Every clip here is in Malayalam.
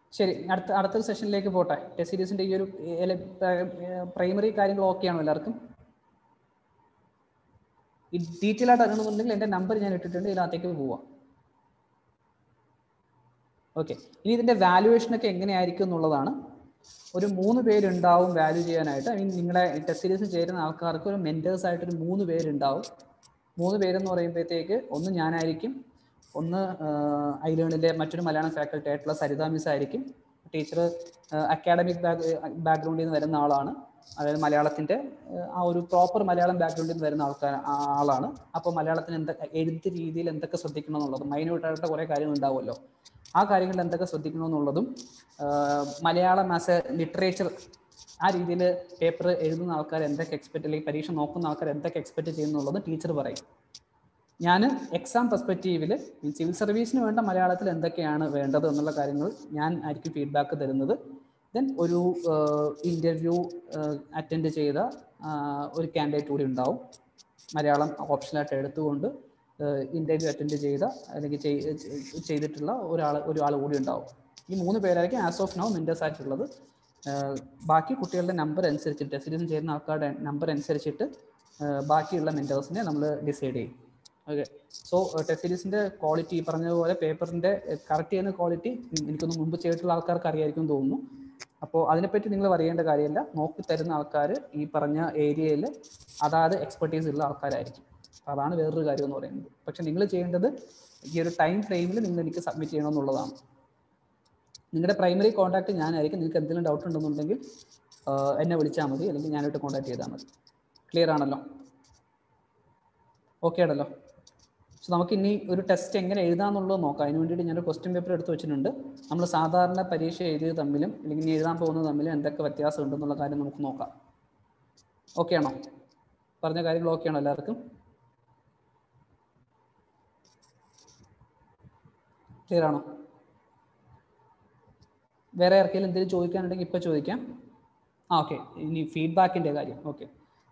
ശരി അടുത്ത അടുത്ത സെഷനിലേക്ക് പോട്ടെ ടെസ്റ്റ് സീരീസിന്റെ ഈ ഒരു പ്രൈമറി കാര്യങ്ങൾ ഓക്കെ ആണോ എല്ലാവർക്കും ഈ ഡീറ്റെയിൽ ആയിട്ട് അറിയണമെന്നുണ്ടെങ്കിൽ എൻ്റെ നമ്പർ ഞാൻ ഇട്ടിട്ടുണ്ട് ഇതിനകത്തേക്ക് പോവാം ഓക്കെ ഇനി ഇതിന്റെ വാല്യുവേഷൻ ഒക്കെ എങ്ങനെയായിരിക്കും എന്നുള്ളതാണ് ഒരു മൂന്ന് പേരുണ്ടാവും വാല്യൂ ചെയ്യാനായിട്ട് ഐ മീൻ നിങ്ങളെ ടെസ്റ്റ് സീരീസിൽ ചേരുന്ന ആൾക്കാർക്ക് ഒരു മെന്റേഴ്സ് ആയിട്ട് ഒരു മൂന്ന് പേരുണ്ടാവും മൂന്ന് പേരെന്ന് പറയുമ്പോഴത്തേക്ക് ഒന്ന് ഞാനായിരിക്കും ഒന്ന് ഐലേണിലെ മറ്റൊരു മലയാളം ഫാക്കൽറ്റി ആയിട്ടുള്ള സരിത മിസ് ആയിരിക്കും ടീച്ചർ അക്കാഡമിക് ബാക്ക്ഗ്രൗണ്ടിൽ നിന്ന് വരുന്ന ആളാണ് അതായത് മലയാളത്തിന്റെ ആ ഒരു പ്രോപ്പർ മലയാളം ബാക്ക്ഗ്രൗണ്ടിൽ നിന്ന് വരുന്ന ആൾക്കാർ ആളാണ് അപ്പോൾ മലയാളത്തിന് എന്തൊക്കെ എഴുത്ത് രീതിയിൽ എന്തൊക്കെ ശ്രദ്ധിക്കണം എന്നുള്ളത് മൈന്യൂട്ടായിട്ട് കുറേ കാര്യങ്ങൾ ഉണ്ടാവുമല്ലോ ആ കാര്യങ്ങളിൽ എന്തൊക്കെ ശ്രദ്ധിക്കണം എന്നുള്ളതും മലയാളം ആസ് എ ലിറ്ററേച്ചർ ആ രീതിയിൽ പേപ്പർ എഴുതുന്ന ആൾക്കാർ എന്തൊക്കെ എക്സ്പെക്ട് അല്ലെങ്കിൽ പരീക്ഷ നോക്കുന്ന ആൾക്കാർ എന്തൊക്കെ എക്സ്പെക്ട് ചെയ്യുന്നുള്ളത് ടീച്ചർ പറയും ഞാൻ എക്സാം പെർസ്പെക്റ്റീവിൽ സിവിൽ സർവീസിന് വേണ്ട മലയാളത്തിൽ എന്തൊക്കെയാണ് വേണ്ടത് എന്നുള്ള കാര്യങ്ങൾ ഞാൻ ആയിരിക്കും ഫീഡ്ബാക്ക് തരുന്നത് ദെൻ ഒരു ഇൻ്റർവ്യൂ അറ്റൻഡ് ചെയ്ത ഒരു കാൻഡിഡേറ്റ് കൂടി ഉണ്ടാവും മലയാളം ഓപ്ഷനായിട്ട് എടുത്തുകൊണ്ട് ഇൻ്റർവ്യൂ അറ്റൻഡ് ചെയ്ത അല്ലെങ്കിൽ ചെയ്തിട്ടുള്ള ഒരാൾ ഒരാൾ കൂടി ഉണ്ടാവും ഈ മൂന്ന് പേരായിരിക്കും ആസ് ഓഫ് നൗ മെൻറ്റേഴ്സ് ആയിട്ടുള്ളത് ബാക്കി കുട്ടികളുടെ നമ്പർ അനുസരിച്ചിട്ട് ടെസ്റ്റിന് ചേരുന്ന ആൾക്കാരുടെ നമ്പർ അനുസരിച്ചിട്ട് ബാക്കിയുള്ള മെൻറ്റേഴ്സിനെ നമ്മൾ ഡിസൈഡ് ചെയ്യും ഓക്കെ സോ ടെസ്റ്റ് സീരീസിന്റെ ക്വാളിറ്റി ഈ പറഞ്ഞതുപോലെ പേപ്പറിന്റെ കറക്റ്റ് ചെയ്യുന്ന ക്വാളിറ്റി എനിക്കൊന്ന് മുമ്പ് ചെയ്തിട്ടുള്ള ആൾക്കാർക്ക് അറിയായിരിക്കും തോന്നുന്നു അപ്പോൾ അതിനെപ്പറ്റി നിങ്ങൾ അറിയേണ്ട കാര്യമില്ല നോക്കി തരുന്ന ആൾക്കാർ ഈ പറഞ്ഞ ഏരിയയിൽ അതാത് എക്സ്പെർട്ടീസ് ഉള്ള ആൾക്കാരായിരിക്കും അതാണ് വേറൊരു കാര്യം എന്ന് പറയുന്നത് പക്ഷെ നിങ്ങൾ ചെയ്യേണ്ടത് ഈ ഒരു ടൈം ഫ്രെയിമിൽ നിങ്ങൾ എനിക്ക് സബ്മിറ്റ് ചെയ്യണം എന്നുള്ളതാണ് നിങ്ങളുടെ പ്രൈമറി കോൺടാക്ട് ഞാനായിരിക്കും നിങ്ങൾക്ക് എന്തെങ്കിലും ഡൗട്ട് ഉണ്ടെന്നുണ്ടെങ്കിൽ എന്നെ വിളിച്ചാൽ മതി അല്ലെങ്കിൽ ഞാനായിട്ട് കോൺടാക്ട് ചെയ്താൽ മതി ക്ലിയർ ആണല്ലോ ഓക്കെ ആണല്ലോ സോ നമുക്ക് ഇനി ഒരു ടെസ്റ്റ് എങ്ങനെ എഴുതാന്നുള്ളത് നോക്കാം അതിന് വേണ്ടിയിട്ട് ഞാനൊരു ക്വസ്റ്റ്യൻ പേപ്പർ എടുത്ത് വെച്ചിട്ടുണ്ട് നമ്മൾ സാധാരണ പരീക്ഷ എഴുതിയത് തമ്മിലും അല്ലെങ്കിൽ ഇനി എഴുതാൻ പോകുന്നത് തമ്മിലും എന്തൊക്കെ വ്യത്യാസം ഉണ്ടെന്നുള്ള കാര്യം നമുക്ക് നോക്കാം ഓക്കെ ആണോ പറഞ്ഞ കാര്യങ്ങൾ ഓക്കെ ആണോ എല്ലാവർക്കും ക്ലിയർ ആണോ വേറെ ആർക്കെങ്കിലും എന്തെങ്കിലും ചോദിക്കാനുണ്ടെങ്കിൽ ഇപ്പോൾ ചോദിക്കാം ആ ഓക്കെ ഇനി ഫീഡ്ബാക്കിൻ്റെ കാര്യം ഓക്കെ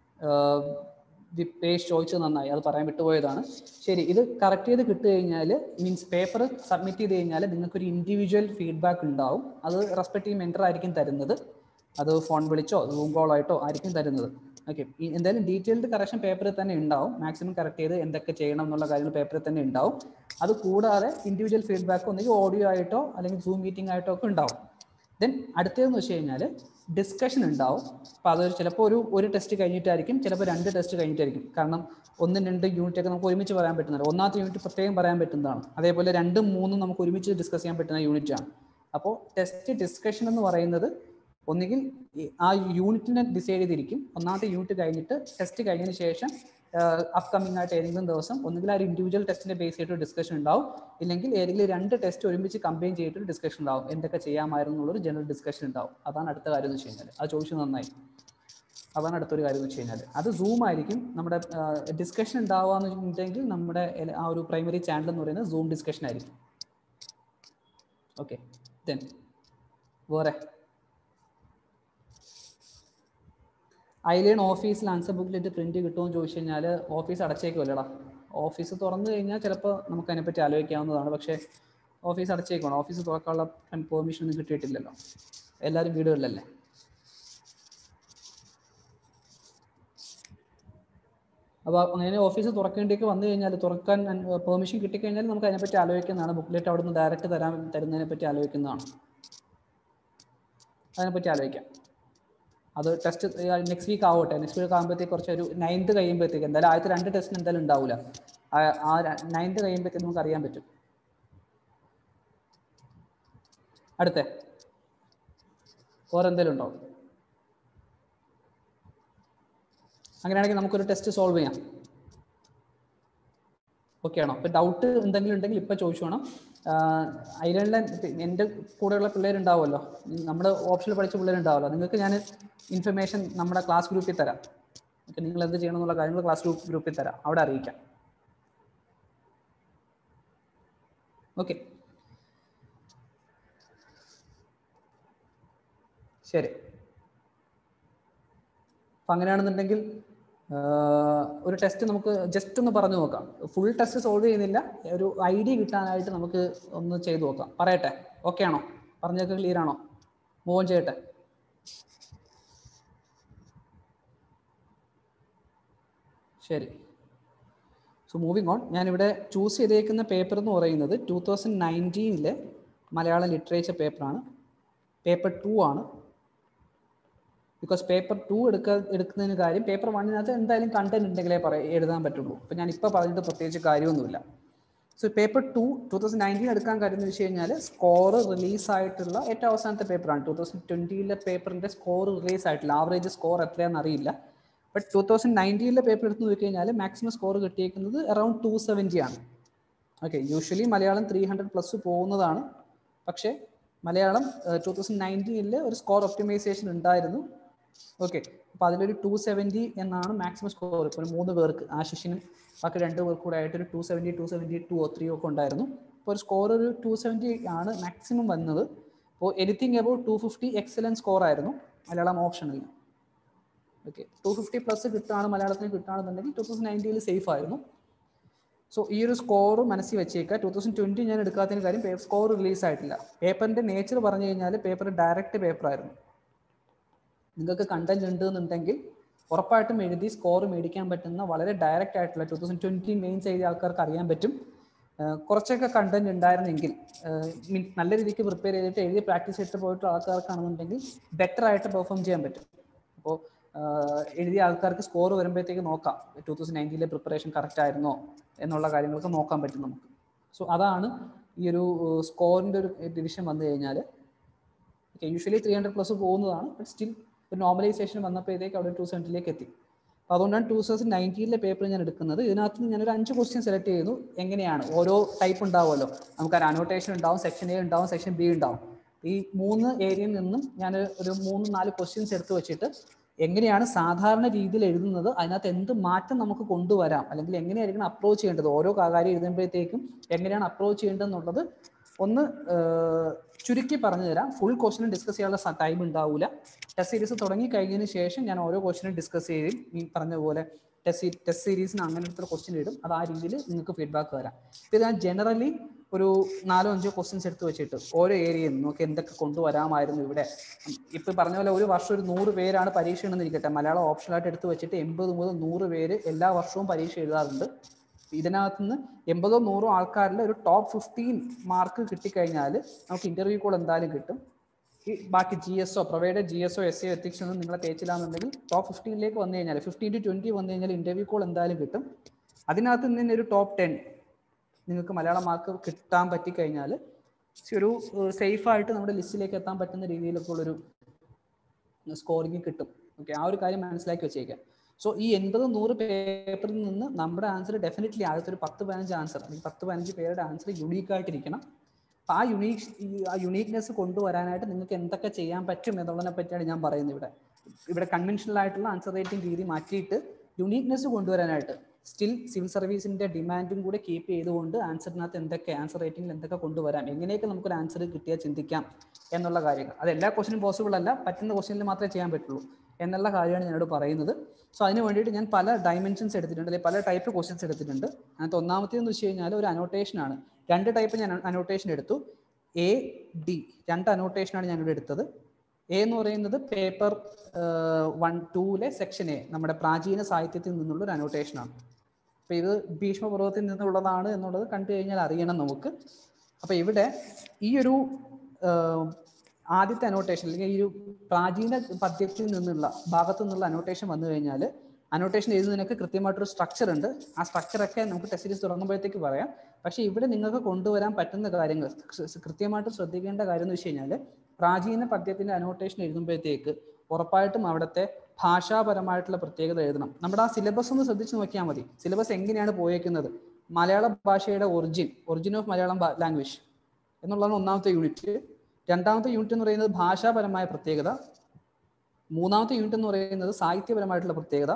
വിപേഷ് ചോദിച്ചത് നന്നായി അത് പറയാൻ വിട്ടുപോയതാണ് ശരി ഇത് കറക്റ്റ് ചെയ്ത് കിട്ടു കഴിഞ്ഞാൽ മീൻസ് പേപ്പർ സബ്മിറ്റ് ചെയ്ത് കഴിഞ്ഞാൽ നിങ്ങൾക്ക് ഒരു ഇൻഡിവിജ്വൽ ഫീഡ്ബാക്ക് ഉണ്ടാവും അത് റെസ്പെക്റ്റീവ് മെൻറ്റർ ആയിരിക്കും തരുന്നത് അത് ഫോൺ വിളിച്ചോ സൂം കോൾ ആയിട്ടോ ആയിരിക്കും തരുന്നത് ഓക്കെ എന്തായാലും ഡീറ്റെയിൽഡ് കറക്ഷൻ പേപ്പറിൽ തന്നെ ഉണ്ടാവും മാക്സിമം കറക്റ്റ് ചെയ്ത് എന്തൊക്കെ ചെയ്യണം എന്നുള്ള കാര്യങ്ങൾ പേപ്പറിൽ തന്നെ ഉണ്ടാവും അത് കൂടാതെ ഇൻഡിവിജ്വൽ ഫീഡ്ബാക്ക് ഒന്നുകിൽ ഓഡിയോ ആയിട്ടോ അല്ലെങ്കിൽ സൂം മീറ്റിംഗ് ആയിട്ടോ ഒക്കെ ഉണ്ടാവും ദെൻ അടുത്തതെന്ന് വെച്ച് കഴിഞ്ഞാൽ ഡിസ്കഷൻ ഉണ്ടാവും അപ്പോൾ അതൊരു ചിലപ്പോൾ ഒരു ഒരു ടെസ്റ്റ് കഴിഞ്ഞിട്ടായിരിക്കും ചിലപ്പോൾ രണ്ട് ടെസ്റ്റ് കഴിഞ്ഞിട്ടായിരിക്കും കാരണം ഒന്നും രണ്ട് യൂണിറ്റ് ഒക്കെ നമുക്ക് ഒരുമിച്ച് പറയാൻ പറ്റുന്നില്ല ഒന്നാമത്തെ യൂണിറ്റ് പ്രത്യേകം പറയാൻ പറ്റുന്നതാണ് അതേപോലെ രണ്ടും മൂന്നും നമുക്ക് ഒരുമിച്ച് ഡിസ്കസ് ചെയ്യാൻ പറ്റുന്ന യൂണിറ്റ് ആണ് അപ്പോൾ ടെസ്റ്റ് ഡിസ്കഷൻ എന്ന് പറയുന്നത് ഒന്നുകിൽ ആ യൂണിറ്റിനെ ഡിസൈഡ് ചെയ്തിരിക്കും ഒന്നാമത്തെ യൂണിറ്റ് കഴിഞ്ഞിട്ട് ടെസ്റ്റ് കഴിഞ്ഞതിന് ശേഷം അപ്കമിങ് ആയിട്ട് ഏതെങ്കിലും ദിവസം ഒന്നുകിൽ ആ ഒരു ഇൻഡിവിജ്വൽ ടെസ്റ്റിന്റെ ബേസ് ചെയ്തിട്ട് ഡിസ്കഷൻ ഉണ്ടാവും ഇല്ലെങ്കിൽ ഏതെങ്കിലും രണ്ട് ടെസ്റ്റ് ഒരുമിച്ച് കമ്പൈൻ ചെയ്തിട്ട് ഡിസ്കഷൻ ഉണ്ടാവും എന്തൊക്കെ ചെയ്യാമായിരുന്നു എന്നുള്ളൊരു ജനറൽ ഡിസ്കഷൻ ഉണ്ടാവും അതാണ് അടുത്ത കാര്യം എന്ന് വെച്ച് കഴിഞ്ഞാൽ അത് ചോദിച്ചു നന്നായി അതാണ് അടുത്തൊരു കാര്യം എന്ന് വെച്ച് കഴിഞ്ഞാൽ അത് സൂം ആയിരിക്കും നമ്മുടെ ഡിസ്കഷൻ ഉണ്ടാവുക എന്ന് വെച്ചിട്ടുണ്ടെങ്കിൽ നമ്മുടെ ആ ഒരു പ്രൈമറി ചാനൽ എന്ന് പറയുന്നത് സൂം ഡിസ്കഷൻ ആയിരിക്കും ഓക്കെ ദെൻ വേറെ ഐലേൺ ഓഫീസിൽ ആൻസർ ബുക്കിലിട്ട് പ്രിന്റ് കിട്ടുമോ എന്ന് ചോദിച്ചു കഴിഞ്ഞാൽ ഓഫീസ് അടച്ചേക്കുമല്ലടാ ഓഫീസ് തുറന്നു കഴിഞ്ഞാൽ ചിലപ്പോൾ നമുക്ക് അതിനെപ്പറ്റി ആലോചിക്കാവുന്നതാണ് പക്ഷേ ഓഫീസ് അടച്ചേക്കുവാണ് ഓഫീസ് തുറക്കാനുള്ള പെർമിഷൻ ഒന്നും കിട്ടിയിട്ടില്ലല്ലോ എല്ലാവരും വീടുകളിലല്ലേ അപ്പോൾ അങ്ങനെ ഓഫീസ് തുറക്കേണ്ടിയൊക്കെ വന്നു കഴിഞ്ഞാൽ തുറക്കാൻ പെർമിഷൻ കിട്ടിക്കഴിഞ്ഞാൽ നമുക്ക് അതിനെപ്പറ്റി ആലോചിക്കുന്നതാണ് ബുക്ക്ലെറ്റ് അവിടെ നിന്ന് ഡയറക്റ്റ് തരാൻ തരുന്നതിനെ പറ്റി ആലോചിക്കുന്നതാണ് അതിനെപ്പറ്റി ആലോചിക്കാം അത് ടെസ്റ്റ് നെക്സ്റ്റ് വീക്ക് ആവട്ടെ നെക്സ്റ്റ് വീക്ക് ആകുമ്പോഴത്തേക്ക് കുറച്ച് ഒരു നയൻത്ത് കഴിയുമ്പോഴത്തേക്ക് എന്തായാലും ആദ്യത്തെ രണ്ട് ടെസ്റ്റിന് എന്തായാലും ഉണ്ടാവില്ല ആ നയൻത്ത് കഴിയുമ്പോഴത്തേക്ക് നമുക്ക് അറിയാൻ പറ്റും അടുത്ത വേറെ എന്തെങ്കിലും ഉണ്ടോ അങ്ങനെയാണെങ്കിൽ നമുക്കൊരു ടെസ്റ്റ് സോൾവ് ചെയ്യാം ഓക്കെ ആണോ ഇപ്പം ഡൗട്ട് എന്തെങ്കിലും ഉണ്ടെങ്കിൽ ഇപ്പം ചോദിച്ചു വേണം ഐലൻഡിലെ എൻ്റെ കൂടെയുള്ള പിള്ളേരുണ്ടാവുമല്ലോ നമ്മുടെ ഓപ്ഷനിൽ പഠിച്ച പിള്ളേരുണ്ടാവുമല്ലോ നിങ്ങൾക്ക് ഞാൻ ഇൻഫർമേഷൻ നമ്മുടെ ക്ലാസ് ഗ്രൂപ്പിൽ തരാം ഓക്കെ നിങ്ങൾ എന്ത് ചെയ്യണം എന്നുള്ള കാര്യങ്ങൾ ക്ലാസ് ഗ്രൂപ്പ് ഗ്രൂപ്പിൽ തരാം അവിടെ അറിയിക്കാം ഓക്കെ ശരി അപ്പം അങ്ങനെയാണെന്നുണ്ടെങ്കിൽ ഒരു ടെസ്റ്റ് നമുക്ക് ജസ്റ്റ് ഒന്ന് പറഞ്ഞു നോക്കാം ഫുൾ ടെസ്റ്റ് സോൾവ് ചെയ്യുന്നില്ല ഒരു ഐഡിയ കിട്ടാനായിട്ട് നമുക്ക് ഒന്ന് ചെയ്തു നോക്കാം പറയട്ടെ ഓക്കെ ആണോ പറഞ്ഞൊക്കെ ക്ലിയർ ആണോ മൂവ് ചെയ്യട്ടെ ശരി സോ മൂവിങ് ഓൺ ഞാനിവിടെ ചൂസ് ചെയ്തേക്കുന്ന പേപ്പർ എന്ന് പറയുന്നത് ടൂ തൗസൻഡ് നയൻറ്റീനിലെ മലയാളം ലിറ്ററേച്ചർ പേപ്പറാണ് പേപ്പർ ടു ആണ് ബിക്കോസ് പേപ്പർ ടു എടുക്ക എടുക്കുന്നതിന് കാര്യം പേപ്പർ വണ്ണിനകത്ത് എന്തായാലും കണ്ടന്റ് ഉണ്ടെങ്കിലേ പറ എഴുതാൻ പറ്റുള്ളൂ അപ്പം ഞാൻ ഇപ്പോൾ പറഞ്ഞിട്ട് പ്രത്യേകിച്ച് കാര്യമൊന്നുമില്ല so paper two two thousand nineteen എടുക്കാൻ കാര്യം എന്ന് വെച്ച് കഴിഞ്ഞാൽ സ്കോർ റിലീസായിട്ടുള്ള ഏറ്റവും അവസാനത്തെ പേപ്പറാണ് ടൂ തൗസൻഡ് ട്വൻറ്റിയിലെ പേപ്പറിൻ്റെ സ്കോർ റിലീസ് ആയിട്ടില്ല ആവറേജ് സ്കോർ എത്രയാണെന്ന് അറിയില്ല ബട്ട് ടൂ തൗസൻഡ് നയൻറ്റീനിലെ പേപ്പർ എടുത്ത് നോക്കി കഴിഞ്ഞാൽ മാക്സിമം സ്കോർ കിട്ടിയേക്കുന്നത് അറൌണ്ട് ടു സെവൻറ്റി ആണ് okay usually Malayalam three hundred plus പോകുന്നതാണ് പക്ഷേ മലയാളം ടൂ തൗസൻഡ് നയൻറ്റീനിൽ ഒരു സ്കോർ ഒപ്റ്റിമൈസേഷൻ ഉണ്ടായിരുന്നു ഓക്കെ അപ്പോൾ അതിലൊരു ടു സെവൻറ്റി എന്നാണ് മാക്സിമം സ്കോർ ഇപ്പോൾ മൂന്ന് പേർക്ക് ആശിഷിനും ബാക്കി രണ്ട് പേർക്ക് കൂടെ ആയിട്ട് ഒരു two seventy two seventy two oh three ഒക്കെ ഉണ്ടായിരുന്നു അപ്പോൾ ഒരു സ്കോർ ഒരു ടു സെവൻറ്റി ആണ് മാക്സിമം വന്നത് അപ്പോൾ anything about two fifty excellent score ആയിരുന്നു മലയാളം ഓപ്ഷനിൽ ഓക്കെ ടു ഫിഫ്റ്റി പ്ലസ് കിട്ടുകയാണ് മലയാളത്തിന് കിട്ടുകയാണെന്നുണ്ടെങ്കിൽ ടു തൗസൻഡ് നയൻറ്റീനിൽ സേഫ് ആയിരുന്നു സോ ഈ ഒരു സ്കോർ മനസ്സിൽ വെച്ചേക്കുക ടൂ തൗസൻഡ് ട്വൻറ്റി ഞാൻ എടുക്കാത്തതിന് കാര്യം സ്കോർ റിലീസ് ആയിട്ടില്ല പേപ്പറിൻ്റെ നേച്ചർ പറഞ്ഞു കഴിഞ്ഞാൽ പേപ്പർ ഡയറക്റ്റ് പേപ്പർ ആയിരുന്നു നിങ്ങൾക്ക് കണ്ടന്റ് ഉണ്ട് എന്നുണ്ടെങ്കിൽ ഉറപ്പായിട്ടും എഴുതി സ്കോർ മേടിക്കാൻ പറ്റുന്ന വളരെ ഡയറക്റ്റ് ആയിട്ടുള്ള ടൂ തൗസൻഡ് ട്വൻറ്റി മെയിൻസ് എഴുതിയ ആൾക്കാർക്ക് അറിയാൻ പറ്റും കുറച്ചൊക്കെ കണ്ടന്റ് ഉണ്ടായിരുന്നെങ്കിൽ നല്ല രീതിക്ക് പ്രിപ്പയർ ചെയ്തിട്ട് എഴുതി പ്രാക്ടീസ് ചെയ്തിട്ട് പോയിട്ട് ആൾക്കാർക്കാണെന്നുണ്ടെങ്കിൽ ബെറ്റർ ആയിട്ട് പെർഫോം ചെയ്യാൻ പറ്റും അപ്പോൾ എഴുതിയ ആൾക്കാർക്ക് സ്കോർ വരുമ്പോഴത്തേക്ക് നോക്കാം ടൂ തൗസൻഡ് നയൻറ്റീനിലെ പ്രിപ്പറേഷൻ കറക്റ്റ് ആയിരുന്നോ എന്നുള്ള കാര്യങ്ങളൊക്കെ നോക്കാൻ പറ്റും നമുക്ക് സോ അതാണ് ഈ ഒരു സ്കോറിൻ്റെ ഒരു ഡിവിഷൻ വന്നു കഴിഞ്ഞാൽ യൂഷ്വലി ത്രീ ഹൺഡ്രഡ് പ്ലസ് പോകുന്നതാണ് ബട്ട് സ്റ്റിൽ ഒരു നോർമലൈസേഷൻ വന്നപ്പോഴത്തേക്ക് അവിടെ ടു സെവൻറ്റിലേക്ക് എത്തി അപ്പോൾ അതുകൊണ്ടാണ് ടൂ തൗസൻഡ് നയൻറ്റീനിലെ പേപ്പർ ഞാൻ എടുക്കുന്നത് ഇതിനകത്ത് നിന്ന് ഞാനൊരു അഞ്ച് ക്വസ്റ്റ്യൻ സെലക്ട് ചെയ്യുന്നു എങ്ങനെയാണ് ഓരോ ടൈപ്പ് ഉണ്ടാവുമല്ലോ നമുക്ക് അനോട്ടേഷൻ ഉണ്ടാവും സെക്ഷൻ എ ഉണ്ടാവും സെക്ഷൻ ബി ഉണ്ടാവും ഈ മൂന്ന് ഏരിയയിൽ നിന്നും ഞാൻ ഒരു മൂന്ന് നാല് ക്വസ്റ്റ്യൻസ് എടുത്ത് വെച്ചിട്ട് എങ്ങനെയാണ് സാധാരണ രീതിയിൽ എഴുതുന്നത് അതിനകത്ത് എന്ത് മാറ്റം നമുക്ക് കൊണ്ടുവരാം അല്ലെങ്കിൽ എങ്ങനെയായിരിക്കണം അപ്രോച്ച് ചെയ്യേണ്ടത് ഓരോ കാര്യം എഴുതുമ്പോഴത്തേക്കും എങ്ങനെയാണ് അപ്രോച്ച് ചെയ്യേണ്ടതെന്നുള്ളത് ഒന്ന് ചുരുക്കി പറഞ്ഞു തരാം ഫുൾ ക്വസ്റ്റിനും ഡിസ്കസ് ചെയ്യാനുള്ള ടൈം ഉണ്ടാവില്ല ടെസ്റ്റ് സീരീസ് തുടങ്ങി കഴിഞ്ഞതിന് ശേഷം ഞാൻ ഓരോ ക്വസ്റ്റിനും ഡിസ്കസ് ചെയ്യും ഈ പറഞ്ഞ പോലെ ടെസ്റ്റ് ടെസ്റ്റ് സീരീസിന് അങ്ങനെ എടുത്തൊരു ക്വസ്റ്റ്യൻ ഇടും അത് ആ രീതിയിൽ നിങ്ങൾക്ക് ഫീഡ്ബാക്ക് തരാം ഇപ്പം ഞാൻ ജനറലി ഒരു നാലോ അഞ്ചോ ക്വസ്റ്റ്യൻസ് എടുത്ത് വെച്ചിട്ട് ഓരോ ഏരിയയിൽ നിന്ന് നമുക്ക് എന്തൊക്കെ കൊണ്ടുവരാമായിരുന്നു ഇവിടെ ഇപ്പം പറഞ്ഞ പോലെ ഒരു വർഷം ഒരു നൂറ് പേരാണ് പരീക്ഷ ഇരിക്കട്ടെ മലയാളം ഓപ്ഷനായിട്ട് എടുത്ത് വെച്ചിട്ട് എൺപത് മുതൽ നൂറ് പേര് എല്ലാ വർഷവും പരീക്ഷ എഴുതാറുണ്ട് ഇതിനകത്ത് നിന്ന് എൺപതോ നൂറോ ആൾക്കാരിൽ ഒരു ടോപ്പ് ഫിഫ്റ്റീൻ മാർക്ക് കിട്ടിക്കഴിഞ്ഞാൽ നമുക്ക് ഇന്റർവ്യൂ കോൾ എന്തായാലും കിട്ടും ഈ ബാക്കി G S O provided G S O S A ethics ഒന്നും നിങ്ങളെ തേച്ചില്ലാന്നുണ്ടെങ്കിൽ ടോപ്പ് ഫിഫ്റ്റീനിലേക്ക് വന്നു കഴിഞ്ഞാൽ ഫിഫ്റ്റീൻ ടു ട്വന്റി വന്നു കഴിഞ്ഞാൽ ഇന്റർവ്യൂ കോൾ എന്തായാലും കിട്ടും അതിനകത്ത് നിന്ന് ഒരു ടോപ്പ് ടെൻ നിങ്ങൾക്ക് മലയാളം മാർക്ക് കിട്ടാൻ പറ്റിക്കഴിഞ്ഞാൽ ഒരു സേഫ് ആയിട്ട് നമ്മുടെ ലിസ്റ്റിലേക്ക് എത്താൻ പറ്റുന്ന രീതിയിലൊക്കെ ഉള്ളൊരു സ്കോറിങ് കിട്ടും ഓക്കെ ആ ഒരു കാര്യം മനസ്സിലാക്കി വെച്ചേക്കാം സോ ഈ എൺപത് നൂറ് പേപ്പറിൽ നിന്ന് നമ്മുടെ ആൻസർ ഡെഫിനറ്റ്ലി ആദ്യത്തെ ഒരു പത്ത് പതിനഞ്ച് ആൻസർ അല്ലെങ്കിൽ പത്ത് പതിനഞ്ച് പേരുടെ ആൻസർ യുണീക്ക് ആയിട്ടിരിക്കണം അപ്പോൾ ആ യുണീക്ക് ആ യുണീക്നെസ് കൊണ്ടുവരാനായിട്ട് നിങ്ങൾക്ക് എന്തൊക്കെ ചെയ്യാൻ പറ്റും എന്നുള്ളതിനെ പറ്റിയാണ് ഞാൻ പറയുന്നത് ഇവിടെ ഇവിടെ കൺവെൻഷണൽ ആയിട്ടുള്ള ആൻസർ റേറ്റിംഗ് രീതി മാറ്റിയിട്ട് യുണീക്നെസ് കൊണ്ടുവരാനായിട്ട് സ്റ്റിൽ സിവിൽ സർവീസിന്റെ ഡിമാൻഡും കൂടെ കീപ്പ് ചെയ്തുകൊണ്ട് ആൻസറിനകത്ത് എന്തൊക്കെ ആൻസർ റേറ്റിംഗിൽ എന്തൊക്കെ കൊണ്ടുവരാം എങ്ങനെയൊക്കെ നമുക്കൊരു ആൻസർ കിട്ടിയാൽ ചിന്തിക്കാം എന്നുള്ള കാര്യങ്ങൾ അത് എല്ലാ ക്വസ്റ്റിനും പോസിബിൾ അല്ല പറ്റുന്ന ക്വസ്റ്റിനിൽ മാത്രമേ ചെയ്യാൻ പറ്റുള്ളൂ എന്നുള്ള കാര്യമാണ് ഞാനോട് പറയുന്നത് സോ അതിന് വേണ്ടിയിട്ട് ഞാൻ പല ഡയമെൻഷൻസ് എടുത്തിട്ടുണ്ട് അല്ലെങ്കിൽ പല ടൈപ്പ് ക്വസ്റ്റ്യൻസ് എടുത്തിട്ടുണ്ട് അതിനകത്ത് ഒന്നാമത്തേന്ന് വെച്ച് കഴിഞ്ഞാൽ ഒരു അനോട്ടേഷൻ ആണ് രണ്ട് ടൈപ്പ് ഞാൻ അനോട്ടേഷൻ എടുത്തു എ ഡി രണ്ട് അനോട്ടേഷനാണ് ഞാനിവിടെ എടുത്തത് എ എന്ന് പറയുന്നത് പേപ്പർ വൺ ടൂലെ സെക്ഷൻ എ നമ്മുടെ പ്രാചീന സാഹിത്യത്തിൽ നിന്നുള്ള ഒരു അനോട്ടേഷനാണ് അപ്പോൾ ഇത് ഭീഷ്മപർവത്തിൽ നിന്നുള്ളതാണ് എന്നുള്ളത് കണ്ടു കഴിഞ്ഞാൽ അറിയണം നമുക്ക് അപ്പോൾ ഇവിടെ ഈ ഒരു ആദ്യത്തെ അനോട്ടേഷൻ അല്ലെങ്കിൽ ഈ ഒരു പ്രാചീന പദ്യത്തിൽ നിന്നുള്ള ഭാഗത്തു നിന്നുള്ള അനോട്ടേഷൻ വന്നു കഴിഞ്ഞാൽ അനോട്ടേഷൻ എഴുതുന്നതിനൊക്കെ കൃത്യമായിട്ടൊരു സ്ട്രക്ചർ ഉണ്ട് ആ സ്ട്രക്ചറൊക്കെ നമുക്ക് ടെസ്റ്റ് സീരീസ് തുടങ്ങുമ്പോഴത്തേക്ക് പറയാം പക്ഷേ ഇവിടെ നിങ്ങൾക്ക് കൊണ്ടുവരാൻ പറ്റുന്ന കാര്യങ്ങൾ കൃത്യമായിട്ട് ശ്രദ്ധിക്കേണ്ട കാര്യം എന്ന് വെച്ച് കഴിഞ്ഞാൽ പ്രാചീന പദ്യത്തിന്റെ അനോട്ടേഷൻ എഴുതുമ്പോഴത്തേക്ക് ഉറപ്പായിട്ടും അവിടുത്തെ ഭാഷാപരമായിട്ടുള്ള പ്രത്യേകത എഴുതണം നമ്മുടെ ആ സിലബസ് ഒന്ന് ശ്രദ്ധിച്ച് നോക്കിയാൽ മതി സിലബസ് എങ്ങനെയാണ് പോയേക്കുന്നത് മലയാള ഭാഷയുടെ origin origin of Malayalam language എന്നുള്ളതാണ് ഒന്നാമത്തെ യൂണിറ്റ് രണ്ടാമത്തെ യൂണിറ്റ് എന്ന് പറയുന്നത് ഭാഷാപരമായ പ്രത്യേകത മൂന്നാമത്തെ യൂണിറ്റ് എന്ന് പറയുന്നത് സാഹിത്യപരമായിട്ടുള്ള പ്രത്യേകത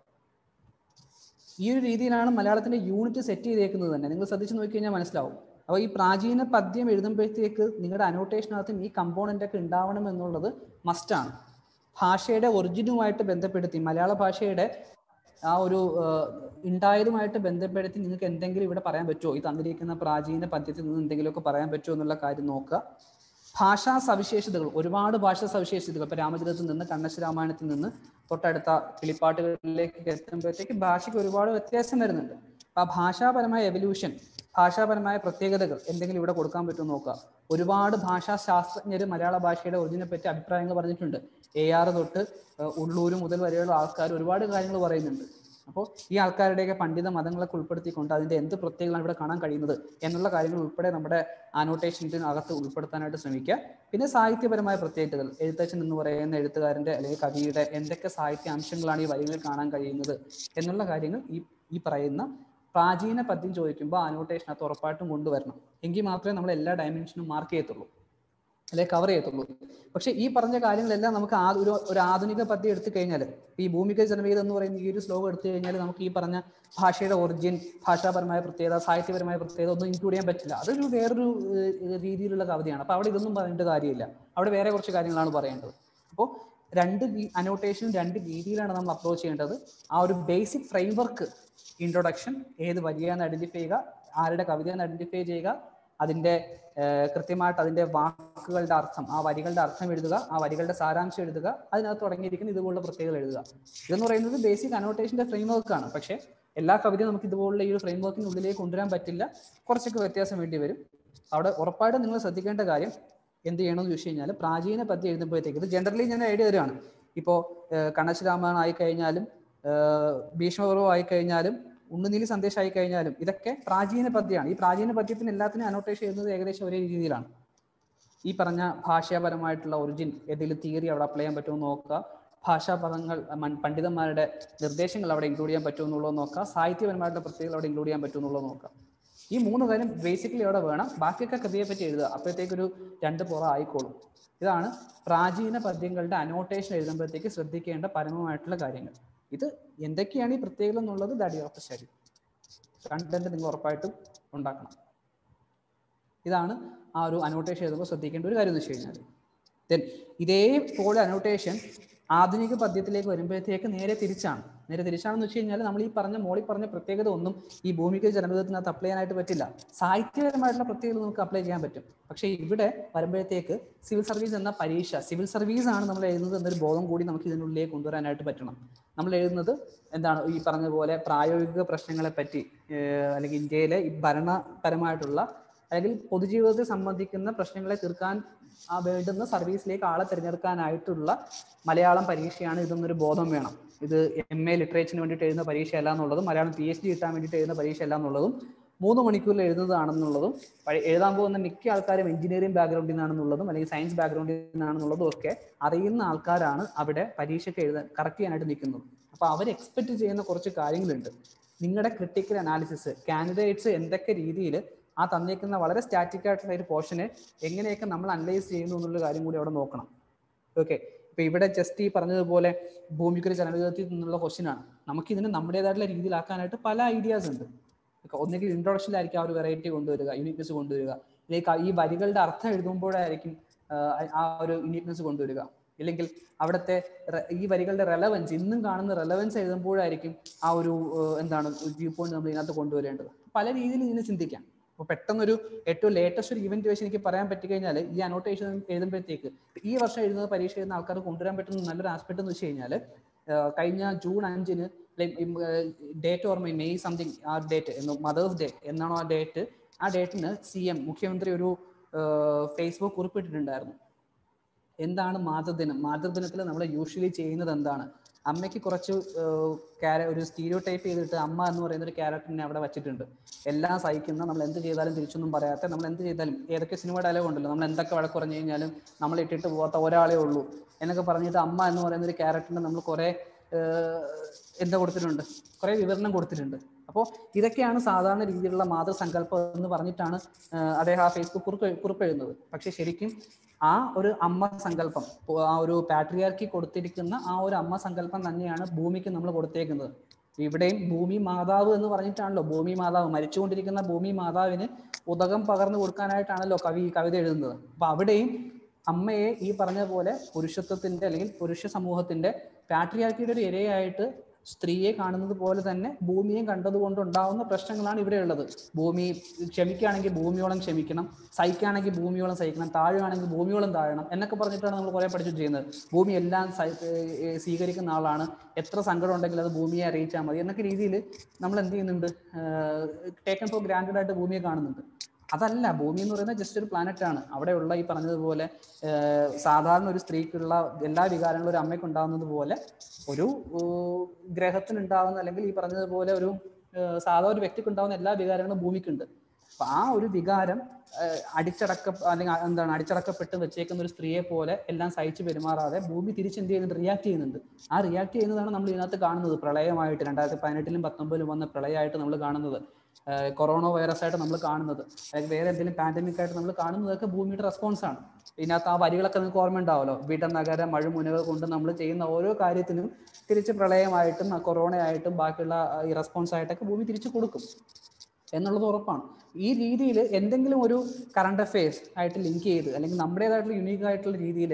ഈ ഒരു രീതിയിലാണ് മലയാളത്തിന്റെ യൂണിറ്റ് സെറ്റ് ചെയ്തേക്കുന്നത് തന്നെ നിങ്ങൾ ശ്രദ്ധിച്ച് നോക്കി കഴിഞ്ഞാൽ മനസ്സിലാവും അപ്പോൾ ഈ പ്രാചീന പദ്യം എഴുതുമ്പോഴത്തേക്ക് നിങ്ങളുടെ അനോട്ടേഷനകത്തും ഈ കമ്പോണന്റ് ഒക്കെ ഉണ്ടാവണം എന്നുള്ളത് മസ്റ്റാണ് ഭാഷയുടെ ഒറിജിനുമായിട്ട് ബന്ധപ്പെടുത്തി മലയാള ഭാഷയുടെ ആ ഒരു ഉണ്ടായതുമായിട്ട് ബന്ധപ്പെടുത്തി നിങ്ങൾക്ക് എന്തെങ്കിലും ഇവിടെ പറയാൻ പറ്റുമോ ഈ തന്നിരിക്കുന്ന പ്രാചീന പദ്യത്തിൽ നിന്ന് എന്തെങ്കിലുമൊക്കെ പറയാൻ പറ്റുമോ എന്നുള്ള കാര്യം നോക്കുക ഭാഷാ സവിശേഷതകൾ ഒരുപാട് ഭാഷാ സവിശേഷതകൾ ഇപ്പൊ രാമചരിതത്തിൽ നിന്ന് കണ്ണശ രാമായണത്തിൽ നിന്ന് തൊട്ടടുത്ത കിളിപ്പാട്ടുകളിലേക്ക് എത്തുമ്പോഴത്തേക്ക് ഭാഷയ്ക്ക് ഒരുപാട് വ്യത്യാസം വരുന്നുണ്ട് അപ്പൊ ആ ഭാഷാപരമായ എവല്യൂഷൻ ഭാഷാപരമായ പ്രത്യേകതകൾ എന്തെങ്കിലും ഇവിടെ കൊടുക്കാൻ പറ്റുമോ നോക്കുക ഒരുപാട് ഭാഷാ ശാസ്ത്രജ്ഞർ മലയാള ഭാഷയുടെ ഒറിജിനെ പറ്റി അഭിപ്രായങ്ങൾ പറഞ്ഞിട്ടുണ്ട് എ ആർ തൊട്ട് ഏഹ്, ഉള്ളൂര് മുതൽ വരെയുള്ള ആൾക്കാർ ഒരുപാട് കാര്യങ്ങൾ പറയുന്നുണ്ട് അപ്പോൾ ഈ ആൾക്കാരുടെയൊക്കെ പണ്ഡിത മതങ്ങളൊക്കെ ഉൾപ്പെടുത്തിക്കൊണ്ട് അതിന്റെ എന്ത് പ്രത്യേകതയാണ് ഇവിടെ കാണാൻ കഴിയുന്നത് എന്നുള്ള കാര്യങ്ങൾ ഉൾപ്പെടെ നമ്മുടെ അനോട്ടേഷനകത്ത് ഉൾപ്പെടുത്താനായിട്ട് ശ്രമിക്കുക പിന്നെ സാഹിത്യപരമായ പ്രത്യേകതകൾ എഴുത്തച്ഛൻ എന്ന് പറയുന്ന എഴുത്തുകാരന്റെ അല്ലെങ്കിൽ കവിയുടെ എന്തൊക്കെ സാഹിത്യ അംശങ്ങളാണ് ഈ വരികളിൽ കാണാൻ കഴിയുന്നത് എന്നുള്ള കാര്യങ്ങൾ ഈ ഈ പറയുന്ന പ്രാചീന പദ്യം ചോദിക്കുമ്പോൾ അനോട്ടേഷനകത്ത് ഉറപ്പായിട്ടും കൊണ്ടുവരണം എങ്കിൽ മാത്രമേ നമ്മൾ എല്ലാ ഡയമെൻഷനും മാർക്ക് ചെയ്യത്തുള്ളൂ അല്ലെ കവർ ചെയ്യത്തുള്ളൂ പക്ഷെ ഈ പറഞ്ഞ കാര്യങ്ങളെല്ലാം നമുക്ക് ആ ഒരു ഒരു ആധുനിക പദ്യം എടുത്തു കഴിഞ്ഞാൽ ഈ ഭൂമിക ജനവേദം എന്ന് പറയുന്ന ഈ ഒരു ശ്ലോകം എടുത്തു കഴിഞ്ഞാൽ നമുക്ക് ഈ പറഞ്ഞ ഭാഷയുടെ ഒറിജിൻ ഭാഷാപരമായ പ്രത്യേകത സാഹിത്യപരമായ പ്രത്യേകത ഒന്നും ഇൻക്ലൂഡ് ചെയ്യാൻ പറ്റില്ല അതൊരു വേറൊരു ഏഹ്, രീതിയിലുള്ള കവിതയാണ് അപ്പൊ അവിടെ ഇതൊന്നും പറയേണ്ട കാര്യമില്ല അവിടെ വേറെ കുറച്ച് കാര്യങ്ങളാണ് പറയേണ്ടത് അപ്പോൾ രണ്ട് അനോട്ടേഷനും രണ്ട് രീതിയിലാണ് നമ്മൾ അപ്രോച്ച് ചെയ്യേണ്ടത് ആ ഒരു ബേസിക് ഫ്രെയിംവർക്ക് ഇൻട്രൊഡക്ഷൻ ഏത് വരികയെന്ന് ഐഡന്റിഫൈ ചെയ്യുക ആരുടെ കവിതയെന്ന് ഐഡന്റിഫൈ ചെയ്യുക അതിന്റെ ഏഹ്, കൃത്യമായിട്ട് അതിന്റെ വാക്കുകളുടെ അർത്ഥം ആ വരികളുടെ അർത്ഥം എഴുതുക ആ വരികളുടെ സാരാംശം എഴുതുക അതിനകത്ത് തുടങ്ങിയിരിക്കുന്ന ഇതുപോലുള്ള പ്രത്യേകതകൾ എഴുതുക ഇതെന്ന് പറയുന്നത് ബേസിക് അനോട്ടേഷന്റെ ഫ്രെയിംവർക്ക് ആണ് പക്ഷേ എല്ലാ കവിതയും നമുക്ക് ഇതുപോലുള്ള ഈ ഒരു ഫ്രെയിംവർക്കിന് ഉള്ളിലേക്ക് കൊണ്ടുവരാൻ പറ്റില്ല കുറച്ചൊക്കെ വ്യത്യാസം വേണ്ടി വരും അവിടെ ഉറപ്പായിട്ടും നിങ്ങൾ ശ്രദ്ധിക്കേണ്ട കാര്യം എന്ത് ചെയ്യണമെന്ന് ചോദിച്ചു കഴിഞ്ഞാൽ പ്രാചീന പദ്യം എഴുതുമ്പോഴത്തേക്ക് ഇത് ജനറലി ഞാൻ ഐഡിയ തരുവാണ് ഇപ്പോൾ കണ്ണശരാമായണം ആയിക്കഴിഞ്ഞാലും ഭീഷ്മപർവം ആയിക്കഴിഞ്ഞാലും ഉണ്ണുനീലി സന്ദേശം ആയി കഴിഞ്ഞാലും ഇതൊക്കെ പ്രാചീന പദ്യമാണ് ഈ പ്രാചീന പദ്യത്തിന് എല്ലാത്തിനും അനോട്ടേഷൻ ചെയ്യുന്നത് ഏകദേശം ഒരേ രീതിയിലാണ് ഈ പറഞ്ഞ ഭാഷാപരമായിട്ടുള്ള ഒറിജിൻ ഏതെങ്കിലും തിയറി അവിടെ അപ്ലൈ ചെയ്യാൻ പറ്റുമോ എന്ന് നോക്കുക ഭാഷാപദങ്ങൾ മൻ- പണ്ഡിതന്മാരുടെ നിർദ്ദേശങ്ങൾ അവിടെ ഇൻക്ലൂഡ് ചെയ്യാൻ പറ്റുമോ എന്നുള്ളത് നോക്കുക സാഹിത്യപരമായിട്ടുള്ള പ്രത്യേകതകൾ അവിടെ ഇൻക്ലൂഡ് ചെയ്യാൻ പറ്റുമോ എന്നുള്ളത് നോക്കുക ഈ മൂന്ന് കാര്യം ബേസിക്കലി അവിടെ വേണം ബാക്കിയൊക്കെ കവിയെ പറ്റി എഴുതുക അപ്പോഴത്തേക്കൊരു രണ്ട് പുറ ആയിക്കോളും ഇതാണ് പ്രാചീന പദ്യങ്ങളുടെ അനോട്ടേഷൻ എഴുതുമ്പോഴത്തേക്ക് ശ്രദ്ധിക്കേണ്ട പരമമായിട്ടുള്ള കാര്യങ്ങൾ ഇത് എന്തൊക്കെയാണ് ഈ പ്രത്യേകത എന്നുള്ളത് ദാഡി ഓഫ് സ്റ്റഡി കണ്ടന്റ് നിങ്ങൾ ഉറപ്പായിട്ടും ഉണ്ടാക്കണം ഇതാണ് ആ ഒരു അനോട്ടേഷൻ എഴുതുമ്പോൾ ശ്രദ്ധിക്കേണ്ട ഒരു കാര്യം എന്ന് വെച്ച് കഴിഞ്ഞാൽ ദെൻ ഇതേപോലെ അനോട്ടേഷൻ ആധുനിക പദ്യത്തിലേക്ക് വരുമ്പോഴത്തേക്ക് നേരെ തിരിച്ചാണ് നേരെ തിരിച്ചാണെന്ന് വെച്ച് കഴിഞ്ഞാൽ നമ്മൾ ഈ പറഞ്ഞ മോളി പറഞ്ഞ പ്രത്യേകത ഒന്നും ഈ ഭൂമിക ജനപദത്തിനകത്ത് അപ്ലൈ ചെയ്യാനായിട്ട് പറ്റില്ല സാഹിത്യപരമായിട്ടുള്ള പ്രത്യേകത നമുക്ക് അപ്ലൈ ചെയ്യാൻ പറ്റും പക്ഷേ ഇവിടെ വരുമ്പോഴത്തേക്ക് സിവിൽ സർവീസ് എന്ന പരീക്ഷ സിവിൽ സർവീസ് ആണ് നമ്മൾ എഴുതുന്നത് എന്നൊരു ബോധം കൂടി നമുക്ക് ഇതിനുള്ളിലേക്ക് കൊണ്ടുവരാനായിട്ട് പറ്റണം നമ്മൾ എഴുതുന്നത് എന്താണ് ഈ പറഞ്ഞ പോലെ പ്രായോഗിക പ്രശ്നങ്ങളെ പറ്റി ഏഹ് അല്ലെങ്കിൽ ഇന്ത്യയിലെ ഈ ഭരണപരമായിട്ടുള്ള അല്ലെങ്കിൽ പൊതുജീവിതത്തെ സംബന്ധിക്കുന്ന പ്രശ്നങ്ങളെ തീർക്കാൻ ആ വേണ്ടുന്ന സർവീസിലേക്ക് ആളെ തിരഞ്ഞെടുക്കാനായിട്ടുള്ള മലയാളം പരീക്ഷയാണ് ഇതെന്നൊരു ബോധം വേണം ഇത് എം എ ലിറ്ററേച്ചറിന് വേണ്ടിയിട്ട് എഴുതുന്ന പരീക്ഷയല്ല എന്നുള്ളതും മലയാളം പി എച്ച് ഡി കിട്ടാൻ വേണ്ടിയിട്ട് എഴുതുന്ന പരീക്ഷയല്ല എന്നുള്ളതും മൂന്ന് മണിക്കൂറിൽ എഴുതുന്നതാണെന്നുള്ളതും പഴയ- എഴുതാൻ പോകുന്ന മിക്ക ആൾക്കാരും എഞ്ചിനീയറിംഗ് ബാക്ക്ഗ്രൗണ്ടിൽ നിന്നാണെന്നുള്ളതും അല്ലെങ്കിൽ സയൻസ് ബാക്ക്ഗ്രൗണ്ടിൽ നിന്നാണെന്നുള്ളതും ഒക്കെ അറിയുന്ന ആൾക്കാരാണ് അവിടെ പരീക്ഷയ്ക്ക് എഴുതാൻ കറക്റ്റ് ചെയ്യാനായിട്ട് നിൽക്കുന്നത് അപ്പോൾ അവർ എക്സ്പെക്ട് ചെയ്യുന്ന കുറച്ച് കാര്യങ്ങളുണ്ട് നിങ്ങളുടെ ക്രിട്ടിക്കൽ അനാലിസിസ് കാൻഡിഡേറ്റ്സ് എന്തൊക്കെ രീതിയിൽ ആ തന്നേക്കുന്ന വളരെ സ്റ്റാറ്റിക് ആയിട്ടുള്ള ഒരു പോർഷനെ എങ്ങനെയൊക്കെ നമ്മൾ അനലൈസ് ചെയ്യുന്നു എന്നുള്ള കാര്യം കൂടി അവിടെ നോക്കണം ഓക്കെ ഇപ്പൊ ഇവിടെ ജസ്റ്റ് ഈ പറഞ്ഞതുപോലെ ഭൂമിക്കൊരു ജനവിധത്തിൽ നിന്നുള്ള ക്വസ്റ്റ്യൻ ആണ് നമുക്ക് ഇതിനെ നമ്മുടേതായിട്ടുള്ള രീതിയിലാക്കാനായിട്ട് പല ഐഡിയാസ് ഉണ്ട് ഒക്കെ ഒന്നുകിൽ ഇൻട്രൊഡക്ഷനിലായിരിക്കും ആ ഒരു വെറൈറ്റി കൊണ്ടുവരിക യൂണിറ്റ്നെസ് കൊണ്ടുവരിക അല്ലെങ്കിൽ ഈ വരികളുടെ അർത്ഥം എഴുതുമ്പോഴായിരിക്കും ആഹ് ആ ഒരു യൂണിറ്റ്നെസ് കൊണ്ടുവരിക ഇല്ലെങ്കിൽ അവിടുത്തെ റെ- ഈ വരികളുടെ റെലവൻസ് ഇന്നും കാണുന്ന റെലവൻസ് എഴുതുമ്പോഴായിരിക്കും ആ ഒരു ആഹ് എന്താണ് വ്യൂ പോയിന്റ് നമ്മൾ ഇതിനകത്ത് കൊണ്ടുവരേണ്ടത് പല രീതിയിൽ ഇതിനെ ചിന്തിക്കാം അപ്പോൾ പെട്ടെന്നൊരു ഏറ്റവും ലേറ്റസ്റ്റ് ഒരു ഇവന്റ് വെച്ച് എനിക്ക് പറയാൻ പറ്റി കഴിഞ്ഞാൽ ഈ അനോട്ടേഷൻ എഴുതുമ്പോഴത്തേക്ക് ഈ വർഷം എഴുതുന്ന പരീക്ഷ എഴുതുന്ന ആൾക്കാർ കൊണ്ടുവരാൻ പറ്റുന്ന നല്ലൊരു ആസ്പെക്ട് എന്ന് വെച്ച് കഴിഞ്ഞാൽ കഴിഞ്ഞ ജൂൺ അഞ്ചിന് ഡേറ്റ് ഓർമ്മ മെയ് സംതിങ് ആ ഡേറ്റ് മദേഴ്സ് ഡേ എന്നാണോ ആ ഡേറ്റ് ആ ഡേറ്റിന് സി എം മുഖ്യമന്ത്രി ഒരു ഫേസ്ബുക്ക് കുറിപ്പിട്ടിട്ടുണ്ടായിരുന്നു എന്താണ് മാതൃദിനം മാതൃദിനത്തിൽ നമ്മൾ യൂഷ്വലി ചെയ്യുന്നത് എന്താണ് അമ്മയ്ക്ക് കുറച്ച് ക്യാര ഒരു സ്റ്റീരിയോ ടൈപ്പ് ചെയ്തിട്ട് അമ്മ എന്ന് പറയുന്ന ഒരു ക്യാരക്ടറിനെ അവിടെ വെച്ചിട്ടുണ്ട് എല്ലാം സഹിക്കുന്ന നമ്മൾ എന്ത് ചെയ്താലും തിരിച്ചൊന്നും പറയാത്ത നമ്മൾ എന്ത് ചെയ്താലും ഏതൊക്കെ സിനിമ ഡയലോഗ് ഉണ്ടല്ലോ നമ്മൾ എന്തൊക്കെ വഴക്ക് പറഞ്ഞു കഴിഞ്ഞാലും നമ്മൾ ഇട്ടിട്ട് പോകാത്ത ഒരാളേ ഉള്ളൂ എന്നൊക്കെ പറഞ്ഞിട്ട് അമ്മ എന്ന് പറയുന്ന ഒരു ക്യാരക്ടറിന് നമ്മൾ കുറെ എന്താ കൊടുത്തിട്ടുണ്ട് കുറെ വിവരണം കൊടുത്തിട്ടുണ്ട് അപ്പോൾ ഇതൊക്കെയാണ് സാധാരണ രീതിയിലുള്ള മാതൃസങ്കല്പം എന്ന് പറഞ്ഞിട്ടാണ് ആഹ് അദ്ദേഹം ആ ഫേസ്ബുക്ക് കുറിപ്പ് കുറിപ്പ് എഴുതുന്നത് പക്ഷെ ശരിക്കും ആ ഒരു അമ്മ സങ്കല്പം ഇപ്പൊ ആ ഒരു പാട്രിയാർക്കി കൊടുത്തിരിക്കുന്ന ആ ഒരു അമ്മ സങ്കല്പം തന്നെയാണ് ഭൂമിക്ക് നമ്മൾ കൊടുത്തേക്കുന്നത് ഇവിടെയും ഭൂമി മാതാവ് എന്ന് പറഞ്ഞിട്ടാണല്ലോ ഭൂമി മാതാവ് മരിച്ചുകൊണ്ടിരിക്കുന്ന ഭൂമി മാതാവിന് ഉദകം പകർന്നു കൊടുക്കാനായിട്ടാണല്ലോ കവി ഈ കവിത എഴുതുന്നത് അപ്പൊ അവിടെയും അമ്മയെ ഈ പറഞ്ഞ പോലെ പുരുഷത്വത്തിന്റെ അല്ലെങ്കിൽ പുരുഷ സമൂഹത്തിന്റെ പാട്രിയാർക്കിയുടെ ഒരു ഇരയായിട്ട് സ്ത്രീയെ കാണുന്നത് പോലെ തന്നെ ഭൂമിയെ കണ്ടതുകൊണ്ട് ഉണ്ടാവുന്ന പ്രശ്നങ്ങളാണ് ഇവിടെ ഉള്ളത് ഭൂമി ക്ഷമിക്കുകയാണെങ്കിൽ ഭൂമിയോളം ക്ഷമിക്കണം സഹിക്കുകയാണെങ്കിൽ ഭൂമിയോളം സഹിക്കണം താഴുകയാണെങ്കിൽ ഭൂമിയോളം താഴണം എന്നൊക്കെ പറഞ്ഞിട്ടാണ് നമ്മൾ കുറെ പഠിച്ചു ചെയ്യുന്നത് ഭൂമി എല്ലാം സഹി- ഏർ സ്വീകരിക്കുന്ന ആളാണ് എത്ര സങ്കടം ഉണ്ടെങ്കിൽ അത് ഭൂമിയെ അറിയിച്ചാൽ മതി എന്നൊക്കെ രീതിയിൽ നമ്മൾ എന്ത് ചെയ്യുന്നുണ്ട് ടേക്കൺ ഫോർ ഗ്രാൻഡഡ് ആയിട്ട് ഭൂമിയെ കാണുന്നുണ്ട് അതല്ല ഭൂമി എന്ന് പറയുന്നത് ജസ്റ്റ് ഒരു പ്ലാനറ്റ് ആണ് അവിടെയുള്ള ഈ പറഞ്ഞതുപോലെ ഏർ സാധാരണ ഒരു സ്ത്രീക്കുള്ള എല്ലാ വികാരങ്ങളും ഒരു അമ്മയ്ക്ക് ഉണ്ടാകുന്നത് പോലെ ഒരു ഏർ ഗ്രഹത്തിന് ഉണ്ടാകുന്ന അല്ലെങ്കിൽ ഈ പറഞ്ഞതുപോലെ ഒരു ഏർ സാധാ ഒരു വ്യക്തിക്ക് ഉണ്ടാകുന്ന എല്ലാ വികാരങ്ങളും ഭൂമിക്കുണ്ട് അപ്പൊ ആ ഒരു വികാരം ഏർ അടിച്ചടക്ക അല്ലെങ്കിൽ ആ എന്താണ് അടിച്ചടക്കപ്പെട്ട് വെച്ചേക്കുന്ന ഒരു സ്ത്രീയെ പോലെ എല്ലാം സഹിച്ചു പെരുമാറാതെ ഭൂമി തിരിച്ച് എന്ത് ചെയ്യുന്നുണ്ട് റിയാക്ട് ചെയ്യുന്നുണ്ട് ആ റിയാക്ട് ചെയ്യുന്നതാണ് നമ്മൾ ഇതിനകത്ത് കാണുന്നത് പ്രളയമായിട്ട് രണ്ടായിരത്തി പതിനെട്ടിലും പത്തൊമ്പതിലും വന്ന പ്രളയമായിട്ട് നമ്മൾ കാണുന്നത് ഏർ കൊറോണ വൈറസ് ആയിട്ട് നമ്മൾ കാണുന്നത് അല്ലെങ്കിൽ വേറെ എന്തെങ്കിലും പാൻഡമിക് ആയിട്ട് നമ്മൾ കാണുന്നതൊക്കെ ഭൂമിയുടെ റെസ്പോൺസ് ആണ് ഇതിനകത്ത് ആ വരികളൊക്കെ നിങ്ങൾക്ക് ഓർമ്മ ഉണ്ടാവല്ലോ വിടനഗര മഴുമുനകൾ കൊണ്ട് നമ്മൾ ചെയ്യുന്ന ഓരോ കാര്യത്തിനും തിരിച്ച് പ്രളയമായിട്ടും കൊറോണയായിട്ടും ബാക്കിയുള്ള ആ, ഈ റെസ്പോൺസ് ആയിട്ടൊക്കെ ഭൂമി തിരിച്ചു കൊടുക്കും എന്നുള്ളത് ഉറപ്പാണ് ഈ രീതിയിൽ എന്തെങ്കിലും ഒരു കറണ്ട് അഫയേഴ്സ് ആയിട്ട് ലിങ്ക് ചെയ്ത് അല്ലെങ്കിൽ നമ്മുടേതായിട്ടുള്ള യുണീക്ക് ആയിട്ടുള്ള രീതിയിൽ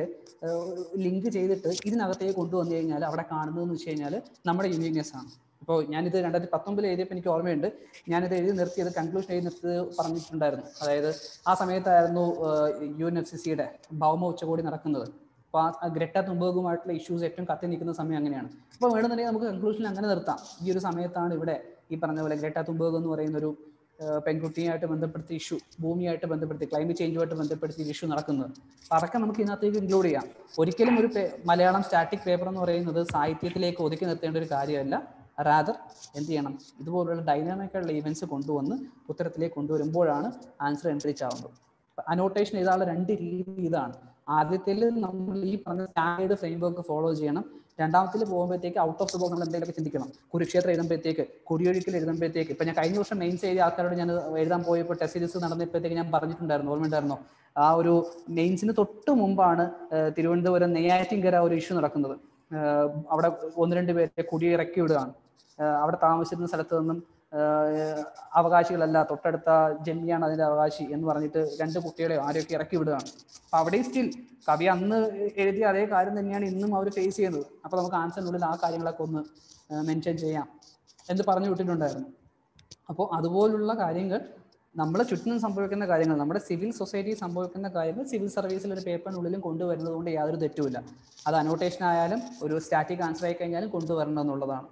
ലിങ്ക് ചെയ്തിട്ട് ഇതിനകത്തേക്ക് കൊണ്ടുവന്നു കഴിഞ്ഞാൽ അവിടെ കാണുന്നതെന്ന് വെച്ച് കഴിഞ്ഞാൽ നമ്മുടെ യുണീക്നെസ് ആണ് ഇപ്പോൾ ഞാനിത് രണ്ടായിരത്തി പത്തൊമ്പതിൽ എഴുതിയപ്പോൾ എനിക്ക് ഓർമ്മയുണ്ട് ഞാനിത് എഴുതി നിർത്തിയത് കൺക്ലൂഷൻ എഴുതി നിർത്തിയത് പറഞ്ഞിട്ടുണ്ടായിരുന്നു അതായത് ആ സമയത്തായിരുന്നു യു എൻ എഫ് സി സിയുടെ ഭൗമ ഉച്ചകോടി നടക്കുന്നത് അപ്പോൾ ആ ഗ്രറ്റ തുമ്പകുമായിട്ടുള്ള ഇഷ്യൂസ് ഏറ്റവും കത്തി നിൽക്കുന്ന സമയം അങ്ങനെയാണ് അപ്പോൾ വേണമെന്നുണ്ടെങ്കിൽ നമുക്ക് കൺക്ലൂഷൻ അങ്ങനെ നിർത്താം ഈ ഒരു സമയത്താണ് ഇവിടെ ഈ പറഞ്ഞ പോലെ ഗ്രറ്റ തുമ്പക് എന്ന് പറയുന്ന ഒരു ഏഹ് പെൺകുട്ടിയുമായിട്ട് ബന്ധപ്പെടുത്തി ഇഷ്യൂ ഭൂമിയായിട്ട് ബന്ധപ്പെടുത്തി ക്ലൈമറ്റ് ചേഞ്ചുമായിട്ട് ബന്ധപ്പെടുത്തി ഇഷ്യൂ നടക്കുന്നത് അപ്പൊ അതൊക്കെ നമുക്ക് ഇതിനകത്തേക്ക് ഇൻക്ലൂഡ് ചെയ്യാം ഒരിക്കലും ഒരു പേ- മലയാളം സ്റ്റാറ്റിക് പേപ്പർ എന്ന് പറയുന്നത് സാഹിത്യത്തിലേക്ക് ഒതുക്കി നിർത്തേണ്ട ഒരു കാര്യമല്ല റാദർ എന്ത് ചെയ്യണം ഇതുപോലുള്ള ഡൈനാമിക് ആയിട്ടുള്ള ഈവൻസ് കൊണ്ടുവന്ന് ഉത്തരത്തിലേക്ക് കൊണ്ടുവരുമ്പോഴാണ് ആൻസർ എൻട്രീച്ച് ആവുന്നത് അനോട്ടേഷൻ ചെയ്താലുള്ള രണ്ട് രീതി ഇതാണ് ആദ്യത്തിൽ നമ്മൾ ഈ പറഞ്ഞ സ്റ്റാൻഡേർഡ് ഫ്രെയിംവർക്ക് ഫോളോ ചെയ്യണം രണ്ടാമത്തിൽ പോകുമ്പോഴത്തേക്ക് ഔട്ട് ഓഫ് ദ ബോക്സ് നമ്മൾ എന്തെങ്കിലുമൊക്കെ ചിന്തിക്കണം കുരുക്ഷേത്രം എഴുതുമ്പോഴത്തേക്ക് കൊടിയൊഴുക്കൽ എഴുതുമ്പോഴത്തേക്ക് ഇപ്പൊ ഞാൻ കഴിഞ്ഞ വർഷം മെയിൻസ് എഴുതിയ ആൾക്കാരോട് ഞാൻ എഴുതാൻ പോയപ്പോൾ ടെസ്റ്റ് സീരീസ് നടന്നപ്പോഴത്തേക്ക് ഞാൻ പറഞ്ഞിട്ടുണ്ടായിരുന്നു ഓർമ്മയുണ്ടായിരുന്നോ ആ ഒരു മെയിൻസിന് തൊട്ട് മുമ്പാണ് ഏഹ്, തിരുവനന്തപുരം നെയ്യാറ്റിൻകര ഒരു ഇഷ്യൂ നടക്കുന്നത് ഏഹ്, അവിടെ ഒന്ന് രണ്ട് പേരെ കുടിയിറക്കി വിടുകയാണ് ഏഹ്, അവിടെ താമസിച്ചിരുന്ന സ്ഥലത്ത് നിന്നും ഏഹ്, അവകാശികളല്ല തൊട്ടടുത്ത ജന്മിയാണ് അതിന്റെ അവകാശി എന്ന് പറഞ്ഞിട്ട് രണ്ട് കുട്ടികളെ ആരെയൊക്കെ ഇറക്കി വിടുകയാണ് അപ്പൊ അവിടെയും സ്റ്റിൽ കവി അന്ന് എഴുതിയ അതേ കാര്യം തന്നെയാണ് ഇന്നും അവർ ഫേസ് ചെയ്യുന്നത് അപ്പൊ നമുക്ക് ആൻസറിനുള്ളിൽ ആ കാര്യങ്ങളൊക്കെ ഒന്ന് മെൻഷൻ ചെയ്യാം എന്ന് പറഞ്ഞു വിട്ടിട്ടുണ്ടായിരുന്നു അപ്പോൾ അതുപോലുള്ള കാര്യങ്ങൾ നമ്മളെ ചുറ്റിനും സംഭവിക്കുന്ന കാര്യങ്ങൾ നമ്മുടെ സിവിൽ സൊസൈറ്റി സംഭവിക്കുന്ന കാര്യങ്ങൾ സിവിൽ സർവീസിൽ ഒരു പേപ്പറിനുള്ളിലും കൊണ്ടുവരുന്നത് കൊണ്ട് യാതൊരു തെറ്റുമില്ല അത് അനോട്ടേഷൻ ആയാലും ഒരു സ്റ്റാറ്റിക് ആൻസർ ആയി കഴിഞ്ഞാലും കൊണ്ടുവരണം എന്നുള്ളതാണ്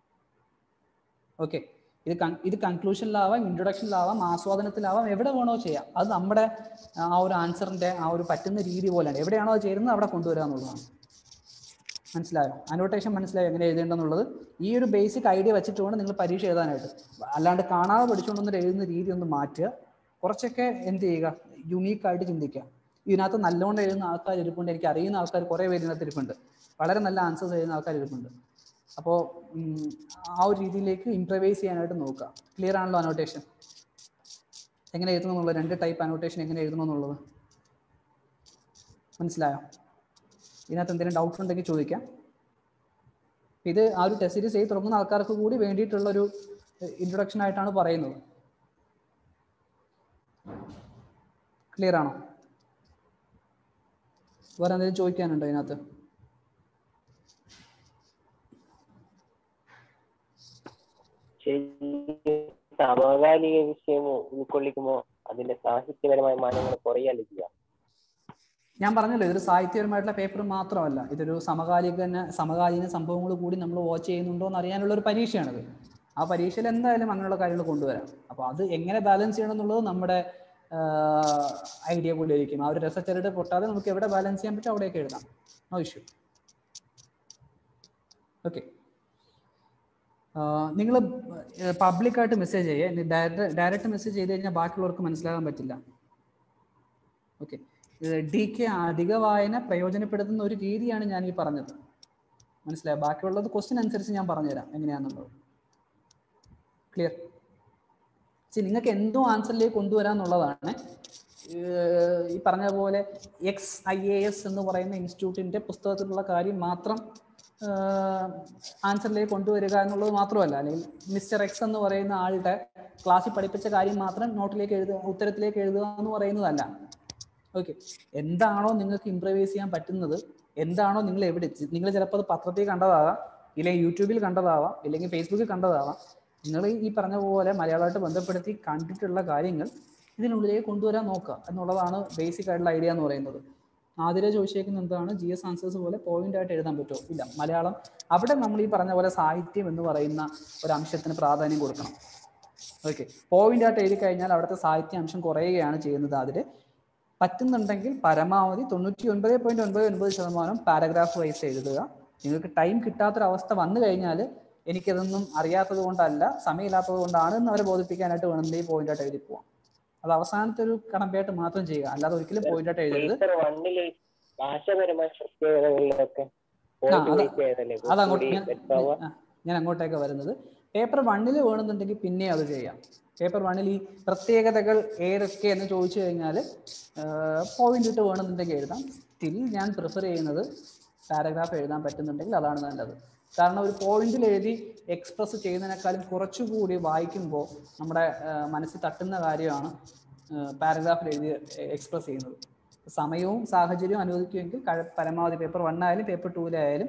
ഓക്കെ ഇത് കൺ ഇത് കൺക്ലൂഷനിലാവാം ഇൻട്രൊഡക്ഷനിലാവാം ആസ്വാദനത്തിലാവാം എവിടെ വേണോ ചെയ്യാം അത് നമ്മുടെ ആ ഒരു ആൻസറിന്റെ ആ ഒരു പറ്റുന്ന രീതി പോലെയാണ് എവിടെയാണോ അത് ചേരുന്നത് അവിടെ കൊണ്ടുവരിക എന്നുള്ളതാണ് മനസ്സിലായോ അനോട്ടേഷൻ മനസ്സിലായോ എങ്ങനെ എഴുതേണ്ടെന്നുള്ളത് ഈ ഒരു ബേസിക് ഐഡിയ വെച്ചിട്ട് വേണം നിങ്ങൾ പരീക്ഷ എഴുതാനായിട്ട് അല്ലാണ്ട് കാണാതെ പഠിച്ചുകൊണ്ടൊന്നും എഴുതുന്ന രീതി ഒന്ന് മാറ്റുക കുറച്ചൊക്കെ എന്ത് ചെയ്യുക യുണീക്ക് ആയിട്ട് ചിന്തിക്കുക ഇതിനകത്ത് നല്ലോണം എഴുതുന്ന ആൾക്കാർ ഇരിപ്പുണ്ട് എനിക്ക് അറിയുന്ന ആൾക്കാർ കുറേ പേര് ഇതിനകത്ത് ഇരിപ്പുണ്ട് വളരെ നല്ല ആൻസേഴ്സ് എഴുതുന്ന ആൾക്കാർ ഇരിപ്പുണ്ട് അപ്പോൾ ആ ഒരു രീതിയിലേക്ക് ഇംപ്രവൈസ് ചെയ്യാനായിട്ട് നോക്കുക ക്ലിയർ ആണല്ലോ അനോട്ടേഷൻ എങ്ങനെ എഴുതണം എന്നുള്ളത് രണ്ട് ടൈപ്പ് അനോട്ടേഷൻ എങ്ങനെ എഴുതണം എന്നുള്ളത് മനസ്സിലായോ ഇതിനകത്ത് എന്തെങ്കിലും ഡൗട്ട് ഉണ്ടെങ്കിൽ ചോദിക്കാം ഇത് ആ ഒരു ടെസ്റ്റ് സീരീസ് ചെയ്ത് തുടങ്ങുന്ന ആൾക്കാർക്ക് കൂടി വേണ്ടിയിട്ടുള്ള ഒരു ഇൻട്രൊഡക്ഷൻ ആയിട്ടാണ് പറയുന്നത് ക്ലിയർ ആണോ വേറെ എന്തെങ്കിലും ചോദിക്കാനുണ്ടോ ഇതിനകത്ത് ശരി സമകാലിക വിഷയം ഉൾക്കൊള്ളിക്കുമ്പോൾ അതിന്റെ സാഹിത്യപരമായ മാനങ്ങൾ കുറയല്ല ചെയ്യുക ഞാൻ പറഞ്ഞല്ലോ ഇതൊരു സാഹിത്യപരമായിട്ടുള്ള പേപ്പർ മാത്രമല്ല ഇതൊരു സമകാലിക സമകാലീന സംഭവങ്ങൾ കൂടി നമ്മൾ വാച്ച് ചെയ്യുന്നുണ്ടോ എന്ന് അറിയാനുള്ള ഒരു പരീക്ഷയാണിത് ആ പരീക്ഷയിൽ എന്തായാലും അങ്ങനെയുള്ള കാര്യങ്ങൾ കൊണ്ടുവരാം അപ്പോൾ അത് എങ്ങനെ ബാലൻസ് ചെയ്യണം എന്നുള്ളത് നമ്മുടെ ഐഡിയ പോലെ ഇരിക്കും ആ ഒരു രസച്ചരട് പൊട്ടാതെ നമുക്ക് എവിടെ ബാലൻസ് ചെയ്യാൻ പറ്റും അവിടെയൊക്കെ എഴുതാം നോ ഇഷ്യൂ ഓക്കെ നിങ്ങൾ പബ്ലിക്കായിട്ട് മെസ്സേജ് ചെയ്യുക ഡയറക്റ്റ് ഡയറക്റ്റ് മെസ്സേജ് ചെയ്ത് കഴിഞ്ഞാൽ ബാക്കിയുള്ളവർക്ക് മനസ്സിലാകാൻ പറ്റില്ല ഓക്കെ ഡി കെ അധിക വായന പ്രയോജനപ്പെടുത്തുന്ന ഒരു രീതിയാണ് ഞാൻ ഈ പറഞ്ഞത് മനസ്സിലായോ ബാക്കിയുള്ളത് ക്വസ്റ്റ്യൻ അനുസരിച്ച് ഞാൻ പറഞ്ഞുതരാം എങ്ങനെയാണെന്നുള്ളത് ക്ലിയർ സി നിങ്ങൾക്ക് എന്തോ ആൻസറിലേക്ക് കൊണ്ടുവരാന്നുള്ളതാണ് ഏഹ് ഈ പറഞ്ഞ പോലെ എക്സ് ഐ എ എസ് എന്ന് പറയുന്ന ഇൻസ്റ്റിറ്റ്യൂട്ടിന്റെ പുസ്തകത്തിലുള്ള കാര്യം മാത്രം ആൻസറിലേക്ക് കൊണ്ടുവരിക എന്നുള്ളത് മാത്രമല്ല അല്ലെങ്കിൽ മിസ്റ്റർ എക്സ് എന്ന് പറയുന്ന ആളുടെ ക്ലാസ്സിൽ പഠിപ്പിച്ച കാര്യം മാത്രം നോട്ടിലേക്ക് എഴുതുക ഉത്തരത്തിലേക്ക് എഴുതുക എന്ന് പറയുന്നതല്ല ഓക്കെ എന്താണോ നിങ്ങൾക്ക് ഇംപ്രവൈസ് ചെയ്യാൻ പറ്റുന്നത് എന്താണോ നിങ്ങൾ എവിടെ നിങ്ങൾ ചിലപ്പോൾ അത് പത്രത്തിൽ കണ്ടതാകാം ഇല്ലെങ്കിൽ യൂട്യൂബിൽ കണ്ടതാവാം ഇല്ലെങ്കിൽ ഫേസ്ബുക്കിൽ കണ്ടതാവാം നിങ്ങൾ ഈ പറഞ്ഞ പോലെ മലയാളമായിട്ട് ബന്ധപ്പെടുത്തി കണ്ടിട്ടുള്ള കാര്യങ്ങൾ ഇതിനുള്ളിലേക്ക് കൊണ്ടുവരാൻ നോക്കുക എന്നുള്ളതാണ് ബേസിക് ആയിട്ടുള്ള ഐഡിയ എന്ന് പറയുന്നത് ആതിരെ ചോദിച്ചേക്കുന്ന എന്താണ് ജി എസ് ആൻസേഴ്സ് പോലെ പോയിന്റ് ആയിട്ട് എഴുതാൻ പറ്റുമോ ഇല്ല മലയാളം അവിടെ നമ്മൾ ഈ പറഞ്ഞ പോലെ സാഹിത്യം എന്ന് പറയുന്ന ഒരു അംശത്തിന് പ്രാധാന്യം കൊടുക്കണം ഓക്കെ പോയിന്റ് ആയിട്ട് എഴുതി കഴിഞ്ഞാൽ അവിടുത്തെ സാഹിത്യ അംശം കുറയുകയാണ് ചെയ്യുന്നത് അതിൽ പറ്റുന്നുണ്ടെങ്കിൽ പരമാവധി തൊണ്ണൂറ്റി ഒൻപത് പോയിന്റ് ഒൻപത് ഒൻപത് ശതമാനം പാരഗ്രാഫ് വൈസ് എഴുതുക നിങ്ങൾക്ക് ടൈം കിട്ടാത്തൊരവസ്ഥ വന്നു കഴിഞ്ഞാൽ എനിക്കതൊന്നും അറിയാത്തത് കൊണ്ടല്ല സമയമില്ലാത്തത് കൊണ്ടാണ് എന്ന് അവരെ ബോധിപ്പിക്കാനായിട്ട് വേണമെങ്കിൽ പോയിന്റ് ആയിട്ട് എഴുതി പോവാം അത് അവസാനത്തെ ഒരു കടമ്പയായിട്ട് മാത്രം ചെയ്യുക അല്ലാതെ ഒരിക്കലും പോയിന്റ് ആയിട്ട് എഴുതരുത് പേപ്പർ വണ്ണില് ഭാഷപരമായ പ്രത്യേകതകളിലൊക്കെ ആ, അത് point based ആയതല്ലേ അതങ്ങോട്ട് കുറച്ചുകൂടി ഞാൻ better ആവുക? ആ, ഞാൻ അങ്ങോട്ടേക്ക് വരുന്നത് പേപ്പർ വണ്ണിൽ വേണമെന്നുണ്ടെങ്കിൽ പിന്നെ അത് ചെയ്യാം പേപ്പർ വണ്ണിൽ ഈ പ്രത്യേകതകൾ ഏതൊക്കെ എന്ന് ചോദിച്ചു കഴിഞ്ഞാൽ പോയിന്റ് ഇട്ട് വേണമെന്നുണ്ടെങ്കിൽ എഴുതാം സ്റ്റിൽ ഞാൻ പ്രിഫർ ചെയ്യുന്നത് പാരഗ്രാഫ് എഴുതാൻ പറ്റുന്നുണ്ടെങ്കിൽ അതാണ് നല്ലത് കാരണം ഒരു പോയിന്റിൽ എഴുതി എക്സ്പ്രസ് ചെയ്യുന്നതിനേക്കാളും കുറച്ചുകൂടി വായിക്കുമ്പോൾ നമ്മുടെ ആ, മനസ്സിൽ തട്ടുന്ന കാര്യമാണ് പാരഗ്രാഫിൽ എഴുതി എക്സ്പ്രസ് ചെയ്യുന്നത് സമയവും സാഹചര്യവും അനുവദിക്കുമെങ്കിൽ കഴി- പരമാവധി പേപ്പർ വൺ ആയാലും പേപ്പർ ടൂവിലായാലും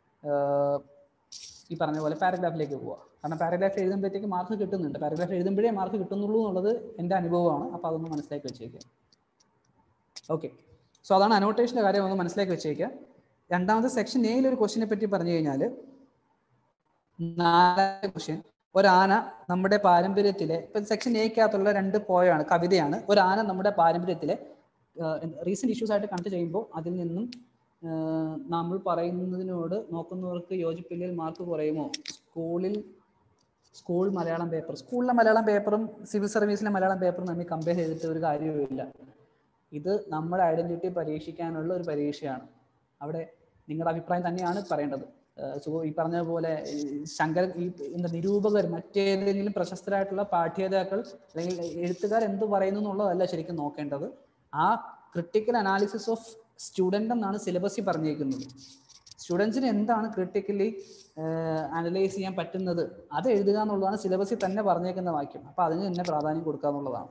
ഈ പറഞ്ഞ പോലെ പാരഗ്രാഫിലേക്ക് പോവുക കാരണം പാരഗ്രാഫ് എഴുതുമ്പോഴത്തേക്ക് മാർക്ക് കിട്ടുന്നുണ്ട് പാരഗ്രാഫ് എഴുതുമ്പോഴേ മാർക്ക് കിട്ടുന്നുള്ളൂ എന്നുള്ളത് എൻ്റെ അനുഭവമാണ് അപ്പോൾ അതൊന്ന് മനസ്സിലാക്കി വെച്ചേക്കുക ഓക്കെ സോ അതാണ് അനോട്ടേഷൻ്റെ കാര്യം ഒന്ന് മനസ്സിലാക്കി വെച്ചേക്കുക രണ്ടാമത്തെ സെക്ഷൻ എയിൽ ഒരു ക്വസ്റ്റിനെ പറ്റി പറഞ്ഞു കഴിഞ്ഞാൽ നാലാമത്തെ ക്വസ്റ്റ്യൻ ഒരാന നമ്മുടെ പാരമ്പര്യത്തിലെ ഇപ്പൊ സെക്ഷൻ എക്കകത്തുള്ള രണ്ട് പോയാണ് കവിതയാണ് ഒരാന നമ്മുടെ പാരമ്പര്യത്തിലെ റീസെന്റ് ഇഷ്യൂസ് ആയിട്ട് കണക്ട് ചെയ്യുമ്പോൾ അതിൽ നിന്നും ആഹ് നമ്മൾ പറയുന്നതിനോട് നോക്കുന്നവർക്ക് യോജിപ്പില്ലെങ്കിൽ മാർക്ക് കുറയുമോ സ്കൂളിൽ സ്കൂൾ മലയാളം പേപ്പർ സ്കൂളിലെ മലയാളം പേപ്പറും സിവിൽ സർവീസിലെ മലയാളം പേപ്പറും തമ്മിൽ കമ്പയർ ചെയ്തിട്ട് ഒരു കാര്യവുമില്ല ഇത് നമ്മുടെ ഐഡന്റിറ്റി പരീക്ഷിക്കാനുള്ള ഒരു പരീക്ഷയാണ് അവിടെ നിങ്ങളുടെ അഭിപ്രായം തന്നെയാണ് പറയേണ്ടത് ഏഹ് സോ ഈ പറഞ്ഞ പോലെ ഈ ശങ്കര ഈ എന്താ നിരൂപകർ മറ്റേതെങ്കിലും പ്രശസ്തരായിട്ടുള്ള പാഠ്യതാക്കൾ അല്ലെങ്കിൽ എഴുത്തുകാർ എന്ത് പറയുന്നു എന്നുള്ളതല്ല ശരിക്കും നോക്കേണ്ടത് ആ ക്രിട്ടിക്കൽ അനാലിസിസ് ഓഫ് സ്റ്റുഡൻ്റ് എന്നാണ് സിലബസിൽ പറഞ്ഞിരിക്കുന്നത് സ്റ്റുഡൻസിന് എന്താണ് ക്രിട്ടിക്കലി അനലൈസ് ചെയ്യാൻ പറ്റുന്നത് അത് എഴുതുക എന്നുള്ളതാണ് സിലബസിൽ തന്നെ പറഞ്ഞേക്കുന്ന വാക്യം അപ്പൊ അതിന് തന്നെ പ്രാധാന്യം കൊടുക്കുക എന്നുള്ളതാണ്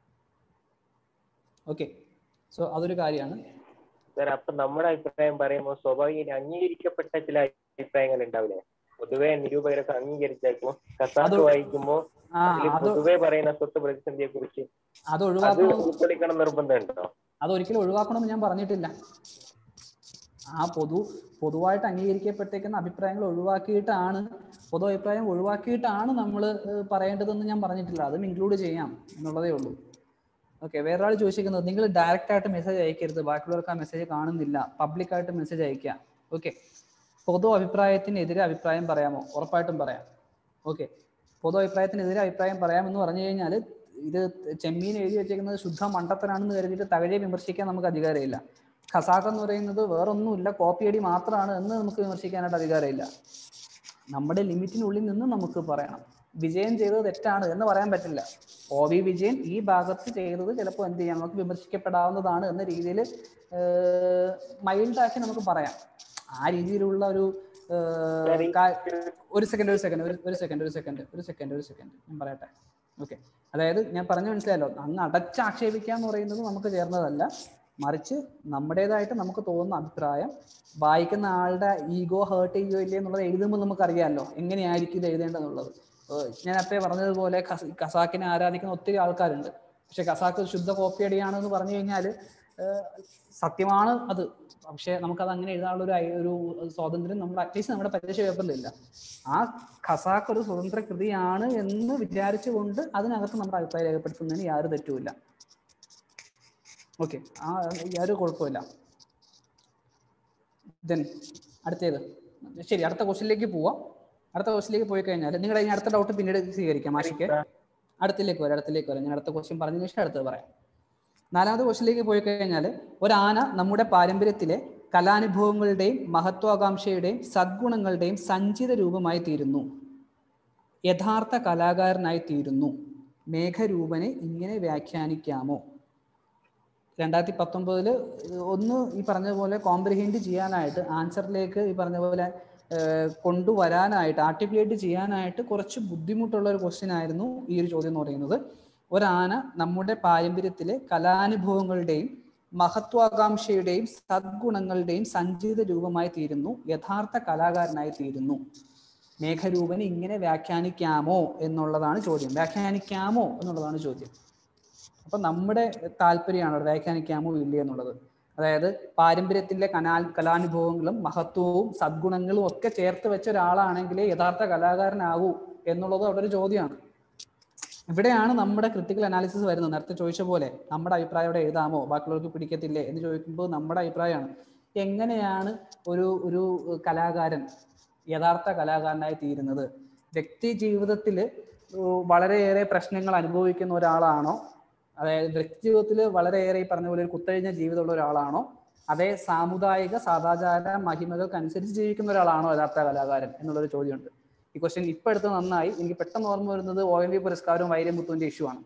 ഓക്കെ സോ അതൊരു കാര്യമാണ് സാർ അപ്പൊ നമ്മുടെ അഭിപ്രായം പറയുമ്പോൾ സ്വാഭാവികം അംഗീകരിക്കപ്പെട്ട ചില അഭിപ്രായങ്ങൾ ഉണ്ടാവില്ലേ പൊതുവെ നിരൂപകരൊക്കെ അംഗീകരിച്ചേക്കും കസാക്ക് അത് വായിക്കുമ്പോ ആ അതില് അത് പൊതുവെ പറയുന്ന സ്വത്ത് പ്രതിസന്ധിയെ കുറിച്ച് അത് അത് ഒഴിവാക്കണം ഉൾക്കൊള്ളിക്കണം നിർബന്ധമുണ്ടോ അതൊരിക്കലും ഒഴിവാക്കണമെന്ന് ഞാൻ പറഞ്ഞിട്ടില്ല ആ പൊതു പൊതുവായിട്ട് അംഗീകരിക്കപ്പെട്ടേക്കുന്ന അഭിപ്രായങ്ങൾ ഒഴിവാക്കിയിട്ടാണ് പൊതു അഭിപ്രായം ഒഴിവാക്കിയിട്ടാണ് നമ്മൾ പറയേണ്ടതെന്ന് ഞാൻ പറഞ്ഞിട്ടില്ല അതും ഇൻക്ലൂഡ് ചെയ്യാം എന്നുള്ളതേ ഉള്ളൂ ഓക്കെ വേറൊരാൾ ചോദിച്ചിരിക്കുന്നത് നിങ്ങൾ ഡയറക്റ്റ് ആയിട്ട് മെസ്സേജ് അയക്കരുത് ബാക്കിയുള്ളവർക്ക് ആ മെസ്സേജ് കാണുന്നില്ല പബ്ലിക് ആയിട്ട് മെസ്സേജ് അയക്കുക ഓക്കെ പൊതു അഭിപ്രായത്തിനെതിരെ അഭിപ്രായം പറയാമോ ഉറപ്പായിട്ടും പറയാം ഓക്കെ പൊതു അഭിപ്രായത്തിനെതിരെ അഭിപ്രായം പറയാമെന്ന് പറഞ്ഞു കഴിഞ്ഞാൽ ഇത് ചെമ്മീൻ എഴുതി വെച്ചേക്കുന്നത് ശുദ്ധ മണ്ടത്തനാണെന്ന് കരുതിയിട്ട് തകഴെ വിമർശിക്കാൻ നമുക്ക് അധികാരമില്ല ഖസാക്ക് എന്ന് പറയുന്നത് വേറൊന്നുമില്ല കോപ്പിയടി മാത്രമാണ് എന്ന് നമുക്ക് വിമർശിക്കാനായിട്ട് അധികാരമില്ല നമ്മുടെ ലിമിറ്റിനുള്ളിൽ നിന്ന് നമുക്ക് പറയണം വിജയൻ ചെയ്തത് തെറ്റാണ് എന്ന് പറയാൻ പറ്റില്ല ഒ വി വിജയൻ ഈ ഭാഗത്ത് ചെയ്തത് ചിലപ്പോൾ എന്ത് ചെയ്യാം നമുക്ക് വിമർശിക്കപ്പെടാവുന്നതാണ് എന്ന രീതിയിൽ മൈൽഡാക്കി നമുക്ക് പറയാം ആ രീതിയിലുള്ള ഒരു ഏഹ്, കാ- ഒരു സെക്കൻഡ് ഒരു സെക്കൻഡ് ഒരു സെക്കൻഡ് ഒരു സെക്കൻഡ് ഒരു സെക്കൻഡ് ഒരു സെക്കൻഡ് ഞാൻ പറയട്ടെ ഓക്കെ അതായത് ഞാൻ പറഞ്ഞു മനസ്സിലായല്ലോ അങ്ങ് അടച്ച് ആക്ഷേപിക്കുക എന്ന് പറയുന്നത് നമുക്ക് ചേർന്നതല്ല മറിച്ച് നമ്മുടേതായിട്ട് നമുക്ക് തോന്നുന്ന അഭിപ്രായം വായിക്കുന്ന ആളുടെ ഈഗോ ഹേർട്ട് ചെയ്യുകയോ ഇല്ലേ എന്നുള്ളത് എഴുതുമ്പോൾ നമുക്കറിയാമല്ലോ എങ്ങനെയായിരിക്കും ഇത് എഴുതേണ്ടതെന്നുള്ളത് ഏഹ് ഞാൻ അപ്പേ പറഞ്ഞതുപോലെ ഖസ- ഖസാക്കിനെ ആരാധിക്കുന്ന ഒത്തിരി ആൾക്കാരുണ്ട് പക്ഷെ ഖസാക്ക് ഒരു ശുദ്ധ കോപ്പിയടിയാണെന്ന് പറഞ്ഞു കഴിഞ്ഞാൽ സത്യമാണ് അത് പക്ഷെ നമുക്കത് അങ്ങനെ എഴുതാനുള്ള ഒരു ഐ- ഒരു സ്വാതന്ത്ര്യം നമ്മൾ അറ്റ്ലീസ്റ്റ് നമ്മുടെ പരീക്ഷ പേപ്പറിലില്ല ആ ഖസാക്ക് ഒരു സ്വതന്ത്ര കൃതിയാണ് എന്ന് വിചാരിച്ചുകൊണ്ട് അതിനകത്ത് നമ്മുടെ അഭിപ്രായം രേഖപ്പെടുത്തുന്നതിന് യാതൊരു തെറ്റുമില്ല ഓക്കെ ആ യാതൊരു കുഴപ്പമില്ല ദെൻ അടുത്തേത് ശരി അടുത്ത ക്വസ്റ്റിലേക്ക് പോവാം അടുത്ത ക്വസ്റ്റിലേക്ക് പോയി കഴിഞ്ഞാൽ നിങ്ങളുടെ ഇനി അടുത്ത ഡൗട്ട് പിന്നീട് സ്വീകരിക്കാം മാഷിക്ക് അടുത്തിലേക്ക് വരാം അടുത്തിലേക്ക് വരാം ഞാൻ അടുത്ത ക്വസ്റ്റ്യൻ പറഞ്ഞതിന് ശേഷം അടുത്തത് പറയാം നാലാമത്തെ ക്വസ്റ്റിലേക്ക് പോയി കഴിഞ്ഞാൽ ഒരാന നമ്മുടെ പാരമ്പര്യത്തിലെ കലാനുഭവങ്ങളുടെയും മഹത്വാകാംക്ഷയുടെയും സദ്ഗുണങ്ങളുടെയും സഞ്ചിത രൂപമായി തീരുന്നു യഥാർത്ഥ കലാകാരനായി തീരുന്നു മേഘരൂപനെ ഇങ്ങനെ വ്യാഖ്യാനിക്കാമോ രണ്ടായിരത്തി പത്തൊമ്പതില് ഒന്ന് ഈ പറഞ്ഞ പോലെ കോംപ്രിഹെൻഡ് ചെയ്യാനായിട്ട് ആൻസറിലേക്ക് ഈ പറഞ്ഞ പോലെ ഏഹ്, കൊണ്ടുവരാനായിട്ട് ആർട്ടിക്കുലേറ്റ് ചെയ്യാനായിട്ട് കുറച്ച് ബുദ്ധിമുട്ടുള്ള ഒരു ക്വസ്റ്റ്യൻ ആയിരുന്നു ഈ ഒരു ചോദ്യം എന്ന് പറയുന്നത് ഒരാന നമ്മുടെ പാരമ്പര്യത്തിലെ കലാനുഭവങ്ങളുടെയും മഹത്വാകാംക്ഷയുടെയും സദ്ഗുണങ്ങളുടെയും സഞ്ചിത രൂപമായി തീരുന്നു യഥാർത്ഥ കലാകാരനായി തീരുന്നു മേഘരൂപനെ ഇങ്ങനെ വ്യാഖ്യാനിക്കാമോ എന്നുള്ളതാണ് ചോദ്യം വ്യാഖ്യാനിക്കാമോ എന്നുള്ളതാണ് ചോദ്യം അപ്പൊ നമ്മുടെ താല്പര്യമാണ് അവിടെ വ്യാഖ്യാനിക്കാമോ ഇല്ലേ എന്നുള്ളത് അതായത് പാരമ്പര്യത്തിലെ കലാ കലാനുഭവങ്ങളും മഹത്വവും സദ്ഗുണങ്ങളും ഒക്കെ ചേർത്ത് വെച്ച ഒരാളാണെങ്കിലേ യഥാർത്ഥ കലാകാരനാകൂ എന്നുള്ളത് അവിടെ ഒരു ചോദ്യമാണ് ഇവിടെയാണ് നമ്മുടെ ക്രിട്ടിക്കൽ അനാലിസിസ് വരുന്നത് നേരത്തെ ചോദിച്ച പോലെ നമ്മുടെ അഭിപ്രായം അവിടെ എഴുതാമോ ബാക്കിയുള്ളവർക്ക് പിടിക്കത്തില്ലേ എന്ന് ചോദിക്കുമ്പോൾ നമ്മുടെ അഭിപ്രായമാണ് എങ്ങനെയാണ് ഒരു ഒരു കലാകാരൻ യഥാർത്ഥ കലാകാരനായി തീരുന്നത് വ്യക്തി ജീവിതത്തിൽ വളരെയേറെ പ്രശ്നങ്ങൾ അനുഭവിക്കുന്ന ഒരാളാണോ അതായത് വ്യക്തി ജീവിതത്തിൽ വളരെയേറെ ഈ പറഞ്ഞ പോലെ ഒരു കുത്തഴിഞ്ഞ ജീവിതമുള്ള ഒരാളാണോ അതേ സാമുദായിക സദാചാര മഹിമകൾക്ക് അനുസരിച്ച് ജീവിക്കുന്ന ഒരാളാണോ യഥാർത്ഥ കലാകാരൻ എന്നുള്ളൊരു ചോദ്യമുണ്ട് ഈ ക്വസ്റ്റ്യൻ ഇപ്പൊ എടുത്ത് നന്നായി എനിക്ക് പെട്ടെന്ന് ഓർമ്മ വരുന്നത് ഒ എൻ വി പുരസ്കാരവും വൈരമുത്തുവിന്റെ ഇഷ്യൂ ആണ്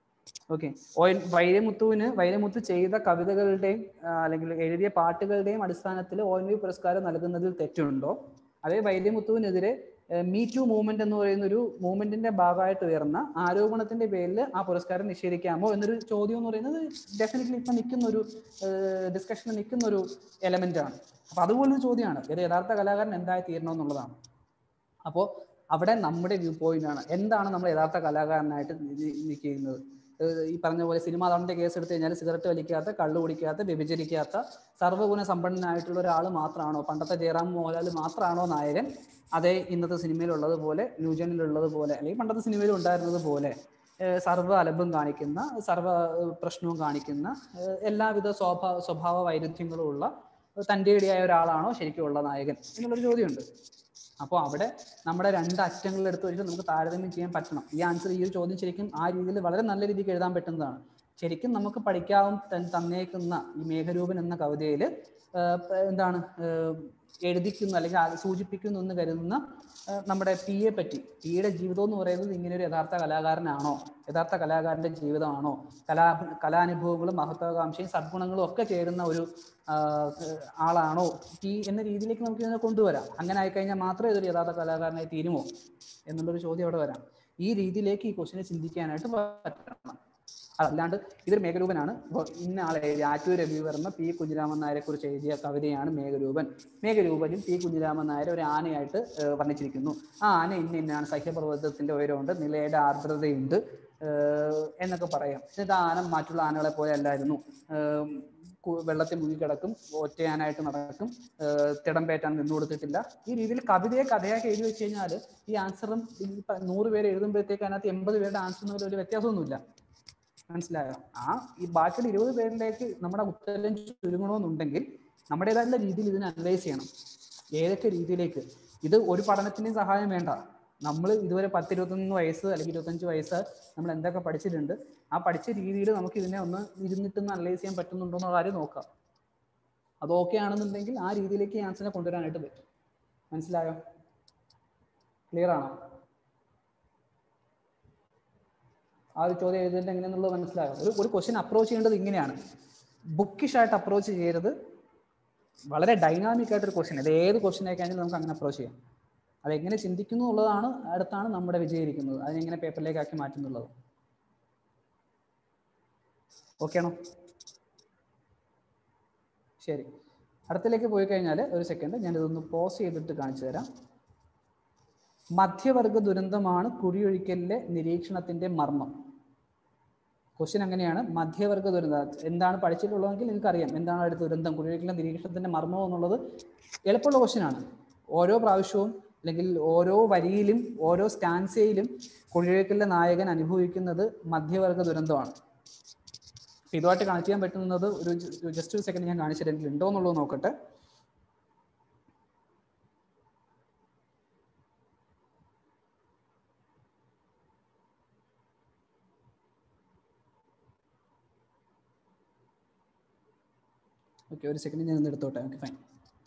ഓക്കെ ഒ എൻ വൈരമുത്തുവിന് വൈരമുത്ത് ചെയ്ത കവിതകളുടെയും ആ, അല്ലെങ്കിൽ എഴുതിയ പാട്ടുകളുടെയും അടിസ്ഥാനത്തിൽ ഒ എൻ വി പുരസ്കാരം നൽകുന്നതിൽ തെറ്റുണ്ടോ അതേ വൈരമുത്തുവിനെതിരെ മീ ടു മൂവ്മെന്റ് എന്ന് പറയുന്ന ഒരു മൂവ്മെന്റിന്റെ ഭാഗമായിട്ട് ഉയർന്ന ആരോപണത്തിന്റെ പേരിൽ ആ പുരസ്കാരം നിഷേധിക്കാമോ എന്നൊരു ചോദ്യം എന്ന് പറയുന്നത് ഡെഫിനറ്റ്ലി ഇപ്പൊ നിൽക്കുന്ന ഒരു ഡിസ്കഷനിൽ നിൽക്കുന്ന ഒരു എലമെന്റ് ആണ് അപ്പൊ അതുപോലൊരു ചോദ്യമാണ് ഒരു യഥാർത്ഥ കലാകാരൻ എന്തായി തീരണം എന്നുള്ളതാണ് അപ്പോൾ അവിടെ നമ്മുടെ വ്യൂ പോയിന്റ് ആണ് എന്താണ് നമ്മൾ യഥാർത്ഥ കലാകാരനായിട്ട് നിൽക്കുന്നത് ഈ പറഞ്ഞ പോലെ സിനിമാ നടന്റെ കേസ് എടുത്തു കഴിഞ്ഞാൽ സിഗരറ്റ് വലിക്കാത്ത കള്ളു കുടിക്കാത്ത വ്യഭിചരിക്കാത്ത സർവ്വഗുണ സമ്പന്നനായിട്ടുള്ള ഒരാൾ മാത്രമാണോ പണ്ടത്തെ ജയറാം മോഹൻലാൽ മാത്രമാണോ നായകൻ അതേ ഇന്നത്തെ സിനിമയിലുള്ളത് പോലെ ന്യൂജനിലുള്ളത് പോലെ അല്ലെങ്കിൽ പണ്ടത്തെ സിനിമയിൽ ഉണ്ടായിരുന്നത് പോലെ ഏഹ് സർവ്വ അലമ്പും കാണിക്കുന്ന സർവ്വ ഏഹ് പ്രശ്നവും കാണിക്കുന്ന ഏഹ് എല്ലാവിധ സ്വഭാവ സ്വഭാവ വൈരുദ്ധ്യങ്ങളും ഉള്ള തൻ്റെ ഇടയായ ഒരാളാണോ ശരിക്കും ഉള്ള നായകൻ എന്നുള്ളൊരു ചോദ്യമുണ്ട് അപ്പോൾ അവിടെ നമ്മുടെ രണ്ട് അറ്റങ്ങളിൽ എടുത്ത് വെച്ചിട്ട് നമുക്ക് താരതമ്യം ചെയ്യാൻ പറ്റണം ഈ ആൻസർ ഈ ഒരു ചോദ്യം ശരിക്കും ആ രീതിയിൽ വളരെ നല്ല രീതിക്ക് എഴുതാൻ പറ്റുന്നതാണ് ശരിക്കും നമുക്ക് പഠിക്കാവും തൻ- തന്നേക്കുന്ന ഈ മേഘരൂപൻ എന്ന കവിതയിൽ എന്താണ് ഏഹ് എഴുതിക്കുന്നു അല്ലെങ്കിൽ ആ- സൂചിപ്പിക്കുന്നു എന്ന് കരുതുന്ന ഏഹ് നമ്മുടെ പിയെ പറ്റി പിയുടെ ജീവിതം എന്ന് പറയുന്നത് ഇങ്ങനെ ഒരു യഥാർത്ഥ കലാകാരനാണോ യഥാർത്ഥ കലാകാരന്റെ ജീവിതമാണോ കലാ കലാനുഭവങ്ങളും മഹത്വാകാംക്ഷയും സദ്ഗുണങ്ങളും ഒക്കെ ചേരുന്ന ഒരു ആഹ് ഏഹ് ആളാണോ പി എന്ന രീതിയിലേക്ക് നമുക്ക് ഇതിനെ കൊണ്ടുവരാം അങ്ങനെ ആയിക്കഴിഞ്ഞാൽ മാത്രമേ ഇതൊരു യഥാർത്ഥ കലാകാരനായി തീരുമോ എന്നുള്ളൊരു ചോദ്യം അവിടെ വരാം ഈ രീതിയിലേക്ക് ഈ ക്വസ്റ്റിനെ ചിന്തിക്കാനായിട്ട് പറ്റണം അല്ലാണ്ട് ഇതൊരു മേഘരൂപനാണ് ഇപ്പൊ ഇന്ന ആളെ എഴുതി ആറ്റൂർ രവി വർമ്മ പി കുഞ്ഞിരാമൻ നായരെ കുറിച്ച് എഴുതിയ കവിതയാണ് മേഘരൂപൻ മേഘരൂപനും പി കുഞ്ഞിരാമൻ നായർ ഒരു ആനയായിട്ട് ഏഹ് വർണ്ണിച്ചിരിക്കുന്നു ആ ആന ഇന്ന ഇന്നാണ് സഹ്യപർവ്വതത്തിന്റെ ഉയരമുണ്ട് നിലയുടെ ആർദ്രതയുണ്ട് ഏഹ് എന്നൊക്കെ പറയാം എന്നിട്ട് ആ ആന മറ്റുള്ള ആനകളെ പോലെ അല്ലായിരുന്നു ഏഹ് കു- വെള്ളത്തിൽ മുങ്ങിക്കിടക്കും ഒറ്റയാനായിട്ട് നടക്കും ഏഹ് തിടമ്പേറ്റാൻ നിന്നു കൊടുത്തിട്ടില്ല ഈ രീതിയിൽ കവിതയെ കഥയാക്കി എഴുതി വെച്ച് കഴിഞ്ഞാൽ ഈ ആൻസറും ഈ പ- നൂറ് പേര് എഴുതുമ്പോഴത്തേക്ക് അതിനകത്ത് എൺപത് പേരുടെ ആൻസർ തമ്മിൽ ഒരു വ്യത്യാസമൊന്നുമില്ല മനസ്സിലായോ ആ ഈ ബാക്കിയുള്ള ഇരുപത് പേരിലേക്ക് നമ്മുടെ ഉത്തരം ചുരുങ്ങണമെന്നുണ്ടെങ്കിൽ നമ്മുടേതായിട്ടുള്ള രീതിയിൽ ഇതിനെ അനലൈസ് ചെയ്യണം ഏതൊക്കെ രീതിയിലേക്ക് ഇത് ഒരു പഠനത്തിന്റെയും സഹായം വേണ്ട നമ്മൾ ഇതുവരെ പത്ത് ഇരുപത്തൊന്ന് വയസ്സ് അല്ലെങ്കിൽ ഇരുപത്തഞ്ച് വയസ്സ് നമ്മൾ എന്തൊക്കെ പഠിച്ചിട്ടുണ്ട് ആ പഠിച്ച രീതിയിൽ നമുക്ക് ഇതിനെ ഒന്ന് ഇരുന്നിട്ടൊന്ന് അനലൈസ് ചെയ്യാൻ പറ്റുന്നുണ്ടോ എന്നുള്ള കാര്യം നോക്കാം അത് ഓക്കെ ആണെന്നുണ്ടെങ്കിൽ ആ രീതിയിലേക്ക് ഈ ആൻസറിനെ കൊണ്ടുവരാനായിട്ട് പറ്റും മനസ്സിലായോ ക്ലിയർ ആണോ ആ ഒരു ചോദ്യം എഴുതേണ്ടത് എങ്ങനെയാണെന്നുള്ളത് മനസ്സിലായോ ഒരു ഒരു ക്വസ്റ്റ്യൻ അപ്രോച്ച് ചെയ്യേണ്ടത് ഇങ്ങനെയാണ് ബുക്കിഷ് ആയിട്ട് അപ്രോച്ച് ചെയ്യരുത് വളരെ ഡൈനാമിക് ആയിട്ടൊരു ക്വസ്റ്റ്യൻ അത് ഏത് ക്വസ്റ്റ്യൻ ആയിക്കഴിഞ്ഞാലും നമുക്ക് അങ്ങനെ അപ്രോച്ച് ചെയ്യാം അതെങ്ങനെ ചിന്തിക്കുന്നു എന്നുള്ളതാണ് അടുത്താണ് നമ്മുടെ വിജയിരിക്കുന്നത് അതിനെങ്ങനെ പേപ്പറിലേക്ക് ആക്കി മാറ്റുന്നുള്ളത് ഓക്കെ ആണോ ശരി അടുത്തിലേക്ക് പോയി കഴിഞ്ഞാൽ ഒരു സെക്കൻഡ് ഞാൻ ഇതൊന്ന് പോസ് ചെയ്തിട്ട് കാണിച്ചു തരാം മധ്യവർഗ ദുരന്തമാണ് കുഴിയൊഴിക്കലിലെ നിരീക്ഷണത്തിന്റെ മർമ്മം ക്വസ്റ്റ്യൻ അങ്ങനെയാണ് മധ്യവർഗ ദുരന്തം എന്താണ് പഠിച്ചിട്ടുള്ളതെങ്കിൽ നിങ്ങൾക്ക് അറിയാം എന്താണ് അടുത്ത ദുരന്തം കുഴിയൊഴിക്കലിലെ നിരീക്ഷണത്തിന്റെ മർമ്മം എന്നുള്ളത് എളുപ്പമുള്ള ക്വസ്റ്റ്യൻ ആണ് ഓരോ പ്രാവശ്യവും അല്ലെങ്കിൽ ഓരോ വരിയിലും ഓരോ സ്റ്റാൻസയിലും കുഴിയൊഴിക്കലിലെ നായകൻ അനുഭവിക്കുന്നത് മധ്യവർഗ ദുരന്തമാണ് അപ്പൊ ഇതുമായിട്ട് കണക്ട് ചെയ്യാൻ പറ്റുന്നത് ഒരു ജസ്റ്റ് ഒരു സെക്കൻഡ് ഞാൻ കാണിച്ചു തരാം ഉണ്ടോ എന്നുള്ളത് നോക്കട്ടെ ഓക്കെ ഒരു സെക്കൻഡ് ഞാൻ ഒന്ന് എടുത്തോട്ടെ ഓക്കെ ഫൈൻ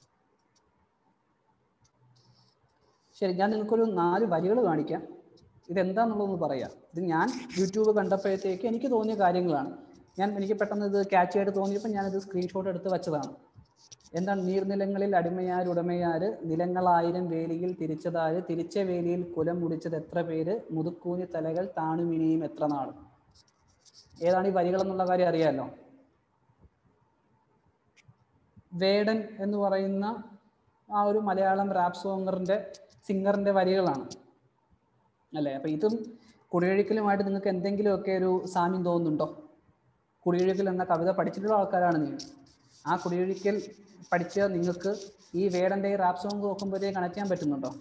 ശരി ഞാൻ നിങ്ങൾക്കൊരു നാല് വരികൾ കാണിക്കാം ഇതെന്താന്നുള്ളതെന്ന് പറയാം ഇത് ഞാൻ യൂട്യൂബ് കണ്ടപ്പോഴത്തേക്ക് എനിക്ക് തോന്നിയ കാര്യങ്ങളാണ് ഞാൻ എനിക്ക് പെട്ടെന്ന് ഇത് ക്യാച്ച് ആയിട്ട് തോന്നിയപ്പോൾ ഞാനിത് സ്ക്രീൻഷോട്ട് എടുത്ത് വെച്ചതാണ് എന്താണ് നീർനിലങ്ങളിൽ അടിമയാർ ഉടമയാര് നിലങ്ങളായിരം വേലിയിൽ തിരിച്ചതാര് തിരിച്ച വേലിയിൽ കുലം മുടിച്ചത് എത്ര പേര് മുതുക്കൂനി തലകൾ താണുമിനിയും എത്ര നാൾ ഏതാണ് ഈ വരികൾ എന്നുള്ള കാര്യം അറിയാമല്ലോ വേടൻ എന്ന് പറയുന്ന ആ ഒരു മലയാളം റാപ്പ് സോങ്ങറിന്റെ സിംഗറിന്റെ വരികളാണ് അല്ലേ അപ്പൊ ഇതും കുടിയൊഴുക്കലുമായിട്ട് നിങ്ങൾക്ക് എന്തെങ്കിലുമൊക്കെ ഒരു സാമ്യം തോന്നുന്നുണ്ടോ കുടിയൊഴുക്കൽ എന്ന കവിത പഠിച്ചിട്ടുള്ള ആൾക്കാരാണ് നിങ്ങൾ ആ കുടിയൊഴുക്കൽ പഠിച്ച നിങ്ങൾക്ക് ഈ വേടന്റെ ഈ റാപ്പ് സോങ് നോക്കുമ്പോഴത്തേക്ക് കണക്ട് ചെയ്യാൻ പറ്റുന്നുണ്ടോ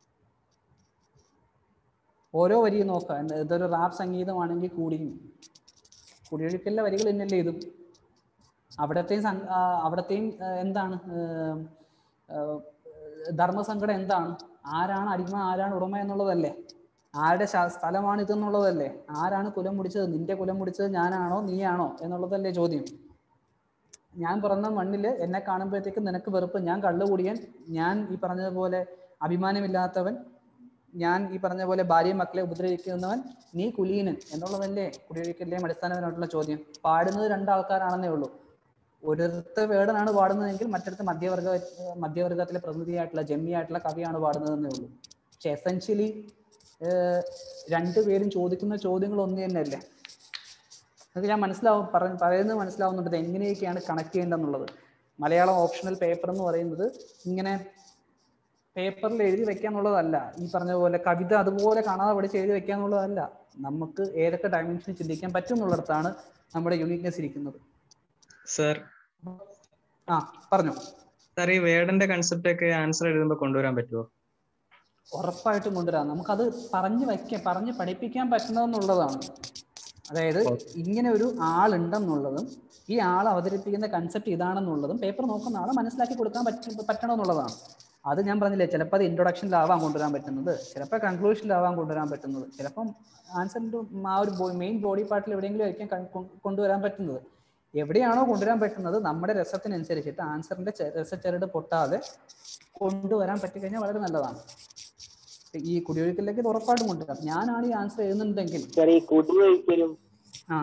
ഓരോ വരിയും നോക്കുക എന്ത് ഇതൊരു റാപ്പ് സംഗീതമാണെങ്കിൽ കൂടിയും കുടിയൊഴുക്കലിലെ വരികൾ തന്നെയല്ലേ ഇതും അവിടത്തെയും സം- ആ, അവിടത്തെയും ആ, എന്താണ് ഏം, ആ, ധർമ്മസങ്കടം എന്താണ് ആരാണ് അടിമ ആരാണ് ഉടമ എന്നുള്ളതല്ലേ ആരുടെ ശ- സ്ഥലമാണ് ഇതെന്നുള്ളതല്ലേ ആരാണ് കുലം മുടിച്ചത് നിന്റെ കുലം മുടിച്ചത് ഞാനാണോ നീയാണോ എന്നുള്ളതല്ലേ ചോദ്യം ഞാൻ പിറന്ന മണ്ണിൽ എന്നെ കാണുമ്പോഴത്തേക്ക് നിനക്ക് വെറുപ്പ് ഞാൻ കള്ളുകൂടിയൻ ഞാൻ ഈ പറഞ്ഞതുപോലെ അഭിമാനമില്ലാത്തവൻ ഞാൻ ഈ പറഞ്ഞ പോലെ ഭാര്യയും മക്കളെ ഉപദ്രവിക്കുന്നവൻ നീ കുലീനൻ എന്നുള്ളതല്ലേ കുടിയൊഴിക്കലിലെയും അടിസ്ഥാനപരമായിട്ടുള്ള ചോദ്യം പാടുന്നത് രണ്ടാൾക്കാരാണെന്നേ ഉള്ളൂ ഒരിടത്ത് വേടനാണ് പാടുന്നതെങ്കിൽ മറ്റിടത്ത് മധ്യവർഗ മധ്യവർഗത്തിലെ പ്രതിനിധിയായിട്ടുള്ള ജമ്മിയായിട്ടുള്ള കവിയാണ് പാടുന്നതെന്നേ ഉള്ളൂ പക്ഷെ എസെൻഷ്യലി രണ്ടുപേരും ചോദിക്കുന്ന ചോദ്യങ്ങൾ ഒന്ന് തന്നെയല്ലേ അത് ഞാൻ മനസ്സിലാവും പറഞ്ഞ പറയുന്നത് മനസ്സിലാവുന്നുണ്ട് ഇത് എങ്ങനെയൊക്കെയാണ് കണക്ട് ചെയ്യേണ്ടതെന്നുള്ളത് മലയാളം ഓപ്ഷണൽ പേപ്പർ എന്ന് പറയുന്നത് ഇങ്ങനെ പേപ്പറിൽ എഴുതി വെക്കാന്നുള്ളതല്ല ഈ പറഞ്ഞ പോലെ കവിത അതുപോലെ കാണാതെ പഠിച്ച് എഴുതി വെക്കാന്നുള്ളതല്ല നമുക്ക് ഏതൊക്കെ ഡയമെൻഷനിൽ ചിന്തിക്കാൻ പറ്റും എന്നുള്ളിടത്താണ് നമ്മുടെ യുണീക്നെസ് ഇരിക്കുന്നത് സർ ആ പറഞ്ഞു സാർ ഈ വേർഡിന്റെ കൺസെപ്റ്റ് ഒക്കെ ആൻസർ എഴുതുമ്പോൾ കൊണ്ടുവരാൻ പറ്റുമോ ഉറപ്പായിട്ടും കൊണ്ടുവരാം നമുക്കത് പറഞ്ഞു വയ്ക്കാൻ പറഞ്ഞ് പഠിപ്പിക്കാൻ പറ്റുന്നതെന്നുള്ളതാണ് അതായത് ഇങ്ങനെ ഒരു ആളുണ്ടെന്നുള്ളതും ഈ ആൾ അവതരിപ്പിക്കുന്ന കൺസെപ്റ്റ് ഇതാണെന്നുള്ളതും പേപ്പർ നോക്കുന്ന ആളെ മനസ്സിലാക്കി കൊടുക്കാൻ പറ്റ പറ്റണമെന്നുള്ളതാണ് അത് ഞാൻ പറഞ്ഞില്ലേ ചിലപ്പോൾ അത് ഇൻട്രൊഡക്ഷനിലാവാൻ കൊണ്ടുവരാൻ പറ്റുന്നത് ചിലപ്പോൾ കൺക്ലൂഷനിലാവാൻ കൊണ്ടുവരാൻ പറ്റുന്നത് ചിലപ്പം ആൻസറിൻ്റെ ആ ഒരു മെയിൻ ബോഡി പാർട്ടിൽ എവിടെയെങ്കിലും ആയിരിക്കും ക- കൊ- കൊണ്ടുവരാൻ പറ്റുന്നത് എവിടെയാണോ കൊണ്ടുവരാൻ പറ്റുന്നത് നമ്മുടെ രസത്തിനനുസരിച്ചിട്ട് ആൻസറിന്റെ രസച്ചരട് പൊട്ടാതെ കൊണ്ടുവരാൻ പറ്റിക്കഴിഞ്ഞാൽ വളരെ നല്ലതാണ് ഈ കുടിയൊഴുക്കിലേക്ക് ഇത് ഉറപ്പായിട്ടും കൊണ്ടുവരാം ഞാനാണ് ഈ ആൻസർ എഴുതുന്നുണ്ടെങ്കിൽ സാർ ഈ കുടിയൊഴിക്കലും ആ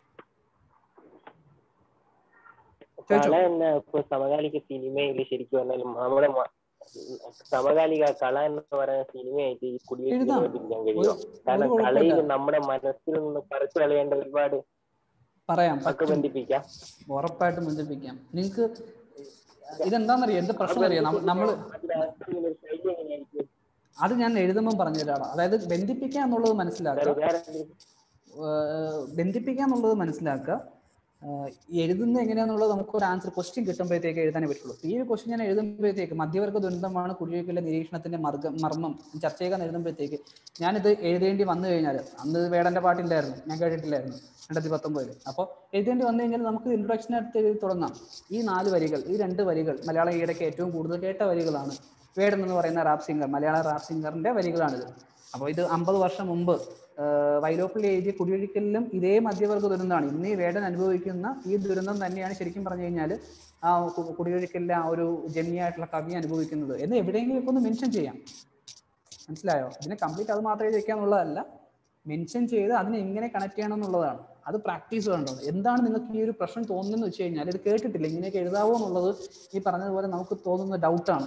കള എന്ന ഇപ്പൊ സമകാലിക സിനിമയിൽ ശരിക്കും പറഞ്ഞാൽ നമ്മുടെ മ- സമകാലിക കള എന്ന് പറയുന്ന സിനിമയായിട്ട് ഈ കുടിയൊഴിക്കൽ എഴുതാം. ബന്ധിപ്പിക്കാൻ കഴിയുമോ ഒരു- കാരണം ഒരു കളയിൽ കുഴപ്പമില്ല. നമ്മുടെ മനസ്സിൽ നിന്ന് പറിച്ചു കളയേണ്ട ഒരുപാട് പറയാം ഒക്കെ പറ്റും ബന്ധിപ്പിക്കാം ഉറപ്പായിട്ടും ബന്ധിപ്പിക്കാം നിങ്ങൾക്ക് ഇതെന്താണെന്നറിയോ എന്ത് പ്രശ്നം അറിയാം നമ്മള് അതിൽ answer ചെയ്യുന്ന ഒരു ശൈലി എങ്ങനെയായിരിക്കും അത് ഞാൻ എഴുതുമ്പോൾ പറഞ്ഞു തരാം അതായത് ബന്ധിപ്പിക്കുക എന്നുള്ളത് സാർ മനസ്സിലാക്കുക ഉദാഹരണത്തിന് ഏഹ് ബന്ധിപ്പിക്കുക എന്നുള്ളത് മനസ്സിലാക്കുക ഏഹ് എഴുതുന്നത് എങ്ങനെയാന്നുള്ളത് നമുക്ക് ഒരു ആൻസർ ക്വസ്റ്റ്യൻ കിട്ടുമ്പോഴത്തേക്ക് എഴുതാനേ പറ്റുള്ളൂ ഈ ഒരു ക്വസ്റ്റ്യൻ ഞാൻ എഴുതുമ്പോഴത്തേക്ക് മധ്യവർഗ ദുരന്തമാണ് കുടിയൊഴിക്കലിന്റെ നിരീക്ഷണത്തിന്റെ മർഗം മർമ്മം ചർച്ച ചെയ്യാൻ എഴുതുമ്പോഴത്തേക്ക് ഞാനിത് എഴുതേണ്ടി വന്നു കഴിഞ്ഞാൽ അന്ന് വേടന്റെ പാട്ടില്ലായിരുന്നു ഞാൻ കേട്ടിട്ടില്ലായിരുന്നു രണ്ടായിരത്തി പത്തൊമ്പതിൽ അപ്പോൾ എഴുതേണ്ടി വന്നു കഴിഞ്ഞാൽ നമുക്ക് ഇൻട്രൊഡക്ഷൻ എടുത്ത് എഴുതി തുടങ്ങാം ഈ നാല് വരികൾ ഈ രണ്ട് വരികൾ മലയാളം ഈയിടയ്ക്ക് ഏറ്റവും കൂടുതൽ കേട്ട വരികളാണ് വേടൻ എന്ന് പറയുന്ന റാപ്പ് സിംഗർ മലയാള റാപ്പ് സിംഗറിന്റെ വരികളാണിത് അപ്പോൾ ഇത് അമ്പത് വർഷം മുമ്പ് ആഹ് വൈലോപ്പിള്ളി എഴുതിയ കുടിയൊഴിക്കലിലും ഇതേ മധ്യവർഗ ദുരന്തമാണ് ഇന്ന് ഈ വേടൻ അനുഭവിക്കുന്ന ഈ ദുരന്തം തന്നെയാണ് ശരിക്കും പറഞ്ഞു കഴിഞ്ഞാൽ ആ കു- കുടിയൊഴിക്കലിലെ ആ ഒരു ജന്യായിട്ടുള്ള കവി അനുഭവിക്കുന്നത് എന്ന് എവിടെയെങ്കിലും ഒക്കെ ഒന്ന് മെൻഷൻ ചെയ്യാം മനസ്സിലായോ ഇതിനെ കംപ്ലീറ്റ് അത് മാത്രമേ വെക്കാന്നുള്ളതല്ല മെൻഷൻ ചെയ്ത് അതിനെ എങ്ങനെ കണക്ട് ചെയ്യണം എന്നുള്ളതാണ് അത് പ്രാക്ടീസ് വേണ്ടത് എന്താണ് നിങ്ങൾക്ക് ഈ ഒരു പ്രശ്നം തോന്നുന്നതെന്ന് വെച്ച് കഴിഞ്ഞാൽ ഇത് കേട്ടിട്ടില്ല ഇങ്ങനെയൊക്കെ എഴുതാവോ എന്നുള്ളത് ഈ പറഞ്ഞതുപോലെ നമുക്ക് തോന്നുന്ന ഡൗട്ടാണ്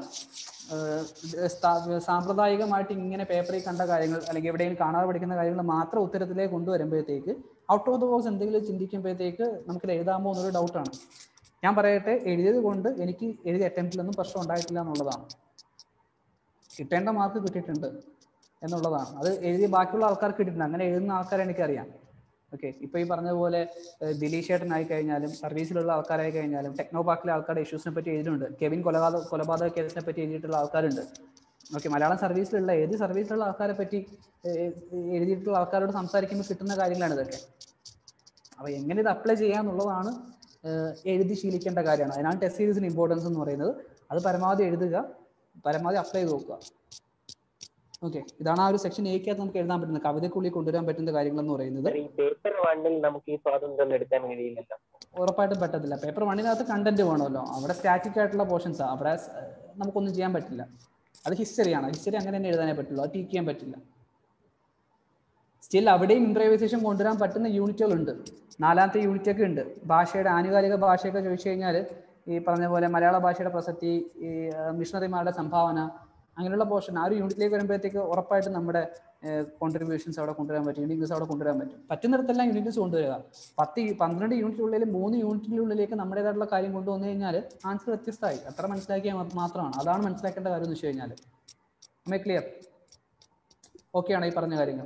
സാമ്പ്രദായികമായിട്ട് ഇങ്ങനെ പേപ്പറിൽ കണ്ട കാര്യങ്ങൾ അല്ലെങ്കിൽ എവിടെയെങ്കിലും കാണാതെ പഠിക്കുന്ന കാര്യങ്ങൾ മാത്രം ഉത്തരത്തിലേക്ക് കൊണ്ടുവരുമ്പോഴത്തേക്ക് ഔട്ട് ഓഫ് ദ ബോക്സ് എന്തെങ്കിലും ചിന്തിക്കുമ്പോഴത്തേക്ക് നമുക്കിത് എഴുതാമോ എന്നൊരു ഡൗട്ടാണ് ഞാൻ പറയട്ടെ എഴുതിയത് കൊണ്ട് എനിക്ക് എഴുതിയ അറ്റംപ്റ്റിലൊന്നും പ്രശ്നം ഉണ്ടായിട്ടില്ല എന്നുള്ളതാണ് കിട്ടേണ്ട മാർക്ക് കിട്ടിയിട്ടുണ്ട് എന്നുള്ളതാണ് അത് എഴുതിയ ബാക്കിയുള്ള ആൾക്കാർക്ക് കിട്ടിയിട്ടുണ്ട് അങ്ങനെ എഴുതുന്ന ആൾക്കാരെ എനിക്കറിയാം ഓക്കെ ഇപ്പൊ ഈ പറഞ്ഞ പോലെ ഏഹ് ദിലീഷ് ചേട്ടനായി കഴിഞ്ഞാലും സർവീസിലുള്ള ആൾക്കാരായി കഴിഞ്ഞാലും ടെക്നോ പാർക്കിലെ ആൾക്കാരുടെ ഇഷ്യൂസിനെ പറ്റി എഴുതിയിട്ടുണ്ട് കെവിൻ കൊലപാതക കൊലപാതക കേസിനെ പറ്റി എഴുതിയിട്ടുള്ള ആൾക്കാരുണ്ട് ഓക്കെ മലയാളം സർവീസിലുള്ള ഏത് സർവീസിലുള്ള ആൾക്കാരെ പറ്റി ഏഹ് എഴുതിയിട്ടുള്ള ആൾക്കാരോട് സംസാരിക്കുമ്പോൾ കിട്ടുന്ന കാര്യങ്ങളാണ് ഇതൊക്കെ അപ്പൊ എങ്ങനെ ഇത് അപ്ലൈ ചെയ്യാന്നുള്ളതാണ് ഏഹ് എഴുതി ശീലിക്കേണ്ട കാര്യമാണ് അതിനാണ് ടെസ്റ്റ് സീരീസിന് ഇമ്പോർട്ടൻസ് എന്ന് പറയുന്നത് അത് പരമാവധി എഴുതുക പരമാവധി അപ്ലൈ ചെയ്ത് നോക്കുക ഓക്കെ ഇതാണ് ആ ഒരു സെക്ഷൻ എക്കകത്ത് നമുക്ക് എഴുതാൻ പറ്റുന്നത് കവിതയ്ക്കുള്ളിൽ കൊണ്ടുവരാൻ പറ്റുന്ന കാര്യങ്ങൾ എന്ന് പറയുന്നത് സാർ ഈ പേപ്പർ വണ്ണിൽ നമുക്ക് ഈ സ്വാതന്ത്ര്യം എടുക്കാൻ കഴിയില്ലല്ലോ ഉറപ്പായിട്ടും പറ്റത്തില്ല പേപ്പർ വണ്ണിനകത്ത് കണ്ടന്റ് വേണമല്ലോ അവിടെ സ്റ്റാറ്റിക് ആയിട്ടുള്ള പോർഷൻസ് അവിടെ സ് നമുക്കൊന്നും ചെയ്യാൻ പറ്റില്ല അത് ഹിസ്റ്ററിയാണ് ഹിസ്റ്ററി അങ്ങനെ തന്നെ എഴുതാനേ പറ്റുള്ളൂ അത് ടീക്ക് ചെയ്യാൻ പറ്റില്ല സ്റ്റിൽ അവിടെയും ഇംപ്രൈവൈസേഷൻ കൊണ്ടുവരാൻ പറ്റുന്ന യൂണിറ്റുകളുണ്ട് നാലാമത്തെ യൂണിറ്റ് ഒക്കെ ഉണ്ട് ഭാഷയുടെ ആനുകാലിക ഭാഷയൊക്കെ ചോദിച്ചു കഴിഞ്ഞാൽ ഈ പറഞ്ഞ പോലെ മലയാള ഭാഷയുടെ പ്രസക്തി ഈ മിഷണറിമാരുടെ സംഭാവന അങ്ങനെയുള്ള പോർഷൻ ആ ഒരു യൂണിറ്റിലേക്ക് വരുമ്പോഴത്തേക്ക് ഉറപ്പായിട്ടും നമ്മുടെ കോൺട്രിബ്യൂഷൻസ് അവിടെ കൊണ്ടുവരാൻ പറ്റും യൂണിറ്റ്സ് അവിടെ കൊണ്ടുവരാൻ പറ്റും പറ്റുന്നിടത്തെല്ലാം യൂണിറ്റ്സ് കൊണ്ടുവരിക പത്ത് ഈ പന്ത്രണ്ട് യൂണിറ്റിനുള്ളിൽ മൂന്ന് യൂണിറ്റിനുള്ളിലേക്ക് നമ്മുടേതായിട്ടുള്ള കാര്യം കൊണ്ടുവന്നു കഴിഞ്ഞാൽ ആൻസർ വ്യത്യസ്തമായി അത്ര മനസ്സിലാക്കിയാൽ മാ- മാത്രമാണ് അതാണ് മനസ്സിലാക്കേണ്ട കാര്യം എന്ന് വെച്ച് കഴിഞ്ഞാൽ അമ്മേ ക്ലിയർ ഓക്കെ ആണോ ഈ പറഞ്ഞ കാര്യങ്ങൾ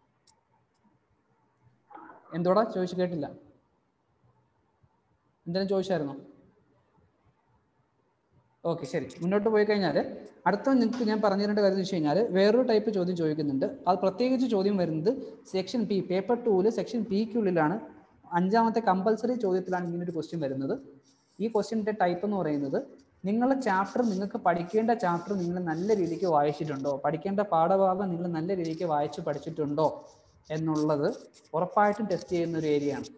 എന്തോടാ ചോദിച്ചു കേട്ടില്ല എന്തെങ്കിലും ചോദിച്ചായിരുന്നോ ഓക്കെ ശരി മുന്നോട്ട് പോയി കഴിഞ്ഞാൽ അടുത്ത നിങ്ങൾക്ക് ഞാൻ പറഞ്ഞു തരേണ്ട കാര്യം എന്ന് വെച്ച് കഴിഞ്ഞാൽ വേറൊരു ടൈപ്പ് ചോദ്യം ചോദിക്കുന്നുണ്ട് അത് പ്രത്യേകിച്ച് ചോദ്യം വരുന്നത് സെക്ഷൻ പി പേപ്പർ ടൂല് സെക്ഷൻ പിക്കുള്ളിലാണ് അഞ്ചാമത്തെ കമ്പൽസറി ചോദ്യത്തിലാണ് ഇങ്ങനെ ഒരു ക്വസ്റ്റ്യൻ വരുന്നത് ഈ ക്വസ്റ്റ്യൻ്റെ ടൈപ്പ് എന്ന് പറയുന്നത് നിങ്ങളുടെ ചാപ്റ്റർ നിങ്ങൾക്ക് പഠിക്കേണ്ട ചാപ്റ്റർ നിങ്ങൾ നല്ല രീതിക്ക് വായിച്ചിട്ടുണ്ടോ പഠിക്കേണ്ട പാഠഭാഗം നിങ്ങൾ നല്ല രീതിക്ക് വായിച്ച് പഠിച്ചിട്ടുണ്ടോ എന്നുള്ളത് ഉറപ്പായിട്ടും ടെസ്റ്റ് ചെയ്യുന്ന ഒരു ഏരിയയാണ്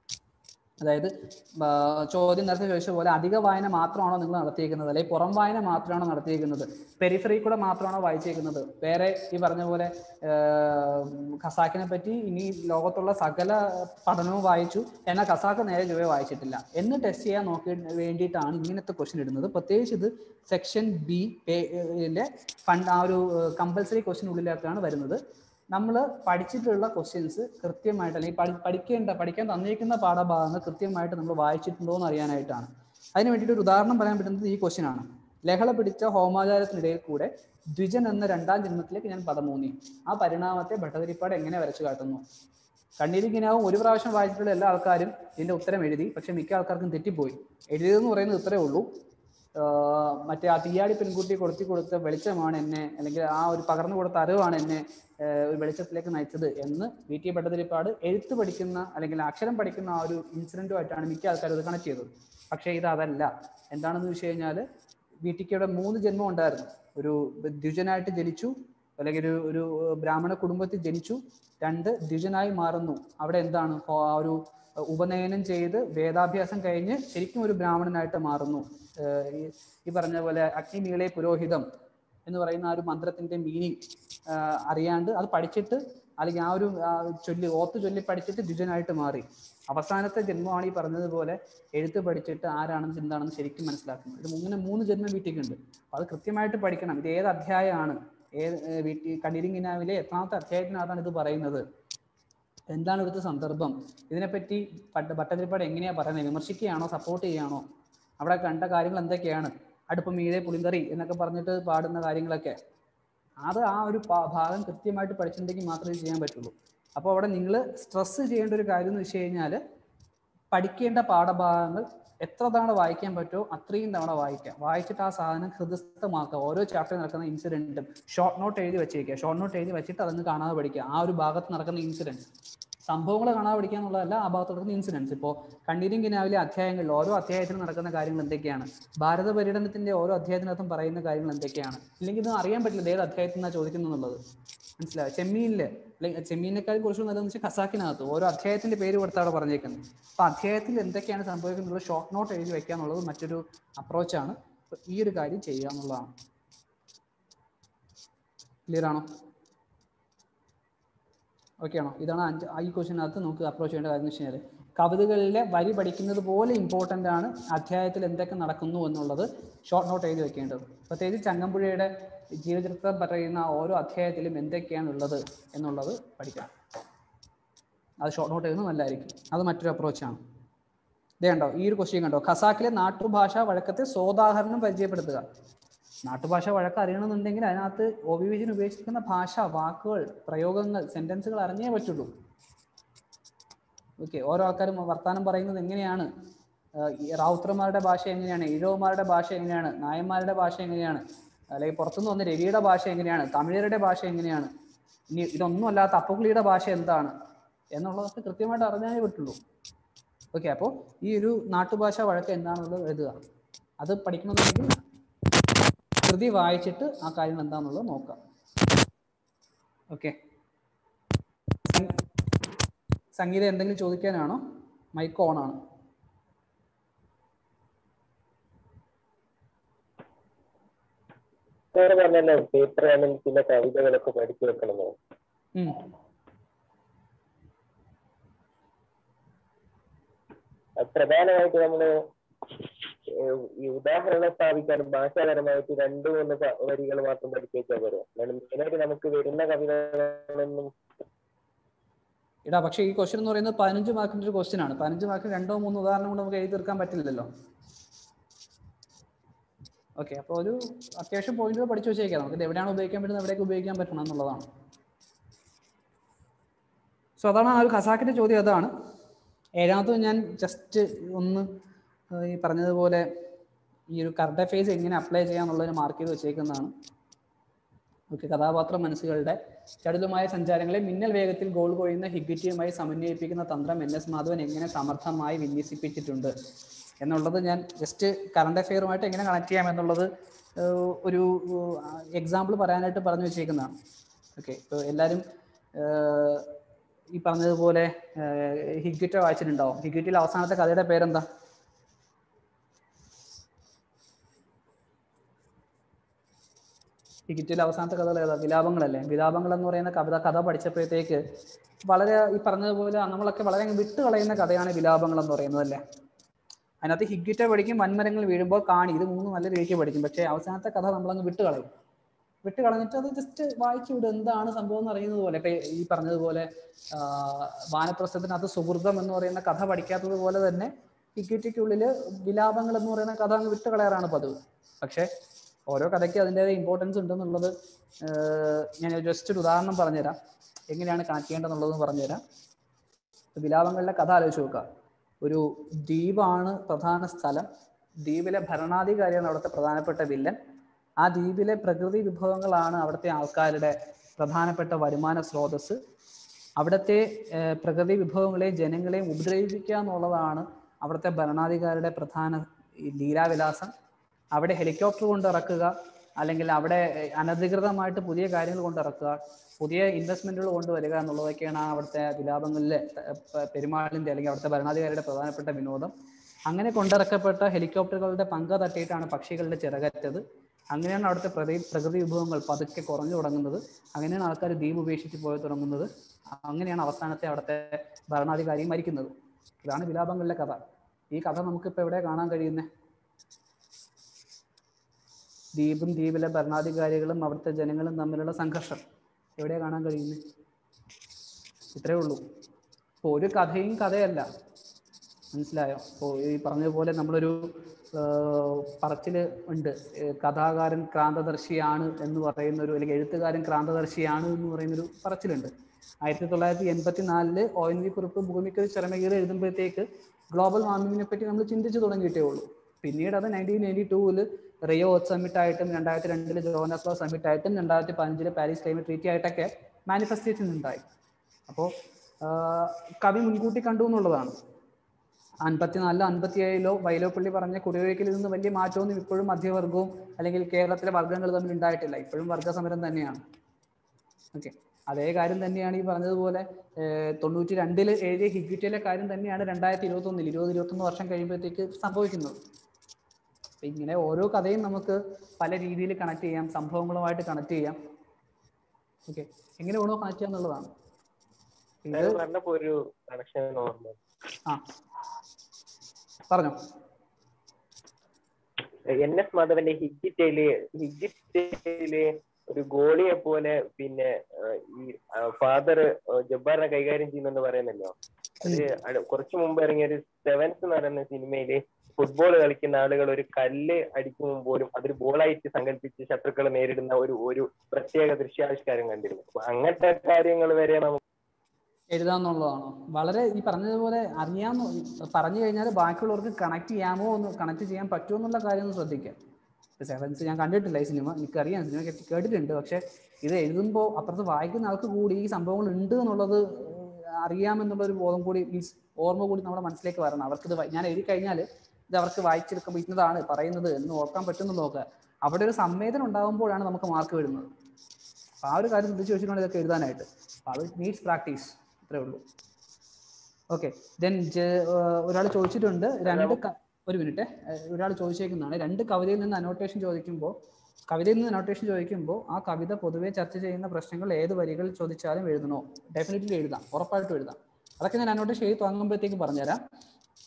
അതായത് ആ, ചോദ്യം നേരത്തെ ചോദിച്ച പോലെ അധിക വായന മാത്രമാണോ നിങ്ങൾ നടത്തിയിരിക്കുന്നത് അല്ലെങ്കിൽ പുറം വായന മാത്രമാണോ നടത്തിയിരിക്കുന്നത് പെരിഫറി കൂടെ മാത്രമാണോ വായിച്ചേക്കുന്നത് വേറെ ഈ പറഞ്ഞ പോലെ ഖസാക്കിനെ പറ്റി ഇനി ലോകത്തുള്ള സകല പഠനവും വായിച്ചു എന്നാൽ ഖസാക്ക് നേരെ ചൊവ്വേ വായിച്ചിട്ടില്ല എന്ന് ടെസ്റ്റ് ചെയ്യാൻ നോക്കി വേണ്ടിയിട്ടാണ് ഇങ്ങനത്തെ ക്വസ്റ്റ്യൻ ഇടുന്നത് പ്രത്യേകിച്ച് ഇത് സെക്ഷൻ ബി ഫണ്ട് ആ ഒരു കമ്പൽസറി ക്വസ്റ്റ്യനുള്ളിലേക്കാണ് വരുന്നത് നമ്മൾ പഠിച്ചിട്ടുള്ള ക്വസ്റ്റ്യൻസ് കൃത്യമായിട്ട് അല്ലെങ്കിൽ പഠി പഠിക്കേണ്ട പഠിക്കാൻ തന്നിരിക്കുന്ന പാഠഭാഗങ്ങൾ കൃത്യമായിട്ട് നമ്മൾ വായിച്ചിട്ടുണ്ടോ എന്ന് അറിയാനായിട്ടാണ് അതിന് വേണ്ടിയിട്ട് ഒരു ഉദാഹരണം പറയാൻ പറ്റുന്നത് ഈ ക്വസ്റ്റ്യൻ ആണ് ലഹള പിടിച്ച ഹോമാചാരത്തിനിടയിൽ കൂടെ ദ്വിജൻ എന്ന രണ്ടാം ജന്മത്തിലേക്ക് ഞാൻ പദമൂന്നി ആ പരിണാമത്തെ ഭട്ടതിരിപ്പാട് എങ്ങനെ വരച്ചു കാട്ടുന്നു കണ്ണീരിങ്ങിനാവും ഒരു പ്രാവശ്യം വായിച്ചിട്ടുള്ള എല്ലാ ആൾക്കാരും ഇതിന്റെ ഉത്തരം എഴുതി പക്ഷെ മിക്ക ആൾക്കാർക്കും തെറ്റിപ്പോയി എഴുതിയതെന്ന് പറയുന്നത് ഇത്രേ ഉള്ളൂ ആഹ് മറ്റേ ആ തീയാടി പെൺകുട്ടി കൊടുത്തി കൊടുത്ത വെളിച്ചമാണ് എന്നെ അല്ലെങ്കിൽ ആ ഒരു പകർന്നു കൊടുത്ത അറിവാണ് എന്നെ ആഹ് ഒരു വെളിച്ചത്തിലേക്ക് നയിച്ചത് എന്ന് വി ടി ഭട്ടതിരിപ്പാട് എഴുത്ത് പഠിക്കുന്ന അല്ലെങ്കിൽ അക്ഷരം പഠിക്കുന്ന ആ ഒരു ഇൻസിഡന്റുമായിട്ടാണ് മിക്ക ആൾക്കാരും ഇത് കണക്ട് ചെയ്തത് പക്ഷേ ഇത് അതല്ല എന്താണെന്ന് വെച്ച് കഴിഞ്ഞാൽ വി ടിക്കയുടെ മൂന്ന് ജന്മം ഉണ്ടായിരുന്നു ഒരു ദ്വിജനായിട്ട് ജനിച്ചു അല്ലെങ്കിൽ ഒരു ഒരു ബ്രാഹ്മണ കുടുംബത്തിൽ ജനിച്ചു രണ്ട് ദ്വിജനായി മാറുന്നു അവിടെ എന്താണ് ഹോ- ആ ഒരു ഉപനയനം ചെയ്ത് വേദാഭ്യാസം കഴിഞ്ഞ് ശരിക്കും ഒരു ബ്രാഹ്മണനായിട്ട് മാറുന്നു ഏഹ് ഈ ഈ പറഞ്ഞ പോലെ അഗ്നിമീളെ പുരോഹിതം എന്ന് പറയുന്ന ആ ഒരു മന്ത്രത്തിന്റെ മീനിങ് അറിയാണ്ട് അത് പഠിച്ചിട്ട് അല്ലെങ്കിൽ ആ ഒരു ആ ചൊല്ലി ഓത്ത് ചൊല്ലി പഠിച്ചിട്ട് ദ്വിജനായിട്ട് മാറി അവസാനത്തെ ജന്മമാണ് ഈ പറഞ്ഞതുപോലെ എഴുത്ത് പഠിച്ചിട്ട് ആരാണെന്ന് എന്താണെന്ന് ശരിക്കും മനസ്സിലാക്കുന്നത് ഇത് ഇങ്ങനെ മൂന്ന് ജന്മം വീട്ടിക്കുണ്ട് അപ്പൊ അത് കൃത്യമായിട്ട് പഠിക്കണം ഇത് ഏത് അധ്യായമാണ് ഏത് ഏഹ് വീട്ടി കണ്ണീരിങ്ങിനാവിലെ എത്രാമത്തെ അധ്യായത്തിനകത്താണ് ഇത് പറയുന്നത് എന്താണ് ഇവിടുത്തെ സന്ദർഭം ഇതിനെപ്പറ്റി പട്ട ഭട്ടതിരിപ്പാട് എങ്ങനെയാ പറയുന്നത് വിമർശിക്കുകയാണോ സപ്പോർട്ട് ചെയ്യുകയാണോ അവിടെ കണ്ട കാര്യങ്ങൾ എന്തൊക്കെയാണ് അടുപ്പം മീതെ പുളിങ്കറി എന്നൊക്കെ പറഞ്ഞിട്ട് പാടുന്ന കാര്യങ്ങളൊക്കെ അത് ആ ഒരു പാ- ഭാഗം കൃത്യമായിട്ട് പഠിച്ചിട്ടുണ്ടെങ്കിൽ മാത്രമേ ഇത് ചെയ്യാൻ പറ്റുള്ളൂ അപ്പോൾ അവിടെ നിങ്ങൾ സ്ട്രെസ് ചെയ്യേണ്ട ഒരു കാര്യം എന്ന് വെച്ച് കഴിഞ്ഞാൽ പഠിക്കേണ്ട പാഠഭാഗങ്ങൾ എത്ര തവണ വായിക്കാൻ പറ്റുമോ അത്രയും തവണ വായിക്കാം വായിച്ചിട്ട് ആ സാധനം ഹൃദയസ്ഥമാക്കുക ഓരോ ചാപ്റ്ററിൽ നടക്കുന്ന ഇൻസിഡന്റും ഷോർട്ട് നോട്ട് എഴുതി വെച്ചേക്കുക ഷോർട്ട് നോട്ട് എഴുതി വെച്ചിട്ട് അതങ്ങ് കാണാതെ പഠിക്കുക ആ ഒരു ഭാഗത്ത് നടക്കുന്ന ഇൻസിഡൻസ് സംഭവങ്ങൾ കാണാതെ പഠിക്കുക എന്നുള്ളതല്ല ആ ഭാഗത്ത് നടക്കുന്ന ഇൻസിഡൻസ് ഇപ്പോൾ കണ്ണീരും കിനാവിലെ അധ്യായങ്ങളിൽ ഓരോ അധ്യായത്തിലും നടക്കുന്ന കാര്യങ്ങൾ എന്തൊക്കെയാണ് ഭാരത പര്യടനത്തിന്റെ ഓരോ അധ്യായത്തിനകത്തും പറയുന്ന കാര്യങ്ങൾ എന്തൊക്കെയാണ് ഇല്ലെങ്കിൽ ഇത് അറിയാൻ പറ്റില്ല ഇത് ഏത് അധ്യായത്തിൽ നിന്നാണ് ചോദിക്കുന്നുള്ളത് മനസ്സിലായോ ചെമ്മീനില് അല്ലെങ്കിൽ ചെമ്മീനേക്കാൾ കുറച്ച് നല്ലതെന്ന് വെച്ചാൽ ഖസാക്കിനകത്ത് ഓരോ അധ്യായത്തിന്റെ പേര് കൊടുത്ത് അവിടെ പറഞ്ഞേക്കുന്നത് അപ്പൊ അധ്യായത്തിൽ എന്തൊക്കെയാണ് സംഭവിക്കുന്നത് ഷോർട്ട് നോട്ട് എഴുതി വെക്കുക എന്നുള്ളത് മറ്റൊരു അപ്രോച്ചാണ് ഈ ഒരു കാര്യം ചെയ്യുക എന്നുള്ളതാണ് ക്ലിയർ ആണോ ഓക്കെ ആണോ ഇതാണ് അഞ്ച് ഈ ക്വസ്റ്റിനകത്ത് നമുക്ക് അപ്രോച്ച് ചെയ്യേണ്ട കാര്യം എന്ന് വെച്ച് കഴിഞ്ഞാൽ കവിതകളിലെ വരി പഠിക്കുന്നത് പോലെ ഇമ്പോർട്ടൻ്റ് ആണ് അധ്യായത്തിൽ എന്തൊക്കെ നടക്കുന്നു എന്നുള്ളത് ഷോർട്ട് നോട്ട് എഴുതി വെക്കേണ്ടത് പ്രത്യേകിച്ച് ചങ്ങമ്പുഴയുടെ ജീവചരിത്രം പറയുന്ന ഓരോ അധ്യായത്തിലും എന്തൊക്കെയാണ് ഉള്ളത് എന്നുള്ളത് പഠിക്കണം അത് ഷോർട്ട് നോട്ട് എഴുതുന്നത് നല്ലതായിരിക്കും അത് മറ്റൊരു അപ്രോച്ചാണ് ഇതേ കണ്ടോ ഈ ഒരു ക്വസ്റ്റ്യൻ കണ്ടോ ഖസാക്കിലെ നാട്ടുഭാഷാ വഴക്കത്തെ സോദാഹരണം പരിചയപ്പെടുത്തുക നാട്ടുഭാഷ വഴക്ക് അറിയണമെന്നുണ്ടെങ്കിൽ അതിനകത്ത് ഒ വി വിജയൻ ഉപയോഗിച്ചിരിക്കുന്ന ഭാഷ വാക്കുകൾ പ്രയോഗങ്ങൾ സെന്റൻസുകൾ അറിഞ്ഞേ പറ്റുള്ളൂ ഓക്കെ ഓരോ ആൾക്കാരും വർത്താനം പറയുന്നത് എങ്ങനെയാണ് ആഹ് ഈ റാവുത്രന്മാരുടെ ഭാഷ എങ്ങനെയാണ് ഇഴവന്മാരുടെ ഭാഷ എങ്ങനെയാണ് നായന്മാരുടെ ഭാഷ എങ്ങനെയാണ് അല്ലെങ്കിൽ പുറത്തുനിന്ന് വന്ന രവിയുടെ ഭാഷ എങ്ങനെയാണ് തമിഴരുടെ ഭാഷ എങ്ങനെയാണ് ഇനി ഇതൊന്നും അല്ലാത്ത അപ്പുകുളിയുടെ ഭാഷ എന്താണ് എന്നുള്ളതൊക്കെ കൃത്യമായിട്ട് അറിഞ്ഞാലേ പറ്റുള്ളൂ ഓക്കെ അപ്പോൾ ഈ ഒരു നാട്ടുഭാഷ വഴക്ക് എന്താണെന്നുള്ളത് എഴുതുക അത് പഠിക്കണമെന്നുണ്ടെങ്കിൽ കൃതി വായിച്ചിട്ട് ആ കാര്യങ്ങൾ എന്താണെന്നുള്ളത് നോക്കാം ഓക്കെ സംഗീതം എന്തെങ്കിലും ചോദിക്കാനാണോ മൈക്ക് ഓൺ ആണ് സാറ് പറഞ്ഞല്ലോ പേപ്പർ പിന്നെ കവിതകളൊക്കെ പഠിച്ചു വെക്കണമെന്നോ ഉം. അത് പ്രധാനമായിട്ട് നമ്മള് ഏഹ് ഈ ഉദാഹരണം സ്ഥാപിക്കാൻ ഭാഷാപരമായിട്ട് രണ്ട് മൂന്ന് വരികൾ മാത്രം പഠിച്ചു വെച്ചാൽ പോരെ എന്നാലും മെയിനായിട്ട് നമുക്ക് വരുന്ന കവിതകളൊന്നും ഇടാ പക്ഷേ ഈ ക്വസ്റ്റ്യൻ എന്ന് പറയുന്നത് പതിനഞ്ച് മാർക്കിന്റെ ഒരു ക്വസ്റ്റ്യൻ ആണ് പതിനഞ്ച് മാർക്കിന് രണ്ടോ മൂന്നോ ഉദാഹരണം കൊണ്ട് നമുക്ക് എഴുതി തീർക്കാൻ പറ്റില്ലല്ലോ ഓക്കെ അപ്പോൾ ഒരു അത്യാവശ്യം പോയിന്റുകൾ പഠിച്ചു വെച്ചേക്കാം നമുക്ക് ഇത് എവിടെയാണ് ഉപയോഗിക്കാൻ പറ്റുന്നത് എവിടെയൊക്കെ ഉപയോഗിക്കാൻ പറ്റണം എന്നുള്ളതാണ് സോ അതാണ് ആ ഒരു ഖസാക്കിന്റെ ചോദ്യം അതാണ് ഏഴാമത് ഞാൻ ജസ്റ്റ് ഒന്ന് ഏർ ഈ പറഞ്ഞതുപോലെ ഈ ഒരു കറണ്ട് അഫയേഴ്സ് എങ്ങനെ അപ്ലൈ ചെയ്യാന്നുള്ളതിന് മാർക്ക് ചെയ്ത് വെച്ചേക്കുന്നതാണ് ഓക്കെ കഥാപാത്ര മനസ്സുകളുടെ ചടുലമായ സഞ്ചാരങ്ങളെ മിന്നൽ വേഗത്തിൽ ഗോൾ കൊയ്യുന്ന ഹിഗിറ്റിയുമായി സമന്വയിപ്പിക്കുന്ന തന്ത്രം എൻ എസ് മാധവൻ എങ്ങനെ സമർത്ഥമായി വിന്യസിപ്പിച്ചിട്ടുണ്ട് എന്നുള്ളത് ഞാൻ ജസ്റ്റ് കറണ്ട് അഫെയറുമായിട്ട് എങ്ങനെ കണക്ട് ചെയ്യാം എന്നുള്ളത് ഏർ ഒരു എക്സാമ്പിൾ പറയാനായിട്ട് പറഞ്ഞു വെച്ചേക്കുന്നതാണ് ഓക്കെ ഇപ്പോൾ എല്ലാവരും ഏർ ഈ പറഞ്ഞതുപോലെ ഹിഗിറ്റ വായിച്ചിട്ടുണ്ടാവും ഹിഗിറ്റിലെ അവസാനത്തെ കഥയുടെ പേരെന്താ ടിക്കറ്റിലെ അവസാനത്തെ കഥകൾ ഏതാ വിലാപങ്ങളല്ലേ വിലാപങ്ങൾ എന്ന് പറയുന്ന കവിത കഥ പഠിച്ചപ്പോഴത്തേക്ക് വളരെ ഈ പറഞ്ഞതുപോലെ നമ്മളൊക്കെ വളരെ അങ്ങ് വിട്ട് കളയുന്ന കഥയാണ് വിലാപങ്ങൾ എന്ന് പറയുന്നത് അല്ലേ അതിനകത്ത് ഹിഗിറ്റ പഠിക്കും വൻമരങ്ങൾ വീഴുമ്പോൾ കാണി ഇത് മൂന്ന് നല്ല രീതിക്ക് പഠിക്കും പക്ഷേ അവസാനത്തെ കഥ നമ്മളങ്ങ് വിട്ട് കളയും വിട്ട് കളഞ്ഞിട്ട് അത് ജസ്റ്റ് വായിച്ചു വിടും എന്താണ് സംഭവം എന്ന് അറിയുന്നത് പോലെ ഇപ്പൊ ഈ പറഞ്ഞതുപോലെ ആ, വാനപ്രസ്ഥത്തിനകത്ത് സുഹൃതം എന്ന് പറയുന്ന കഥ പഠിക്കാത്തത് പോലെ തന്നെ ഹിഗിറ്റയ്ക്കുള്ളിൽ വിലാപങ്ങൾ എന്ന് പറയുന്ന കഥ അങ്ങ് വിട്ട് കളയാറാണ് പതിവ് പക്ഷേ ഓരോ കഥയ്ക്ക് അതിൻ്റെതായ ഇമ്പോർട്ടൻസ് ഉണ്ടെന്നുള്ളത് ഏർ ഞാൻ ജസ്റ്റ് ഒരു ഉദാഹരണം പറഞ്ഞുതരാം എങ്ങനെയാണ് കണക്ട് ചെയ്യേണ്ടതെന്നുള്ളത് പറഞ്ഞുതരാം വിലാപങ്ങളിലെ കഥ ആലോചിച്ച് നോക്കുക ഒരു ദ്വീപാണ് പ്രധാന സ്ഥലം ദ്വീപിലെ ഭരണാധികാരിയാണ് അവിടുത്തെ പ്രധാനപ്പെട്ട വില്ലൻ ആ ദ്വീപിലെ പ്രകൃതി വിഭവങ്ങളാണ് അവിടുത്തെ ആൾക്കാരുടെ പ്രധാനപ്പെട്ട വരുമാന സ്രോതസ് അവിടുത്തെ ഏർ പ്രകൃതി വിഭവങ്ങളെയും ജനങ്ങളെയും ഉപദ്രവിപ്പിക്കുക എന്നുള്ളതാണ് അവിടുത്തെ ഭരണാധികാരിയുടെ പ്രധാന ഈ ലീലാവിലാസം അവിടെ ഹെലികോപ്റ്റർ കൊണ്ട് ഇറക്കുക അല്ലെങ്കിൽ അവിടെ ഏർ, അനധികൃതമായിട്ട് പുതിയ കാര്യങ്ങൾ കൊണ്ട് ഇറക്കുക പുതിയ ഇൻവെസ്റ്റ്മെന്റുകൾ കൊണ്ടുവരിക എന്നുള്ളതൊക്കെയാണ് ആ അവിടുത്തെ വിലാപങ്ങളിലെ ഏർ, പ- പെരുമാളിന്റെ അല്ലെങ്കിൽ അവിടുത്തെ ഭരണാധികാരിയുടെ പ്രധാനപ്പെട്ട വിനോദം അങ്ങനെ കൊണ്ടിറക്കപ്പെട്ട ഹെലികോപ്റ്ററുകളുടെ പങ്ക തട്ടിയിട്ടാണ് പക്ഷികളുടെ ചിറകറ്റത് അങ്ങനെയാണ് അവിടുത്തെ പ്രതി പ്രകൃതി വിഭവങ്ങൾ പതുക്കെ കുറഞ്ഞു തുടങ്ങുന്നത് അങ്ങനെയാണ് ആൾക്കാർ ദ്വീപ് ഉപേക്ഷിച്ച് പോയി തുടങ്ങുന്നത് അങ്ങനെയാണ് അവസാനത്തെ അവിടുത്തെ ഭരണാധികാരി മരിക്കുന്നത് ഇതാണ് വിലാപങ്ങളിലെ കഥ ഈ കഥ നമുക്കിപ്പോൾ എവിടെ കാണാൻ കഴിയുന്നത് ദ്വീപും ദ്വീപിലെ ഭരണാധികാരികളും അവിടുത്തെ ജനങ്ങളും തമ്മിലുള്ള സംഘർഷം എവിടെ കാണാൻ കഴിയുന്നത് ഇത്രയേ ഉള്ളൂ ഇപ്പോൾ ഒരു കഥയും കഥയല്ല മനസ്സിലായോ ഇപ്പോൾ ഈ പറഞ്ഞതുപോലെ നമ്മളൊരു ആഹ്, പറച്ചില് ഉണ്ട് ഏഹ് കഥാകാരൻ ക്രാന്തദർശിയാണ് എന്ന് പറയുന്ന ഒരു അല്ലെങ്കിൽ എഴുത്തുകാരൻ ക്രാന്തദർശിയാണ് എന്ന് പറയുന്നൊരു പറച്ചിലുണ്ട് ആയിരത്തി തൊള്ളായിരത്തി എൺപത്തി നാലില് ഒ എൻ വി കുറിപ്പ് ഭൂമിക്കൊരു ചിറമകീറ് എഴുതുമ്പോഴത്തേക്ക് ഗ്ലോബൽ വാർമിങ്ങിനെ പറ്റി നമ്മൾ ചിന്തിച്ചു തുടങ്ങിയിട്ടേ ഉള്ളൂ പിന്നീട് അത് നയൻറ്റീൻ നയൻറ്റി ടൂവില് റിയോ സമ്മിറ്റ് ആയിട്ടും രണ്ടായിരത്തി രണ്ടില് ജോനസ്ലോ സമ്മിറ്റ് ആയിട്ടും രണ്ടായിരത്തി പതിനഞ്ചില് പാരീസ് ക്ലൈമറ്റ് ട്രീറ്റി ആയിട്ടൊക്കെ മാനിഫെസ്റ്റേഷൻ ഉണ്ടായി അപ്പോൾ കവി മുൻകൂട്ടി കണ്ടു എന്നുള്ളതാണ് അൻപത്തിനാലിലോ അൻപത്തിയേഴിലോ വൈലോപ്പള്ളി പറഞ്ഞ കുടിയൊഴിക്കലിൽ നിന്ന് വലിയ മാറ്റമൊന്നും ഇപ്പോഴും മധ്യവർഗവും അല്ലെങ്കിൽ കേരളത്തിലെ വർഗ്ഗങ്ങൾ തമ്മിൽ ഉണ്ടായിട്ടില്ല ഇപ്പോഴും വർഗ്ഗസമരം തന്നെയാണ് ഓക്കെ അതേ കാര്യം തന്നെയാണ് ഈ പറഞ്ഞതുപോലെ ഏഹ്, തൊണ്ണൂറ്റി രണ്ടില് എഴുതിയ ഹിഗ്വിറ്റിയിലെ കാര്യം തന്നെയാണ് രണ്ടായിരത്തി ഇരുപത്തി ഒന്നിൽ ഇരുപത് ഇരുപത്തൊന്ന് വർഷം കഴിയുമ്പോഴത്തേക്ക് സംഭവിക്കുന്നത് അപ്പൊ ഇങ്ങനെ ഓരോ കഥയും നമുക്ക് പല രീതിയിൽ കണക്ട് ചെയ്യാം സംഭവങ്ങളുമായിട്ട് കണക്ട് ചെയ്യാം ഓക്കെ എങ്ങനെ വേണോ കണക്ട് ചെയ്യാം എന്നുള്ളതാണ് ഇത് ഞാൻ പറഞ്ഞപ്പോ ഒരു കണക്ഷൻ ഓർമ്മ ആ പറഞ്ഞോ എൻ എസ് മാധവന്റെ ഹിജിറ്റയില് ഹിജിറ്റയില് ഒരു ഗോളിയെ പോലെ പിന്നെ ആ, ഈ ഫാദർ ജബ്ബാറിനെ കൈകാര്യം ചെയ്യുന്നെന്ന് പറയുന്നല്ലോ അത് അട് കുറച്ചു മുമ്പ് ഇറങ്ങിയ ഒരു സെവൻസ് എന്ന് പറയുന്ന സിനിമയില് ഫുട്ബോൾ കളിക്കുന്ന ആളുകൾ ഒരു കല്ല് അടിക്കുമ്പോൾ പോലും അതൊരു ബോളായിട്ട് സങ്കല്പിച്ച് ശത്രുക്കളെ നേരിടുന്ന ഒരു ഒരു പ്രത്യേക ദൃശ്യാവിഷ്കാരം കണ്ടിരുന്നു അപ്പൊ അങ്ങനത്തെ കാര്യങ്ങൾ വരെ നമുക്ക് എഴുതാന്നുള്ളതാണോ വളരെ ഈ പറഞ്ഞതുപോലെ അറിയാമോ പറഞ്ഞു കഴിഞ്ഞാൽ ബാക്കിയുള്ളവർക്ക് കണക്ട് ചെയ്യാമോ ഒന്ന് കണക്ട് ചെയ്യാൻ പറ്റുമോ എന്നുള്ള കാര്യം ഒന്ന് ശ്രദ്ധിക്കുക സെവൻസ് ഞാൻ കണ്ടിട്ടില്ല ഈ സിനിമ എനിക്കറിയാം സിനിമ കേട്ടി- കേട്ടിട്ടുണ്ട് പക്ഷെ ഇത് എഴുതുമ്പോൾ അപ്പുറത്ത് വായിക്കുന്ന ആൾക്ക് കൂടി ഈ സംഭവങ്ങൾ ഉണ്ട് എന്നുള്ളത് അറിയാമെന്നുള്ള ഒരു ബോധം കൂടി മീൻസ് ഓർമ്മ കൂടി നമ്മുടെ മനസ്സിലേക്ക് വരണം അവർക്ക് ഇത് ഞാൻ എഴുതി കഴിഞ്ഞാൽ ഇത് അവർക്ക് വായിച്ചെടുക്കുമ്പോൾ ഇന്നതാണ് പറയുന്നത് എന്ന് ഓർക്കാൻ പറ്റുമെന്ന് നോക്കുക അവിടെ ഒരു സംവേദനം ഉണ്ടാകുമ്പോഴാണ് നമുക്ക് മാർക്ക് വരുന്നത് അപ്പൊ ആ ഒരു കാര്യം ശ്രദ്ധിച്ച് വെച്ചിട്ടുണ്ട് ഇതൊക്കെ എഴുതാനായിട്ട് അപ്പൊ അത് നീഡ്സ് പ്രാക്ടീസ് അത്രേ ഉള്ളൂ ഓക്കെ ദെൻ ഒരാൾ ചോദിച്ചിട്ടുണ്ട് രണ്ട് ക- ഒരു മിനിറ്റ് ഒരാൾ ചോദിച്ചേക്കുന്നതാണ് രണ്ട് കവിതയിൽ നിന്ന് അനോട്ടേഷൻ ചോദിക്കുമ്പോൾ കവിതയിൽ നിന്ന് അനോട്ടേഷൻ ചോദിക്കുമ്പോൾ ആ കവിത പൊതുവെ ചർച്ച ചെയ്യുന്ന പ്രശ്നങ്ങൾ ഏത് വരികൾ ചോദിച്ചാലും എഴുതണോ ഡെഫിനറ്റ്ലി എഴുതാം ഉറപ്പായിട്ടും എഴുതാം അതൊക്കെ ഞാൻ അനോട്ടേഷൻ എഴുതി തുടങ്ങുമ്പോഴത്തേക്ക് പറഞ്ഞുതരാം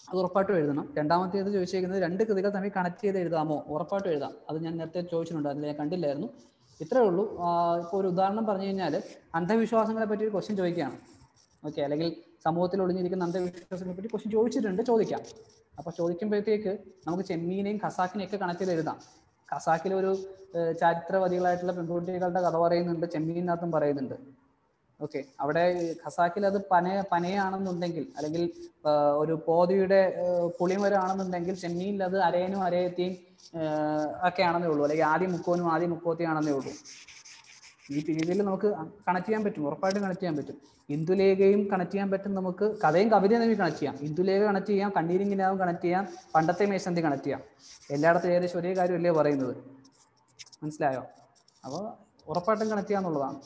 അത് ഉറപ്പായിട്ടും എഴുതണം രണ്ടാമത്തേത് ചോദിച്ചേക്കുന്നത് രണ്ട് കൃതികൾ തമ്മിൽ കണക്ട് ചെയ്ത് എഴുതാമോ ഉറപ്പായിട്ടും എഴുതാം അത് ഞാൻ നേരത്തെ ചോദിച്ചിട്ടുണ്ട് അതിൽ ഞാൻ കണ്ടില്ലായിരുന്നു ഇത്രേ ഉള്ളൂ ഇപ്പോൾ ഒരു ഉദാഹരണം പറഞ്ഞു കഴിഞ്ഞാൽ അന്ധവിശ്വാസങ്ങളെ പറ്റി ഒരു ക്വസ്റ്റ്യൻ ചോദിക്കുകയാണ് ഓക്കെ അല്ലെങ്കിൽ സമൂഹത്തിൽ ഒളിഞ്ഞിരിക്കുന്ന അന്ധവിശ്വാസങ്ങളെ പറ്റി ക്വസ്റ്റ്യൻ ചോദിച്ചിട്ടുണ്ട് ചോദിക്കാം അപ്പോൾ ചോദിക്കുമ്പോഴത്തേക്ക് നമുക്ക് ചെമ്മീനെയും ഖസാക്കിനെയും ഒക്കെ കണക്ട് ചെയ്ത് എഴുതാം ഖസാക്കിൽ ഒരു ഏഹ്, ചരിത്രവാദികളായിട്ടുള്ള പെൺകുട്ടികളുടെ കഥ പറയുന്നുണ്ട് ചെമ്മീനകത്തും പറയുന്നുണ്ട് ഓക്കെ അവിടെ ഖസാക്കിൽ അത് പന പനയാണെന്നുണ്ടെങ്കിൽ അല്ലെങ്കിൽ ആ, ഒരു പോതിയുടെ പുളിമരമാണെന്നുണ്ടെങ്കിൽ ചെമ്മീനിൽ അത് അരയനും അരയത്തിയും ഒക്കെ ആണെന്നേ ഉള്ളൂ അല്ലെങ്കിൽ ആദ്യം മുക്കോനും ആദ്യം മുക്കോത്തിയും ആണെന്നേ ഉള്ളൂ ഈ രീതിയിൽ നമുക്ക് കണക്ട് ചെയ്യാൻ പറ്റും ഉറപ്പായിട്ടും കണക്ട് ചെയ്യാൻ പറ്റും ഇന്ദുലേഖയും കണക്ട് ചെയ്യാൻ പറ്റും നമുക്ക് കഥയും കവിതയും നമുക്ക് കണക്ട് ചെയ്യാം ഇന്ദുലേഖ കണക്ട് ചെയ്യാം കണ്ണീരിങ്ങിനാവും കണക്ട് ചെയ്യാം പണ്ടത്തെ മേശന്തി കണക്ട് ചെയ്യാം എല്ലായിടത്തും ഏകദേശം ഒരേ കാര്യമല്ലേ പറയുന്നത് മനസ്സിലായോ അപ്പോൾ ഉറപ്പായിട്ടും കണക്ട് ചെയ്യാന്നുള്ളതാണ്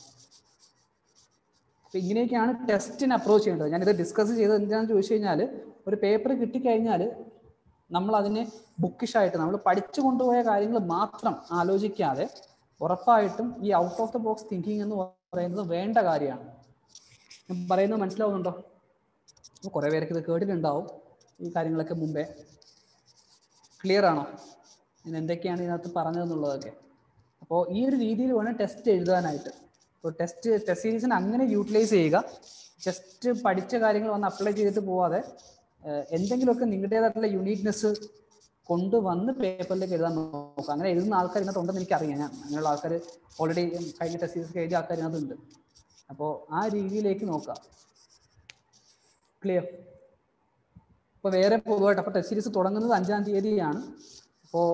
അപ്പൊ ഇങ്ങനെയൊക്കെയാണ് ടെസ്റ്റിന് അപ്രോച്ച് ചെയ്യേണ്ടത് ഞാനിത് ഡിസ്കസ് ചെയ്തത് എന്താണെന്ന് ചോദിച്ചു കഴിഞ്ഞാൽ ഒരു പേപ്പർ കിട്ടിക്കഴിഞ്ഞാൽ നമ്മൾ അതിനെ ബുക്കിഷായിട്ട് നമ്മൾ പഠിച്ചു കൊണ്ടുപോയ കാര്യങ്ങൾ മാത്രം ആലോചിക്കാതെ ഉറപ്പായിട്ടും ഈ out of the box thinking എന്ന് പറയുന്നത് വേണ്ട കാര്യമാണ് ഞാൻ പറയുന്നത് മനസ്സിലാവുന്നുണ്ടോ അപ്പോൾ കുറേ പേർക്ക് ഇത് കേട്ടിട്ടുണ്ടാവും ഈ കാര്യങ്ങളൊക്കെ മുമ്പേ ക്ലിയർ ആണോ ഞാൻ എന്തൊക്കെയാണ് ഇതിനകത്ത് പറഞ്ഞതെന്നുള്ളതൊക്കെ അപ്പോൾ ഈ ഒരു രീതിയിൽ വേണം ടെസ്റ്റ് എഴുതാനായിട്ട് ഇപ്പോൾ ടെസ്റ്റ് ടെസ്റ്റ് സീരീസിന് അങ്ങനെ യൂട്ടിലൈസ് ചെയ്യുക ജസ്റ്റ് പഠിച്ച കാര്യങ്ങൾ വന്ന് അപ്ലൈ ചെയ്തിട്ട് പോവാതെ ഏഹ്, എന്തെങ്കിലുമൊക്കെ നിങ്ങളുടേതായിട്ടുള്ള യുണീക്നെസ് കൊണ്ടുവന്ന് പേപ്പറിലേക്ക് എഴുതാൻ നോക്കുക അങ്ങനെ എഴുതുന്ന ആൾക്കാർ ഇതിനകത്ത് ഉണ്ടെന്ന് എനിക്കറിയാം ഞാൻ അങ്ങനെയുള്ള ആൾക്കാർ ഓൾറെഡി കഴിഞ്ഞ ടെസ്റ്റ് സീരീസ് എഴുതിയ ആൾക്കാർ ഇതിനകത്തുണ്ട് അപ്പോൾ ആ രീതിയിലേക്ക് നോക്കുക ക്ലിയർ ഇപ്പോൾ വേറെ പൊതുവായിട്ട് അപ്പോൾ ടെസ്റ്റ് സീരീസ് തുടങ്ങുന്നത് അഞ്ചാം തീയതിയാണ് അപ്പോൾ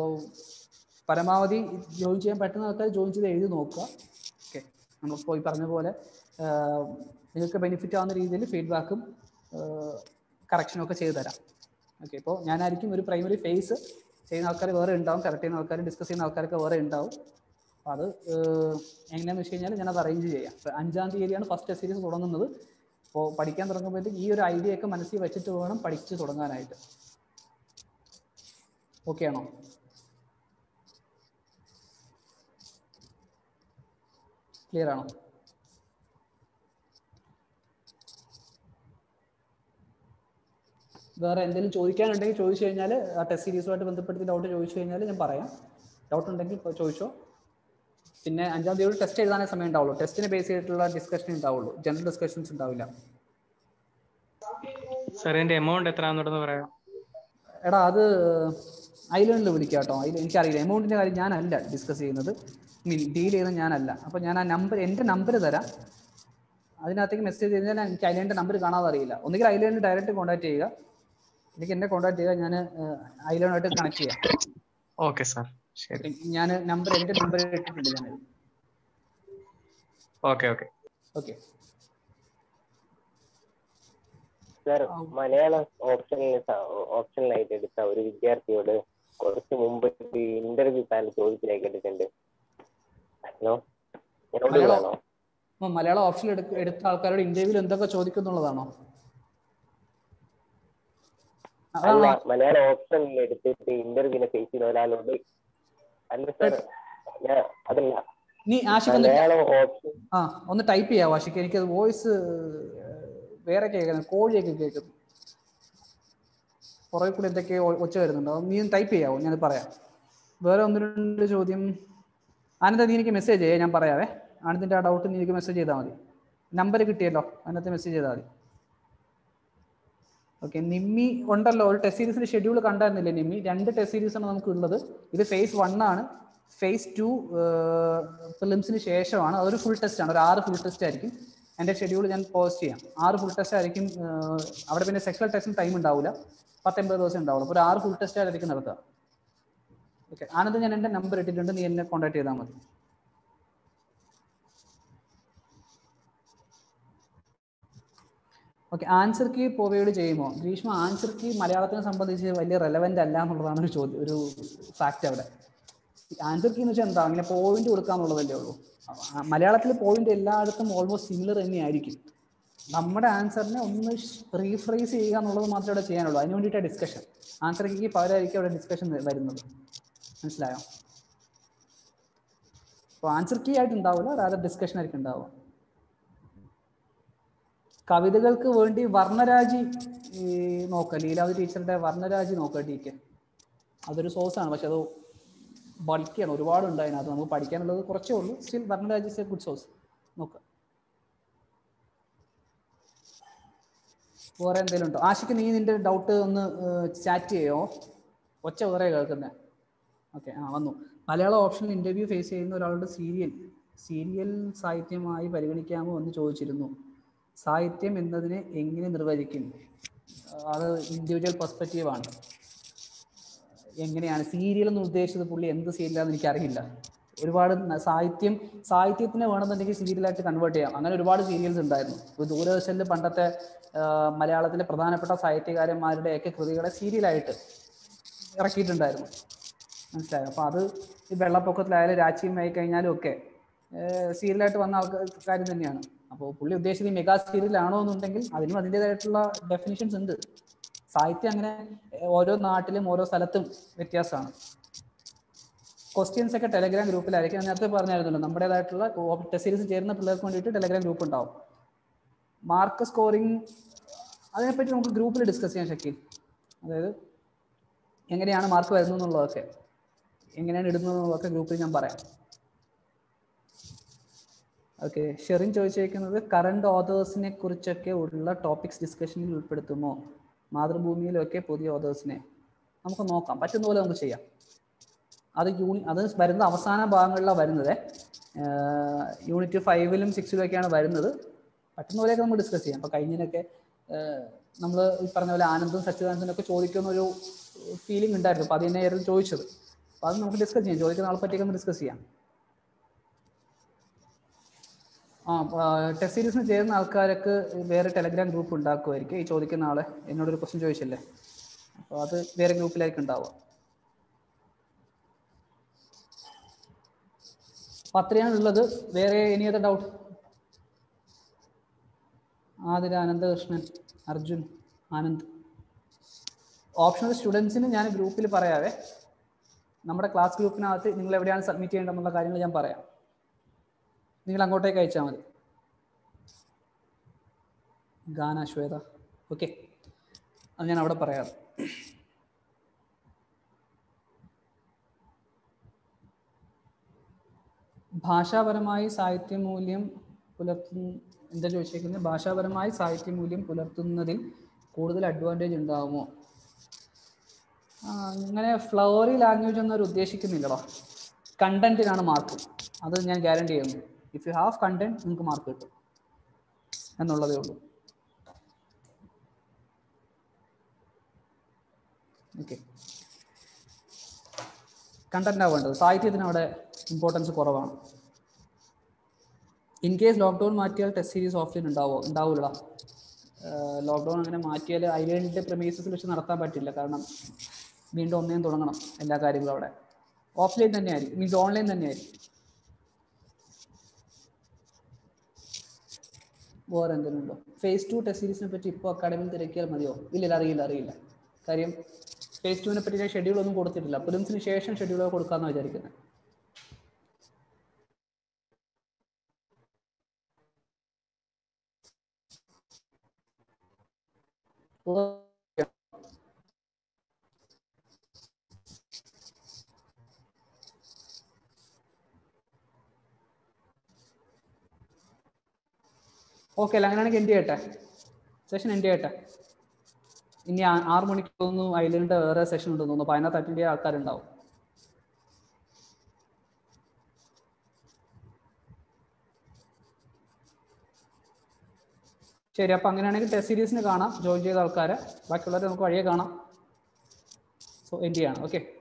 പരമാവധി ജോയിൻ ചെയ്യാൻ പറ്റുന്ന ആൾക്കാർ ജോയിൻ ചെയ്ത് എഴുതി നോക്കുക ഓക്കെ നമ്മളിപ്പോൾ ഈ പറഞ്ഞ പോലെ ആഹ് നിങ്ങൾക്ക് ബെനിഫിറ്റ് ആവുന്ന രീതിയിൽ ഫീഡ്ബാക്കും കറക്ഷനും ഒക്കെ ചെയ്തു തരാം ഓക്കെ ഇപ്പോൾ ഞാനായിരിക്കും ഒരു പ്രൈമറി ഫേസ് ചെയ്യുന്ന ആൾക്കാർ വേറെ ഉണ്ടാവും കറക്റ്റ് ചെയ്യുന്ന ആൾക്കാർ ഡിസ്കസ് ചെയ്യുന്ന ആൾക്കാരൊക്കെ വേറെ ഉണ്ടാവും അപ്പോൾ അത് ആഹ് എങ്ങനെയാണെന്ന് വെച്ച് കഴിഞ്ഞാൽ ഞാനത് അറേഞ്ച് ചെയ്യാം ഇപ്പോൾ അഞ്ചാം തീയതിയാണ് ഫസ്റ്റ് ടെസ്റ്റ് സീരീസ് തുടങ്ങുന്നത് അപ്പോൾ പഠിക്കാൻ തുടങ്ങുമ്പോഴത്തേക്ക് ഈ ഒരു ഐഡിയ ഒക്കെ മനസ്സിൽ വെച്ചിട്ട് വേണം പഠിച്ച് തുടങ്ങാനായിട്ട് ഓക്കെ ആണോ ക്ലിയർ ആണോ വേറെ എന്തെങ്കിലും ചോദിക്കാനുണ്ടെങ്കിൽ ചോദിച്ചു കഴിഞ്ഞാൽ ആ ടെസ്റ്റ് സീരീസുമായിട്ട് ബന്ധപ്പെടുത്തി ഡൗട്ട് ചോദിച്ചു കഴിഞ്ഞാൽ ഞാൻ പറയാം ഡൗട്ട് ഉണ്ടെങ്കിൽ ഇപ്പൊ ചോദിച്ചോ പിന്നെ അഞ്ചാം തീയതി ടെസ്റ്റ് എഴുതാനേ സമയം ഉണ്ടാവുള്ളൂ ടെസ്റ്റിനെ ബേസ് ചെയ്തിട്ടുള്ള ഡിസ്കഷൻ ഉണ്ടാവുള്ളൂ ജനറൽ ഡിസ്കഷൻസ് ഉണ്ടാവില്ല സാർ ഇതിന്റെ എമൗണ്ട് എത്രയാണെന്നുണ്ടെന്ന് പറയാം എടാ അത് ഐലൻഡിൽ വിളിക്കാം കേട്ടോ അതിൽ എനിക്കറിയില്ല എമൗണ്ടിന്റെ കാര്യം ഞാനല്ല ഡിസ്കസ് ചെയ്യുന്നത് മീൻ ഡീൽ ചെയ്യുന്നത് ഞാനല്ല അപ്പോൾ ഞാൻ ആ നമ്പർ എൻ്റെ നമ്പർ തരാം അതിനകത്തേക്ക് മെസ്സേജ് ചെയ്താൽ എനിക്ക് ഐലൻഡിന്റെ നമ്പർ കാണാതെ അറിയില്ല ഒന്നുകിൽ ഐലൻഡ് ഡയറക്റ്റ് കോൺടാക്ട് ചെയ്യുക എനിക്ക് എന്നെ കോൺടാക്ട് ചെയ്യുക ഞാൻ ഐലൻഡുമായിട്ട് കണക്ട് ചെയ്യാം ഓക്കെ സാർ ശരി ഞാൻ നമ്പർ എൻ്റെ നമ്പർ ഇട്ടിട്ടുണ്ട് ഞാൻ okay okay okay sir Malayalam ഓപ്ഷനിൽ ഓപ്ഷനിലായിട്ട് എടുത്ത ഒരു വിദ്യാർത്ഥിയോട് കുറച്ച് മുമ്പ് ഇന്റർവ്യൂ പാനൽ ചോദിച്ചിലേക്ക് കേട്ടിട്ടുണ്ട് ഹലോ എന്നോട് മലയാളം വേണോ അപ്പോൾ മലയാളം ഓപ്ഷൻ എടുത്ത ആൾക്കാരോട് ഇന്റർവ്യൂവിൽ എന്തൊക്കെ ചോദിക്കുന്നുള്ളതാണോ അല്ല അതാണോ മലയാളം ഓപ്ഷനിൽ എടുത്തിട്ട് ഇന്റർവ്യൂവിനെ ഫേസ് ചെയ്ത ഒരാളോട് അല്ല സാർ ഞാൻ അതല്ല നീ ആഷിഖ് ഒന്ന് മലയാളം ഓപ്ഷൻ ആ ഒന്ന് ടൈപ്പ് ചെയ്യാം ആഷിഖ് എനിക്ക് വോയിസ് വേറെ കേൾക്കുന്നു കോഴിയൊക്കെ കേൾക്കുന്നു പുറകെ കൂടി എന്തൊക്കെയോ ഒ- ഒച്ച വരുന്നുണ്ട് അത് നീ ടൈപ്പ് ചെയ്യാവോ ഞാൻ പറയാം വേറെ ഒന്ന് രണ്ട് ചോദ്യം ആനന്ദ നീ എനിക്ക് മെസ്സേജ് ചെയ്യേ ഞാൻ പറയാവേ ആനന്ദിന്റെ ആ ഡൗട്ട് നീ എനിക്ക് മെസ്സേജ് ചെയ്താൽ മതി നമ്പർ കിട്ടിയല്ലോ അതിനകത്ത് മെസ്സേജ് ചെയ്താൽ മതി ഓക്കെ നിമ്മി ഉണ്ടല്ലോ ഒരു ടെസ്റ്റ് സീരീസിന്റെ ഷെഡ്യൂൾ കണ്ടായിരുന്നില്ലേ നിമ്മി രണ്ട് ടെസ്റ്റ് സീരീസ് ആണ് നമുക്ക് ഉള്ളത് ഇത് ഫേസ് വൺ ആണ് ഫേസ് ടു ഫിലിംസിന് ശേഷമാണ് അതൊരു ഫുൾ ടെസ്റ്റ് ആണ് ഒരു ആറ് ഫുൾ ടെസ്റ്റ് ആയിരിക്കും എൻ്റെ ഷെഡ്യൂൾ ഞാൻ പോസ്റ്റ് ചെയ്യാം ആറ് ഫുൾ ടെസ്റ്റ് ആയിരിക്കും ഏർ, അവിടെ പിന്നെ സെക്ഷൽ ടെസ്റ്റിന് ടൈം ഉണ്ടാവില്ല പത്തൊമ്പത് ദിവസം ഉണ്ടാവുള്ളൂ അപ്പോൾ ഒരു ആറ് ഫുൾ ടെസ്റ്റ് ആയിരിക്കും നടത്തുക ഓക്കെ ആനന്ദ് ഞാൻ എൻ്റെ നമ്പർ ഇട്ടിട്ടുണ്ട് നീ എന്നെ കോൺടാക്ട് ചെയ്താൽ മതി ഓക്കെ ആൻസർ കീ പ്രൊവൈഡ് ചെയ്യുമോ ഗ്രീഷ്മ ആൻസർ കീ മലയാളത്തിനെ സംബന്ധിച്ച് വലിയ റെലവെന്റ് അല്ല എന്നുള്ളതാണ് ഒരു ചോദ്യം ഒരു ഫാക്റ്റ് അവിടെ ആൻസർ കീ എന്ന് വെച്ചാൽ എന്താ അങ്ങനെ പോയിന്റ് കൊടുക്കാന്നുള്ളതല്ലേ ഉള്ളൂ മലയാളത്തിൽ പോയിന്റ് എല്ലായിടത്തും ഓൾമോസ്റ്റ് സിമിലർ തന്നെയായിരിക്കും നമ്മുടെ ആൻസറിനെ ഒന്ന് റീഫ്രൈസ് ചെയ്യുക എന്നുള്ളത് മാത്രമേ ഇവിടെ ചെയ്യാനുള്ളൂ അതിന് വേണ്ടിയിട്ടാണ് ഡിസ്കഷൻ ആൻസർ കീക്ക് പകരമായിരിക്കും അവിടെ ഡിസ്കഷൻ വരുന്നത് മനസ്സിലായോ അപ്പോൾ ആൻസർ കീ ആയിട്ട് ഉണ്ടാവില്ല അതായത് ഡിസ്കഷൻ ആയിരിക്കും ഉണ്ടാവുക കവിതകൾക്ക് വേണ്ടി വർണ്ണരാജി ഈ നോക്കാം ലീലാവതി ടീച്ചറുടെ വർണ്ണരാജി നോക്കാം ടീക്ക് അതൊരു സോഴ്സാണ് പക്ഷെ അത് ബൾക്കിയാണ് ഒരുപാട് ഉണ്ട് അതിനകത്ത് നമുക്ക് പഠിക്കാനുള്ളത് കുറച്ചേ ഉള്ളൂ still Varnaraji is a good source നോക്കാം വേറെ എന്തെങ്കിലും ഉണ്ടോ ആഷിക്ക് നീ നിന്റെ ഡൗട്ട് ഒന്ന് ചാറ്റ് ചെയ്യോ ഒച്ച വേറെ കേൾക്കുന്നത് ഓക്കെ ആ വന്നു മലയാളം ഓപ്ഷനിൽ ഇന്റർവ്യൂ ഫേസ് ചെയ്യുന്ന ഒരാളുടെ സീരിയൽ സീരിയൽ സാഹിത്യമായി പരിഗണിക്കാമോ എന്ന് ചോദിച്ചിരുന്നു സാഹിത്യം എന്നതിനെ എങ്ങനെ നിർവചിക്കും അത് ഇൻഡിവിജ്വൽ പെർസ്പെക്റ്റീവ് ആണ് എങ്ങനെയാണ് സീരിയൽ എന്ന് ഉദ്ദേശിച്ചത് പുള്ളി എന്ത് സീരിയലാണെന്ന് എനിക്കറിയില്ല ഒരുപാട് ന- സാഹിത്യം സാഹിത്യത്തിനെ വേണമെന്നുണ്ടെങ്കിൽ സീരിയലായിട്ട് കൺവേർട്ട് ചെയ്യാം അങ്ങനെ ഒരുപാട് സീരിയൽസ് ഉണ്ടായിരുന്നു ഇപ്പോൾ ദൂരദർശനിൽ പണ്ടത്തെ ആ, മലയാളത്തിലെ പ്രധാനപ്പെട്ട സാഹിത്യകാരന്മാരുടെയൊക്കെ കൃതികളെ സീരിയലായിട്ട് ഇറക്കിയിട്ടുണ്ടായിരുന്നു മനസ്സിലായോ അപ്പോൾ അത് ഈ വെള്ളപ്പൊക്കത്തിലായാലും രാജ്യമായി കഴിഞ്ഞാലും ഒക്കെ സീരിയലായിട്ട് വന്ന ആൾക്കാർ കാര്യം തന്നെയാണ് അപ്പോൾ പുള്ളി ഉദ്ദേശിച്ചത് ഈ മെഗാ സീരിയലാണോ എന്നുണ്ടെങ്കിൽ അതിനും അതിൻ്റെതായിട്ടുള്ള ഡെഫിനിഷൻസ് ഉണ്ട് സാഹിത്യം അങ്ങനെ ഏഹ്, ഓരോ നാട്ടിലും ഓരോ സ്ഥലത്തും വ്യത്യാസമാണ് ക്വസ്റ്റ്യൻസ് ഒക്കെ ടെലഗ്രാം ഗ്രൂപ്പിലായിരിക്കും ഞാൻ നേരത്തെ പറഞ്ഞായിരുന്നല്ലോ നമ്മുടേതായിട്ടുള്ള ടെസ്റ്റ് സീരീസ് ചേരുന്ന പിള്ളേർക്ക് വേണ്ടിയിട്ട് ടെലഗ്രാം ഗ്രൂപ്പ് ഉണ്ടാവും മാർക്ക് സ്കോറിംഗ് അതിനെപ്പറ്റി നമുക്ക് ഗ്രൂപ്പിൽ ഡിസ്കസ് ചെയ്യാൻ ഷക്കീൽ അതായത് എങ്ങനെയാണ് മാർക്ക് വരുന്നത് എന്നുള്ളതൊക്കെ എങ്ങനെയാണ് ഇടുന്നത് എന്നുള്ളതൊക്കെ ഗ്രൂപ്പിൽ ഞാൻ പറയാം ഓക്കെ ഷെറിൻ ചോദിച്ചേക്കുന്നത് കറണ്ട് ഓതേഴ്സിനെ കുറിച്ചൊക്കെ ഉള്ള ടോപ്പിക്സ് ഡിസ്കഷനിൽ ഉൾപ്പെടുത്തുമോ മാതൃഭൂമിയിലൊക്കെ പുതിയ ഓതേഴ്സിനെ നമുക്ക് നോക്കാം പറ്റുന്ന പോലെ നമുക്ക് ചെയ്യാം അത് യൂണി അത് വരുന്ന അവസാന ഭാഗങ്ങളിലാണ് വരുന്നത് യൂണിറ്റ് ഫൈവിലും സിക്സിലും ഒക്കെയാണ് വരുന്നത് പറ്റുന്ന പോലെയൊക്കെ നമുക്ക് ഡിസ്കസ് ചെയ്യാം അപ്പോൾ കഴിഞ്ഞതിനൊക്കെ നമ്മൾ ഈ പറഞ്ഞ പോലെ ആനന്ദും സച്ചിദാനന്ദനും ഒക്കെ ചോദിക്കുന്ന ഒരു ഫീലിംഗ് ഉണ്ടായിരുന്നു അപ്പോൾ അത് തന്നെയായിരുന്നു ചോദിച്ചത് അപ്പോൾ അത് നമുക്ക് ഡിസ്കസ് ചെയ്യാം ചോദിക്കുന്ന ആളെ പറ്റിയൊക്കെ നമുക്ക് ഡിസ്കസ് ചെയ്യാം ആ ടെസ്റ്റ് സീരീസിന് ചേരുന്ന ആൾക്കാർക്ക് വേറെ ടെലഗ്രാം ഗ്രൂപ്പ് ഉണ്ടാക്കുമായിരിക്കും ഈ ചോദിക്കുന്ന ആളെ എന്നോടൊരു ക്വസ്റ്റ്യൻ ചോദിച്ചില്ലേ അപ്പോൾ അത് വേറെ ഗ്രൂപ്പിലായിരിക്കും ഉണ്ടാവുക അപ്പം അത്രയാണ് ഉള്ളത് വേറെ ഇനി ഏതാ ഡൗട്ട് ആതിര അനന്തകൃഷ്ണൻ അർജുൻ ആനന്ദ് ഓപ്ഷണൽ സ്റ്റുഡൻസിന് ഞാൻ ഗ്രൂപ്പിൽ പറയാവേ നമ്മുടെ ക്ലാസ് ഗ്രൂപ്പിനകത്ത് നിങ്ങൾ എവിടെയാണ് സബ്മിറ്റ് ചെയ്യേണ്ടതെന്നുള്ള കാര്യങ്ങൾ ഞാൻ പറയാം നിങ്ങൾ അങ്ങോട്ടേക്ക് അയച്ചാൽ മതി ഗാന ശ്വേത ഓക്കെ അത് ഞാൻ അവിടെ പറയാം ഭാഷാപരമായി സാഹിത്യമൂല്യം പുലർത്തുന്ന എന്താ ചോദിച്ചേക്കുന്നത് ഭാഷാപരമായി സാഹിത്യമൂല്യം പുലർത്തുന്നതിൽ കൂടുതൽ അഡ്വാൻറ്റേജ് ഉണ്ടാകുമോ ആ, അങ്ങനെ ഫ്ലവറി ലാംഗ്വേജ് ഒന്നും അവർ ഉദ്ദേശിക്കുന്നില്ലടോ കണ്ടന്റിനാണ് മാർക്ക് അത് ഞാൻ ഗ്യാരണ്ടി ചെയ്യുന്നു ഇഫ് യു ഹാവ് കണ്ടന്റ് നിങ്ങൾക്ക് മാർക്ക് കിട്ടും എന്നുള്ളതേ ഉള്ളൂ ഓക്കെ കണ്ടന്റാണ് വേണ്ടത് സാഹിത്യത്തിന് അവിടെ ഇമ്പോർട്ടൻസ് കുറവാണ് ഇൻ കേസ് ലോക്ക്ഡൗൺ മാറ്റിയാൽ ടെസ്റ്റ് സീരീസ് ഓഫ്ലൈൻ ഉണ്ടാവോ ഉണ്ടാവില്ല ലോക്ക്ഡൗൺ അങ്ങനെ മാറ്റിയാൽ ഐലൻഡിൻ്റെ പ്രമേസസിൽ വെച്ച് നടത്താൻ പറ്റില്ല കാരണം വീണ്ടും ഒന്നേം തുടങ്ങണം എല്ലാ കാര്യങ്ങളും അവിടെ ഓഫ്ലൈൻ തന്നെയായിരിക്കും മീൻസ് ഓൺലൈൻ തന്നെയായിരിക്കും വേറെ എന്തെങ്കിലും ഉണ്ടോ ഫേസ് ടു ടെസ്റ്റ് സീരീസിനെ പറ്റി ഇപ്പോൾ അക്കാഡമിയിൽ തിരക്കിയാൽ മതിയോ ഇല്ല അറിയില്ല അറിയില്ല കാര്യം ഫേസ് ടുവിനെ പറ്റി ഞാൻ ഷെഡ്യൂൾ ഒന്നും കൊടുത്തിട്ടില്ല പ്രിലിംസിന് ശേഷം ഷെഡ്യൂൾ കൊടുക്കാമെന്ന് വിചാരിക്കുന്നത് ഓക്കെ അല്ല അങ്ങനെയാണെങ്കിൽ എൻ്റെ ചെയ്യട്ടെ സെഷൻ എൻ്റെ ചെയ്യട്ടെ ഇനി ആ- ആറ് മണിക്ക് തോന്നുന്നു ഐലൻഡിൻ്റെ വേറെ സെഷൻ ഉണ്ടെന്ന് തോന്നുന്നു അപ്പോൾ അതിനകത്ത് അറ്റൻഡ് ചെയ്യാൻ ആൾക്കാരുണ്ടാവും ശരി അപ്പോൾ അങ്ങനെയാണെങ്കിൽ ടെസ്റ്റ് സീരീസിന് കാണാം ജോയിൻ ചെയ്ത ആൾക്കാരെ ബാക്കിയുള്ളവരെ നമുക്ക് വഴിയെ കാണാം സോ എൻ്റെ ചെയ്യണം ഓക്കെ